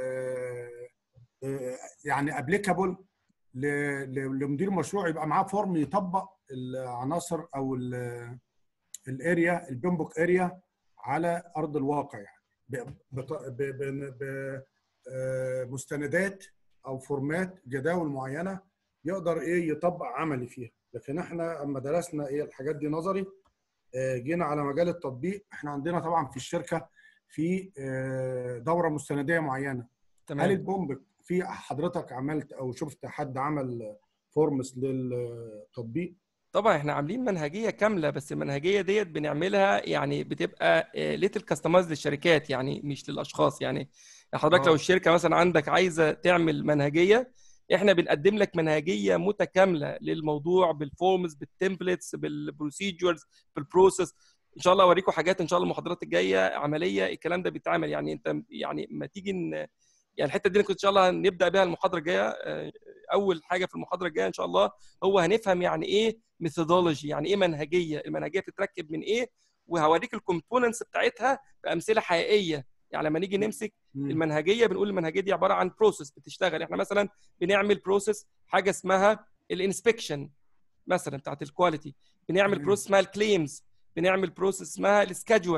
آه، يعني ابليكابل لمدير مشروع يبقى معاه فورم يطبق العناصر او ال- الاريا البيمبوك اريا على ارض الواقع يعني ب- بط- ب- ب- ب- آه، مستندات او فورمات جداول معينه يقدر ايه يطبق عملي فيها لكن احنا اما درسنا ايه الحاجات دي نظري آه، جينا على مجال التطبيق احنا عندنا طبعا في الشركه في آه، دوره مستنديه معينه هل تمام البومب في حضرتك عملت او شفت حد عمل فورمس للتطبيق طبعا احنا عاملين منهجيه كامله بس المنهجيه ديت بنعملها يعني بتبقى ليتل كاستمايز للشركات يعني مش للاشخاص يعني حضرتك آه. لو الشركه مثلا عندك عايزه تعمل منهجيه احنا بنقدم لك منهجيه متكامله للموضوع بالفورمز بالتمبلتس بالبروسيجرز بالبروسيس ان شاء الله اوريكم حاجات ان شاء الله المحاضرات الجايه عمليه الكلام ده بيتعمل يعني انت يعني ما تيجي ن- يعني الحته دي كنت ان شاء الله نبدا بيها المحاضره الجايه آه، اول حاجه في المحاضره الجايه ان شاء الله هو هنفهم يعني ايه ميثودولوجي يعني ايه منهجيه المنهجيه بتتركب من ايه وهوريك الكومبوننتس بتاعتها بامثله حقيقيه يعني لما نيجي نمسك المنهجيه بنقول المنهجيه دي عباره عن بروسيس بتشتغل احنا مثلا بنعمل بروسيس حاجه اسمها الانسبكشن مثلا بتاعت الكواليتي بنعمل تمام. بروسيس اسمها الكليمز بنعمل بروسيس اسمها السكادجول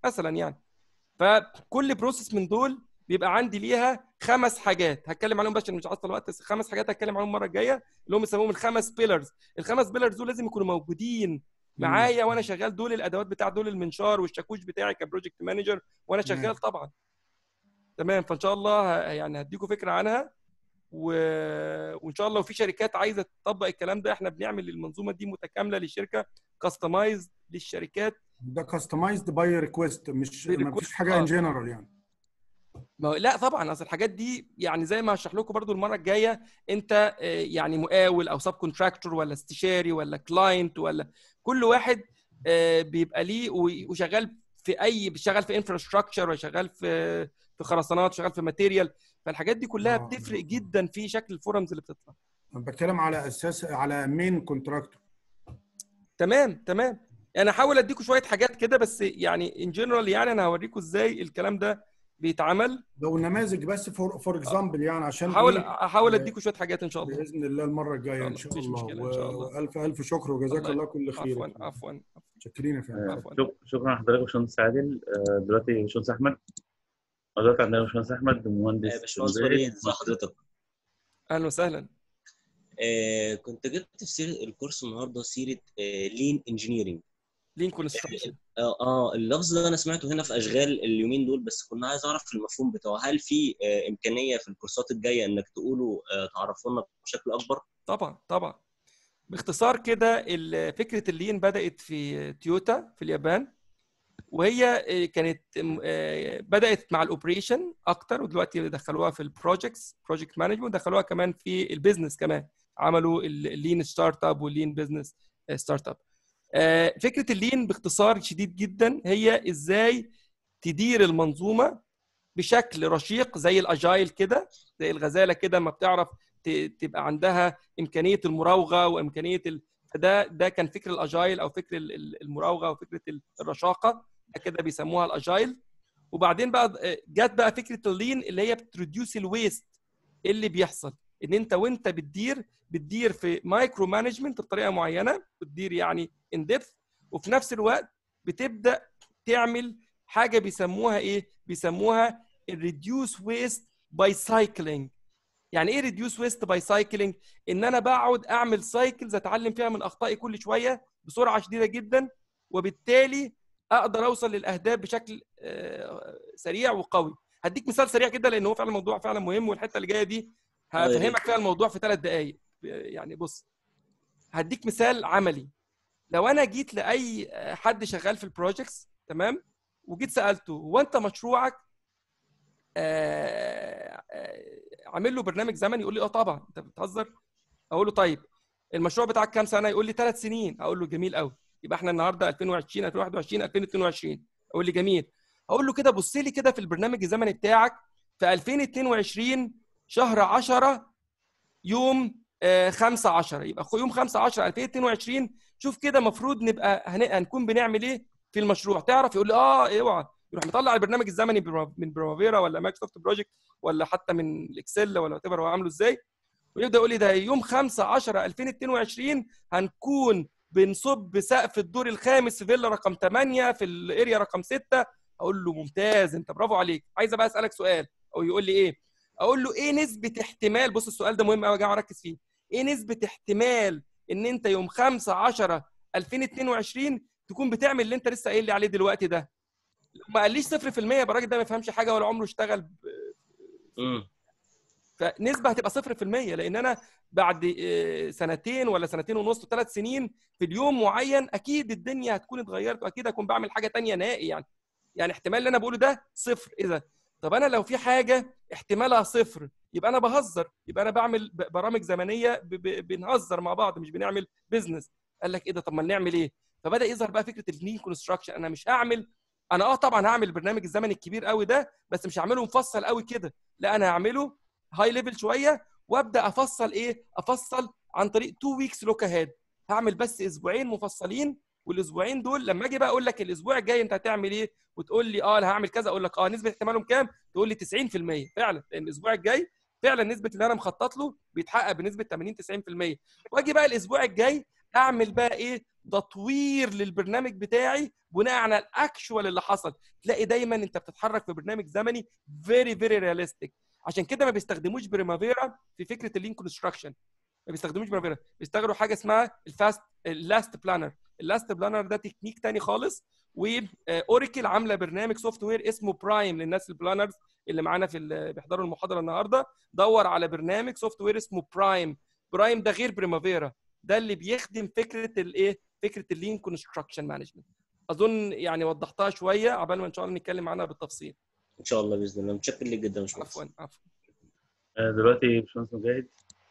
مثلا يعني فكل بروسيس من دول بيبقى عندي ليها خمس حاجات هتكلم عليهم بس مش عاطل الوقت خمس حاجات هتكلم عليهم المره الجايه اللي هم يسموهم الخمس بيلرز الخمس بيلرز دول لازم يكونوا موجودين معايا وانا شغال دول الادوات بتاع دول المنشار والشاكوش بتاعي كبروجكت مانجر وانا شغال طبعا تمام فان شاء الله يعني هديكم فكره عنها و... وان شاء الله لو في شركات عايزه تطبق الكلام ده احنا بنعمل المنظومه دي متكامله للشركه كاستمايز للشركات ده كاستمايزد باي ريكويست مش ما فيش حاجه ان جنرال يعني ما لا طبعا اصل الحاجات دي يعني زي ما هشرح لكم برضو المره الجايه انت يعني مقاول او سب كونتراكتور ولا استشاري ولا كلاينت ولا كل واحد بيبقى ليه وشغال في اي شغال في انفراستراكشر ولا شغال في في خرسانات شغال في ماتيريال فالحاجات دي كلها بتفرق جدا في شكل الفورمز اللي بتطلع بتكلم على اساس على مين كونتراكتور تمام تمام انا هحاول اديكم شويه حاجات كده بس يعني ان جنرال يعني انا هوريكم ازاي الكلام ده بيتعمل لو نماذج بس فور فور اكزامبل يعني عشان احاول احاول اديكم شويه حاجات ان شاء الله باذن الله المره الجايه ان شاء الله مشكلة إن شاء الله. والف الف شكر وجزاك الله كل خير عفوا عفوا متشكرين يا فندم آه، عفواً. شك- شكرا لحضرتك يا باشمهندس عادل آه، دلوقتي باشمهندس احمد دلوقتي عندنا باشمهندس احمد مهندس باشمهندس مدير. وليد ازي حضرتك؟ اهلا وسهلا آه كنت جبت في سيرة الكورس النهارده سيرة لين انجينيرنج لين كونستراكشن اه اه اللفظ ده انا سمعته هنا في اشغال اليومين دول بس كنا عايز اعرف المفهوم بتاعه هل في آه امكانيه في الكورسات الجايه انك تقولوا آه تعرفوا لنا بشكل اكبر؟ طبعا طبعا باختصار كده ال- فكره اللين بدات في تويوتا في اليابان وهي آه، كانت آه، بدات مع الاوبريشن اكتر ودلوقتي دخلوها في البروجكتس بروجكت مانجمنت دخلوها كمان في البيزنس كمان عملوا اللين ستارت اب واللين بزنس ستارت اب فكره اللين باختصار شديد جدا هي ازاي تدير المنظومه بشكل رشيق زي الاجايل كده زي الغزاله كده ما بتعرف ت- تبقى عندها امكانيه المراوغه وامكانيه ال... فده ده كان فكر الاجايل او فكر ال- ال- المراوغه وفكره ال- الرشاقه ده كده بيسموها الاجايل وبعدين بقى جت بقى فكره اللين اللي هي بتريديوس الويست اللي بيحصل ان انت وانت بتدير بتدير في مايكرو مانجمنت بطريقه معينه بتدير يعني ان ديبث وفي نفس الوقت بتبدا تعمل حاجه بيسموها ايه بيسموها الريديوس ويست باي سايكلينج يعني ايه ريديوس ويست باي سايكلينج ان انا بقعد اعمل سايكلز اتعلم فيها من اخطائي كل شويه بسرعه شديده جدا وبالتالي اقدر اوصل للاهداف بشكل آه، سريع وقوي هديك مثال سريع كده لان هو فعلا الموضوع فعلا مهم والحته اللي جايه دي آه، يا ريت. هفهمك فيها الموضوع في ثلاث دقائق يعني بص هديك مثال عملي لو انا جيت لاي حد شغال في البروجكتس تمام وجيت سالته هو انت مشروعك آه، آه، عامل له برنامج زمني يقول لي اه طبعا انت بتهزر اقول له طيب المشروع بتاعك كام سنه يقول لي ثلاث سنين اقول له جميل قوي يبقى احنا النهارده 2020 2021 2022 اقول لي جميل اقول له كده بص لي كده في البرنامج الزمني بتاعك في 2022 شهر 10 يوم آه، 5 10 يبقى خ- يوم 5 10 2022 شوف كده المفروض نبقى هن- هنكون بنعمل ايه في المشروع تعرف يقول لي اه اوعى يروح مطلع البرنامج الزمني برا- من برافيرا ولا مايكروسوفت بروجكت ولا حتى من الاكسل ولا وات هو عامله ازاي ويبدا يقول لي ده يوم 5 10 2022 هنكون بنصب سقف الدور الخامس في فيلا رقم 8 في الاريا رقم 6 اقول له ممتاز انت برافو عليك عايز بقى اسالك سؤال او يقول لي ايه اقول له ايه نسبه احتمال بص السؤال ده مهم قوي يا جماعه ركز فيه ايه نسبه احتمال ان انت يوم 5 10 2022 تكون بتعمل اللي انت لسه قايل لي عليه دلوقتي ده لو ما قاليش 0% يبقى الراجل ده ما يفهمش حاجه ولا عمره اشتغل ب- امم فنسبه هتبقى 0% لان انا بعد آه، سنتين ولا سنتين ونص وثلاث سنين في اليوم معين اكيد الدنيا هتكون اتغيرت واكيد هكون بعمل حاجه تانية نهائي يعني يعني احتمال اللي انا بقوله ده صفر اذا طب انا لو في حاجه احتمالها صفر يبقى انا بهزر يبقى انا بعمل ب- برامج زمنيه ب- ب- بنهزر مع بعض مش بنعمل بيزنس قال لك ايه ده طب ما نعمل ايه فبدا يظهر بقى فكره اللين كونستراكشن انا مش هعمل انا اه طبعا هعمل البرنامج الزمني الكبير قوي ده بس مش هعمله مفصل قوي كده لا انا هعمله هاي ليفل شويه وابدا افصل ايه افصل عن طريق 2 ويكس لوك اهيد هعمل بس اسبوعين مفصلين والاسبوعين دول لما اجي بقى اقول لك الاسبوع الجاي انت هتعمل ايه وتقول لي اه انا هعمل كذا اقول لك اه نسبه احتمالهم كام تقول لي 90% فعلا لان الاسبوع الجاي فعلا نسبه اللي انا مخطط له بيتحقق بنسبه 80 90% واجي بقى الاسبوع الجاي اعمل بقى ايه تطوير للبرنامج بتاعي بناء على الاكشوال اللي حصل تلاقي دايما انت بتتحرك في برنامج زمني فيري فيري رياليستيك عشان كده ما بيستخدموش بريمافيرا في فكره اللين كونستراكشن ما بيستخدموش بريمافيرا بيستخدموا حاجه اسمها الفاست اللاست بلانر اللاست بلانر ده تكنيك تاني خالص واوراكل عامله برنامج سوفت وير اسمه برايم للناس البلانرز اللي معانا في ال- بيحضروا المحاضره النهارده دور على برنامج سوفت وير اسمه برايم برايم ده غير بريمافيرا ده اللي بيخدم فكره الايه فكره اللين كونستراكشن مانجمنت اظن يعني وضحتها شويه عبال ما ان شاء الله نتكلم عنها بالتفصيل ان شاء الله باذن الله متشكر ليك جدا يا باشمهندس عفوا عفوا آه، دلوقتي باشمهندس مجاهد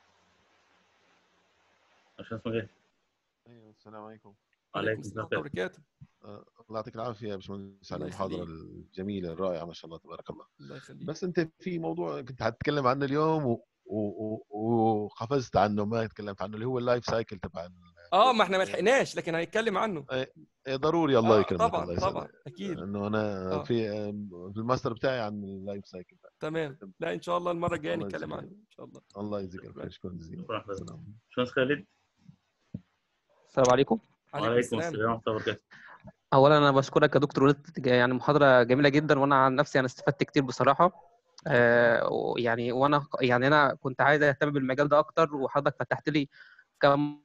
باشمهندس مجاهد ايوه السلام عليكم وعليكم السلام السلام ورحمه الله وبركاته آه، الله يعطيك العافيه يا باشمهندس على الله المحاضره يخليك. الجميله الرائعه ما شاء الله تبارك الله الله يخليك بس انت في موضوع كنت هتتكلم عنه اليوم و- و- و- وقفزت عنه ما تكلمت عنه اللي هو اللايف سايكل تبع ال- اه ما احنا ما لحقناش لكن هنتكلم عنه إيه، ضروري الله آه يكرمك طبعا الله يسعدك طبعا اكيد انه انا آه. في في الماستر بتاعي عن اللايف سايكل تمام لا ان شاء الله المره الجايه الله نتكلم يجزيك. عنه ان شاء الله الله يجزيك الخير شكرا جزيلا شكرا حضرتك. السلام. باشمهندس خالد السلام عليكم وعليكم السلام ورحمه الله وبركاته اولا انا بشكرك يا دكتور ولد يعني محاضره جميله جدا وانا عن نفسي انا استفدت كتير بصراحه آه يعني وانا يعني انا كنت عايز اهتم بالمجال ده اكتر وحضرتك فتحت لي كم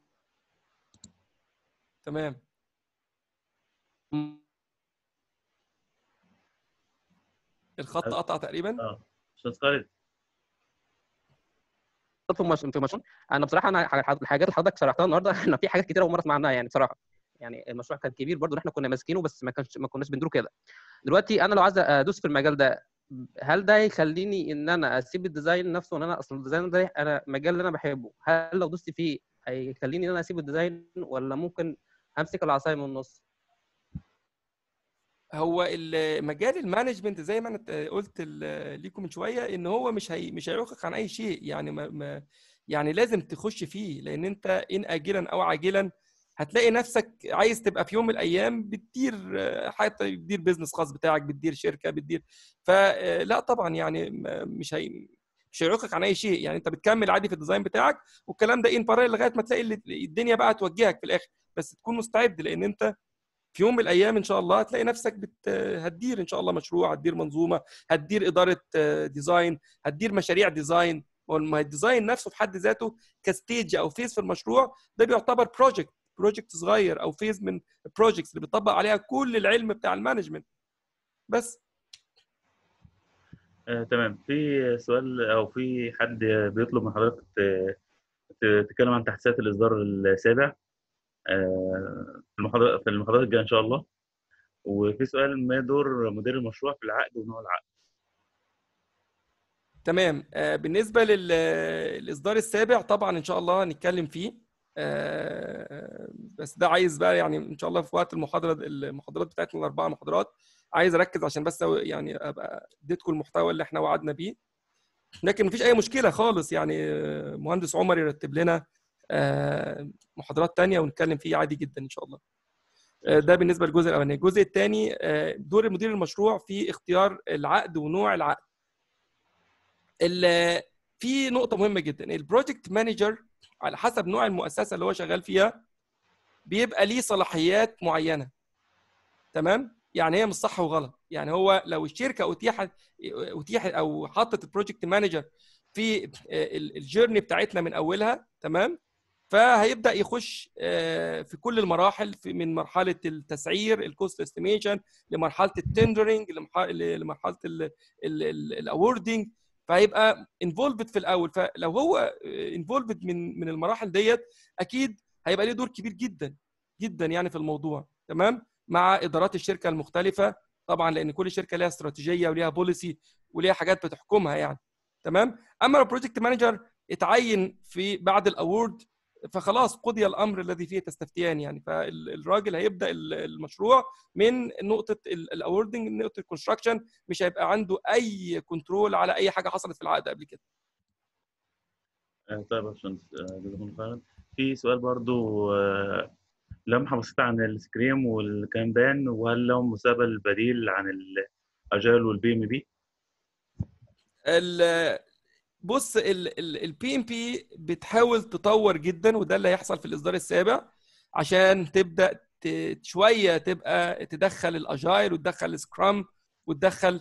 تمام الخط قطع تقريبا اه باشمهندس خالد في مش... في مشروع انا بصراحه انا ح- الحاجات اللي حضرتك شرحتها النهارده احنا في حاجات كتيره اول مره اسمع عنها يعني بصراحه يعني المشروع كان كبير برضو احنا كنا ماسكينه بس ما كانش ما كناش بنديره كده دلوقتي انا لو عايز ادوس في المجال ده هل ده يخليني ان انا اسيب الديزاين نفسه ان انا اصلا الديزاين ده انا مجال اللي انا بحبه هل لو دوست فيه هيخليني ان انا اسيب الديزاين ولا ممكن امسك العصايه من النص هو ال- مجال المانجمنت زي ما انا ت- قلت ال- ليكم من شويه ان هو مش هي مش هيعوقك عن اي شيء يعني ما ما يعني لازم تخش فيه لان انت ان اجلا او عاجلا هتلاقي نفسك عايز تبقى في يوم من الايام بتدير آه، حتى بتدير بيزنس خاص بتاعك بتدير شركه بتدير فلا طبعا يعني ما- مش هي مش هيعوقك عن اي شيء يعني انت بتكمل عادي في الديزاين بتاعك والكلام ده ان باراليل لغايه ما تلاقي اللي- الدنيا بقى توجهك في الاخر بس تكون مستعد لان انت في يوم من الايام ان شاء الله هتلاقي نفسك بت... هتدير ان شاء الله مشروع هتدير منظومه هتدير اداره آه، ديزاين هتدير مشاريع ديزاين ما الديزاين نفسه في حد ذاته كستيج او فيز في المشروع ده بيعتبر بروجكت بروجكت صغير او فيز من البروجكتس اللي بيطبق عليها كل العلم بتاع المانجمنت بس آه، تمام في سؤال او في حد بيطلب من حضرتك ت- ت- تتكلم عن تحديثات الاصدار السابع آه، في المحاضره في المحاضرات الجايه ان شاء الله وفي سؤال ما دور مدير المشروع في العقد ونوع العقد تمام آه، بالنسبه للاصدار السابع طبعا ان شاء الله هنتكلم فيه آه، بس ده عايز بقى يعني ان شاء الله في وقت المحاضره المحاضرات بتاعتنا الاربعه محاضرات عايز اركز عشان بس أو- يعني ابقى اديتكم المحتوى اللي احنا وعدنا بيه لكن مفيش اي مشكله خالص يعني آه، مهندس عمر يرتب لنا آه، محاضرات تانية ونتكلم فيه عادي جدا ان شاء الله آه، ده بالنسبه للجزء الاولاني الجزء الثاني دور مدير المشروع في اختيار العقد ونوع العقد ال- في نقطة مهمة جدا البروجكت مانجر على حسب نوع المؤسسة اللي هو شغال فيها بيبقى ليه صلاحيات معينة تمام يعني هي مش صح وغلط يعني هو لو الشركة أتيحت أتيحت أو حطت البروجكت مانجر في ال- الجيرني بتاعتنا من أولها تمام فهيبدا يخش آه، في كل المراحل في من مرحله التسعير الكوست استيميشن لمرحله التندرنج لمرحله الاوردنج فهيبقى انفولفد في الاول فلو هو انفولفد من من المراحل ديت اكيد هيبقى ليه دور كبير جدا جدا يعني في الموضوع تمام مع ادارات الشركه المختلفه طبعا لان كل شركه ليها استراتيجيه وليها بوليسي وليها حاجات بتحكمها يعني تمام اما لو بروجكت مانجر اتعين في بعد الاورد فخلاص قضي الامر الذي فيه تستفتيان يعني فالراجل هيبدا ال- المشروع من نقطه الاوردنج نقطه الكونستراكشن مش هيبقى عنده اي كنترول على اي حاجه حصلت في العقد قبل كده آه، طيب يا باشمهندس آه، جزاكم الله خيرا في سؤال برضو آه، لمحة بسيطة عن السكريم والكانبان وهل لهم مستقبل بديل عن الاجايل والبي ام بي؟ ال- بص البي ام بي بتحاول تطور جدا وده اللي هيحصل في الاصدار السابع عشان تبدا ت- شويه تبقى تدخل الاجايل وتدخل السكرام وتدخل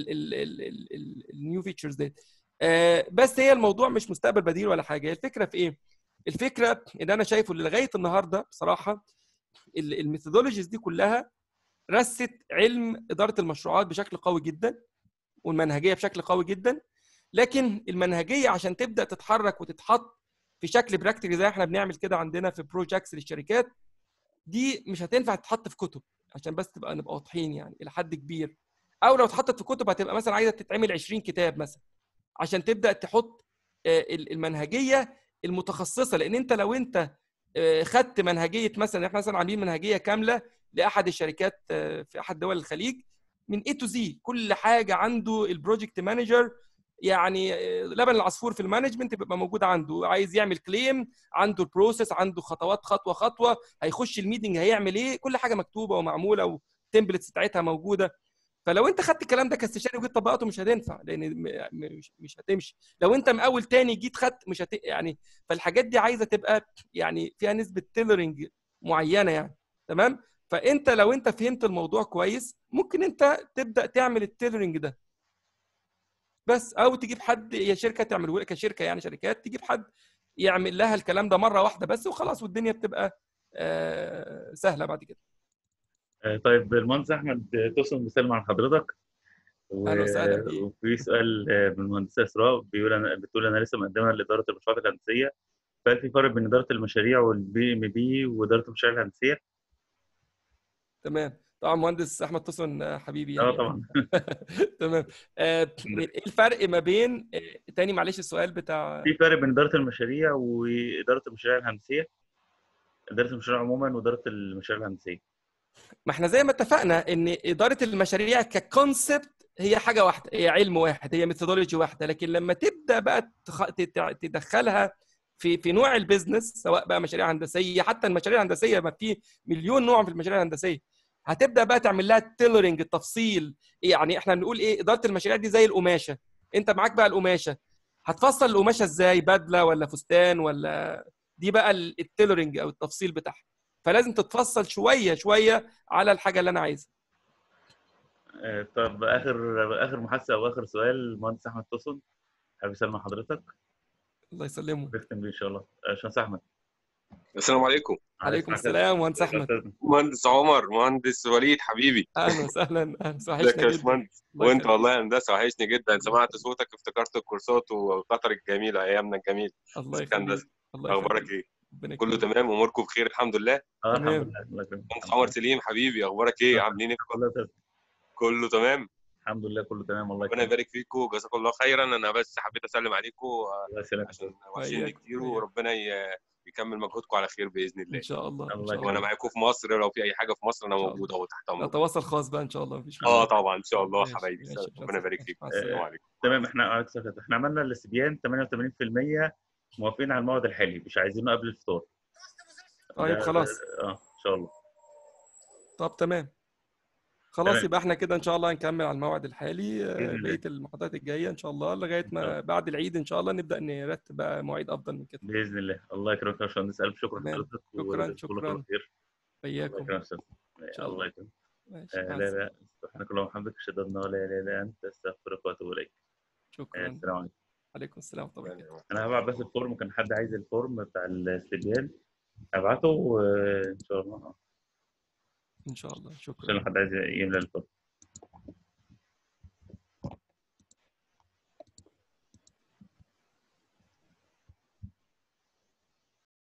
النيو فيتشرز ديت آه، بس هي الموضوع مش مستقبل بديل ولا حاجه هي الفكره في ايه الفكره ان انا شايفه اللي لغايه النهارده بصراحه الميثودولوجيز دي كلها رست علم اداره المشروعات بشكل قوي جدا والمنهجيه بشكل قوي جدا لكن المنهجيه عشان تبدا تتحرك وتتحط في شكل براكتيكي زي احنا بنعمل كده عندنا في بروجكتس للشركات دي مش هتنفع تتحط في كتب عشان بس تبقى نبقى واضحين يعني الى حد كبير او لو اتحطت في كتب هتبقى مثلا عايزه تتعمل 20 كتاب مثلا عشان تبدا تحط آه، ال- المنهجيه المتخصصه لان انت لو انت آه، خدت منهجيه مثلا احنا مثلا عاملين منهجيه كامله لاحد الشركات آه، في احد دول الخليج من اي تو زي كل حاجه عنده البروجكت مانجر يعني آه، لبن العصفور في المانجمنت بيبقى موجود عنده عايز يعمل كليم عنده البروسيس عنده خطوات خطوه خطوه هيخش الميتنج هيعمل ايه كل حاجه مكتوبه ومعموله والتمبلتس بتاعتها موجوده فلو انت خدت الكلام ده كاستشاري وجيت طبقته مش هتنفع لان م- مش مش هتمشي لو انت مقاول تاني جيت خدت مش هت يعني فالحاجات دي عايزه تبقى يعني فيها نسبه تيلرنج معينه يعني تمام فانت لو انت فهمت الموضوع كويس ممكن انت تبدا تعمل التيلرنج ده بس او تجيب حد هي شركه تعمله لك كشركه يعني شركات تجيب حد يعمل لها الكلام ده مره واحده بس وخلاص والدنيا بتبقى آه، سهله بعد كده آه، طيب المهندس احمد توسن بيسلم على حضرتك و... أهلا وسهلا بيك. وفي سؤال آه، من المهندسه اسراء بيقول انا بتقول انا لسه مقدمه لاداره المشروعات الهندسيه فهل في فرق بين اداره المشاريع والبي ام بي واداره المشاريع الهندسيه؟ تمام طبعا مهندس احمد توسن آه، حبيبي اه يعني طبعا تمام آه، ايه الفرق ما بين آه، تاني معلش السؤال بتاع في فرق بين اداره المشاريع واداره المشاريع الهندسيه اداره المشاريع عموما واداره المشاريع الهندسيه ما احنا زي ما اتفقنا ان اداره المشاريع ككونسبت هي حاجه واحده هي علم واحد هي ميثودولوجي واحده لكن لما تبدا بقى تخ... تت- تدخلها في في نوع البيزنس سواء بقى مشاريع هندسيه حتى المشاريع الهندسيه ما في مليون نوع في المشاريع الهندسيه هتبدا بقى تعمل لها التيلرنج التفصيل يعني احنا بنقول ايه اداره المشاريع دي زي القماشه انت معاك بقى القماشه هتفصل القماشه ازاي بدله ولا فستان ولا دي بقى ال- التيلرنج او التفصيل بتاعها فلازم تتفصل شويه شويه على الحاجه اللي انا عايزها آه، طب اخر اخر محادثه او اخر سؤال المهندس احمد توسن حابب اسلم على حضرتك الله يسلمه نختم بيه ان شاء الله آه، باشمهندس احمد السلام عليكم عليكم السلام مهندس احمد مهندس عمر مهندس وليد حبيبي اهلا وسهلا اهلا ازيك وحشنا يا جدا باشمهندس الله وانت يخليك. والله يا هندسه وحشني جدا سمعت صوتك افتكرت الكورسات وقطر الجميله ايامنا الجميله الله ازيك يخليك يا هندسه الله اخبارك يخليك ايه ربنا كله يكرمك. تمام اموركم بخير الحمد لله اه تمام. الحمد لله الله يكرمك مهندس عمر سليم حبيبي اخبارك ايه عاملين ايه كله تمام. كله تمام الحمد لله كله تمام الله ربنا يكرمك يبارك فيكم جزاكم الله خيرا انا بس حبيت اسلم عليكم الله يسلمك عشان وحشيني وإياك- كتير وإياك. وربنا ي- يكمل مجهودكم على خير باذن الله ان شاء الله ان الله شاء يكرمك. وانا الله معاكم في مصر لو في اي حاجه في مصر انا إن شاء موجود اهو تحت امركم نتواصل خاص بقى ان شاء الله مفيش اه مشكله طبعا ان شاء الله ماشي حبايبي ماشي ربنا يبارك فيكم مع السلامه السلام عليكم تمام احنا احنا عملنا الاستبيان 88% موافقين على الموعد الحالي مش عايزينه قبل الفطار طيب ده- خلاص اه ان شاء الله طب تمام خلاص تمام. يبقى احنا كده ان شاء الله هنكمل على الموعد الحالي آه، بإذن الله. بقيه المحاضرات الجايه ان شاء الله لغايه إن شاء الله. ما بعد العيد ان شاء الله نبدا نرتب بقى مواعيد افضل من كده باذن الله الله يكرمك يا باشمهندس الف شكر تمام. لحضرتك شكراً، وجزاكم الله شكراً. كل خير الله وإياكم يكرمك يا أستاذ. شاء الله. الله يكرمك ماشي آه، مع لا السلامه لا سبحانك اللهم وبحمدك اشهد ان لا اله الا انت استغفرك واتوب اليك آه، شكرا السلام عليكم عليكم السلام ورحمه الله وبركاته انا هبعت بس الفورم كان حد عايز الفورم بتاع الاستبيان هبعته وان شاء الله ان شاء الله عشان شكرا لو حد عايز يملى الفورم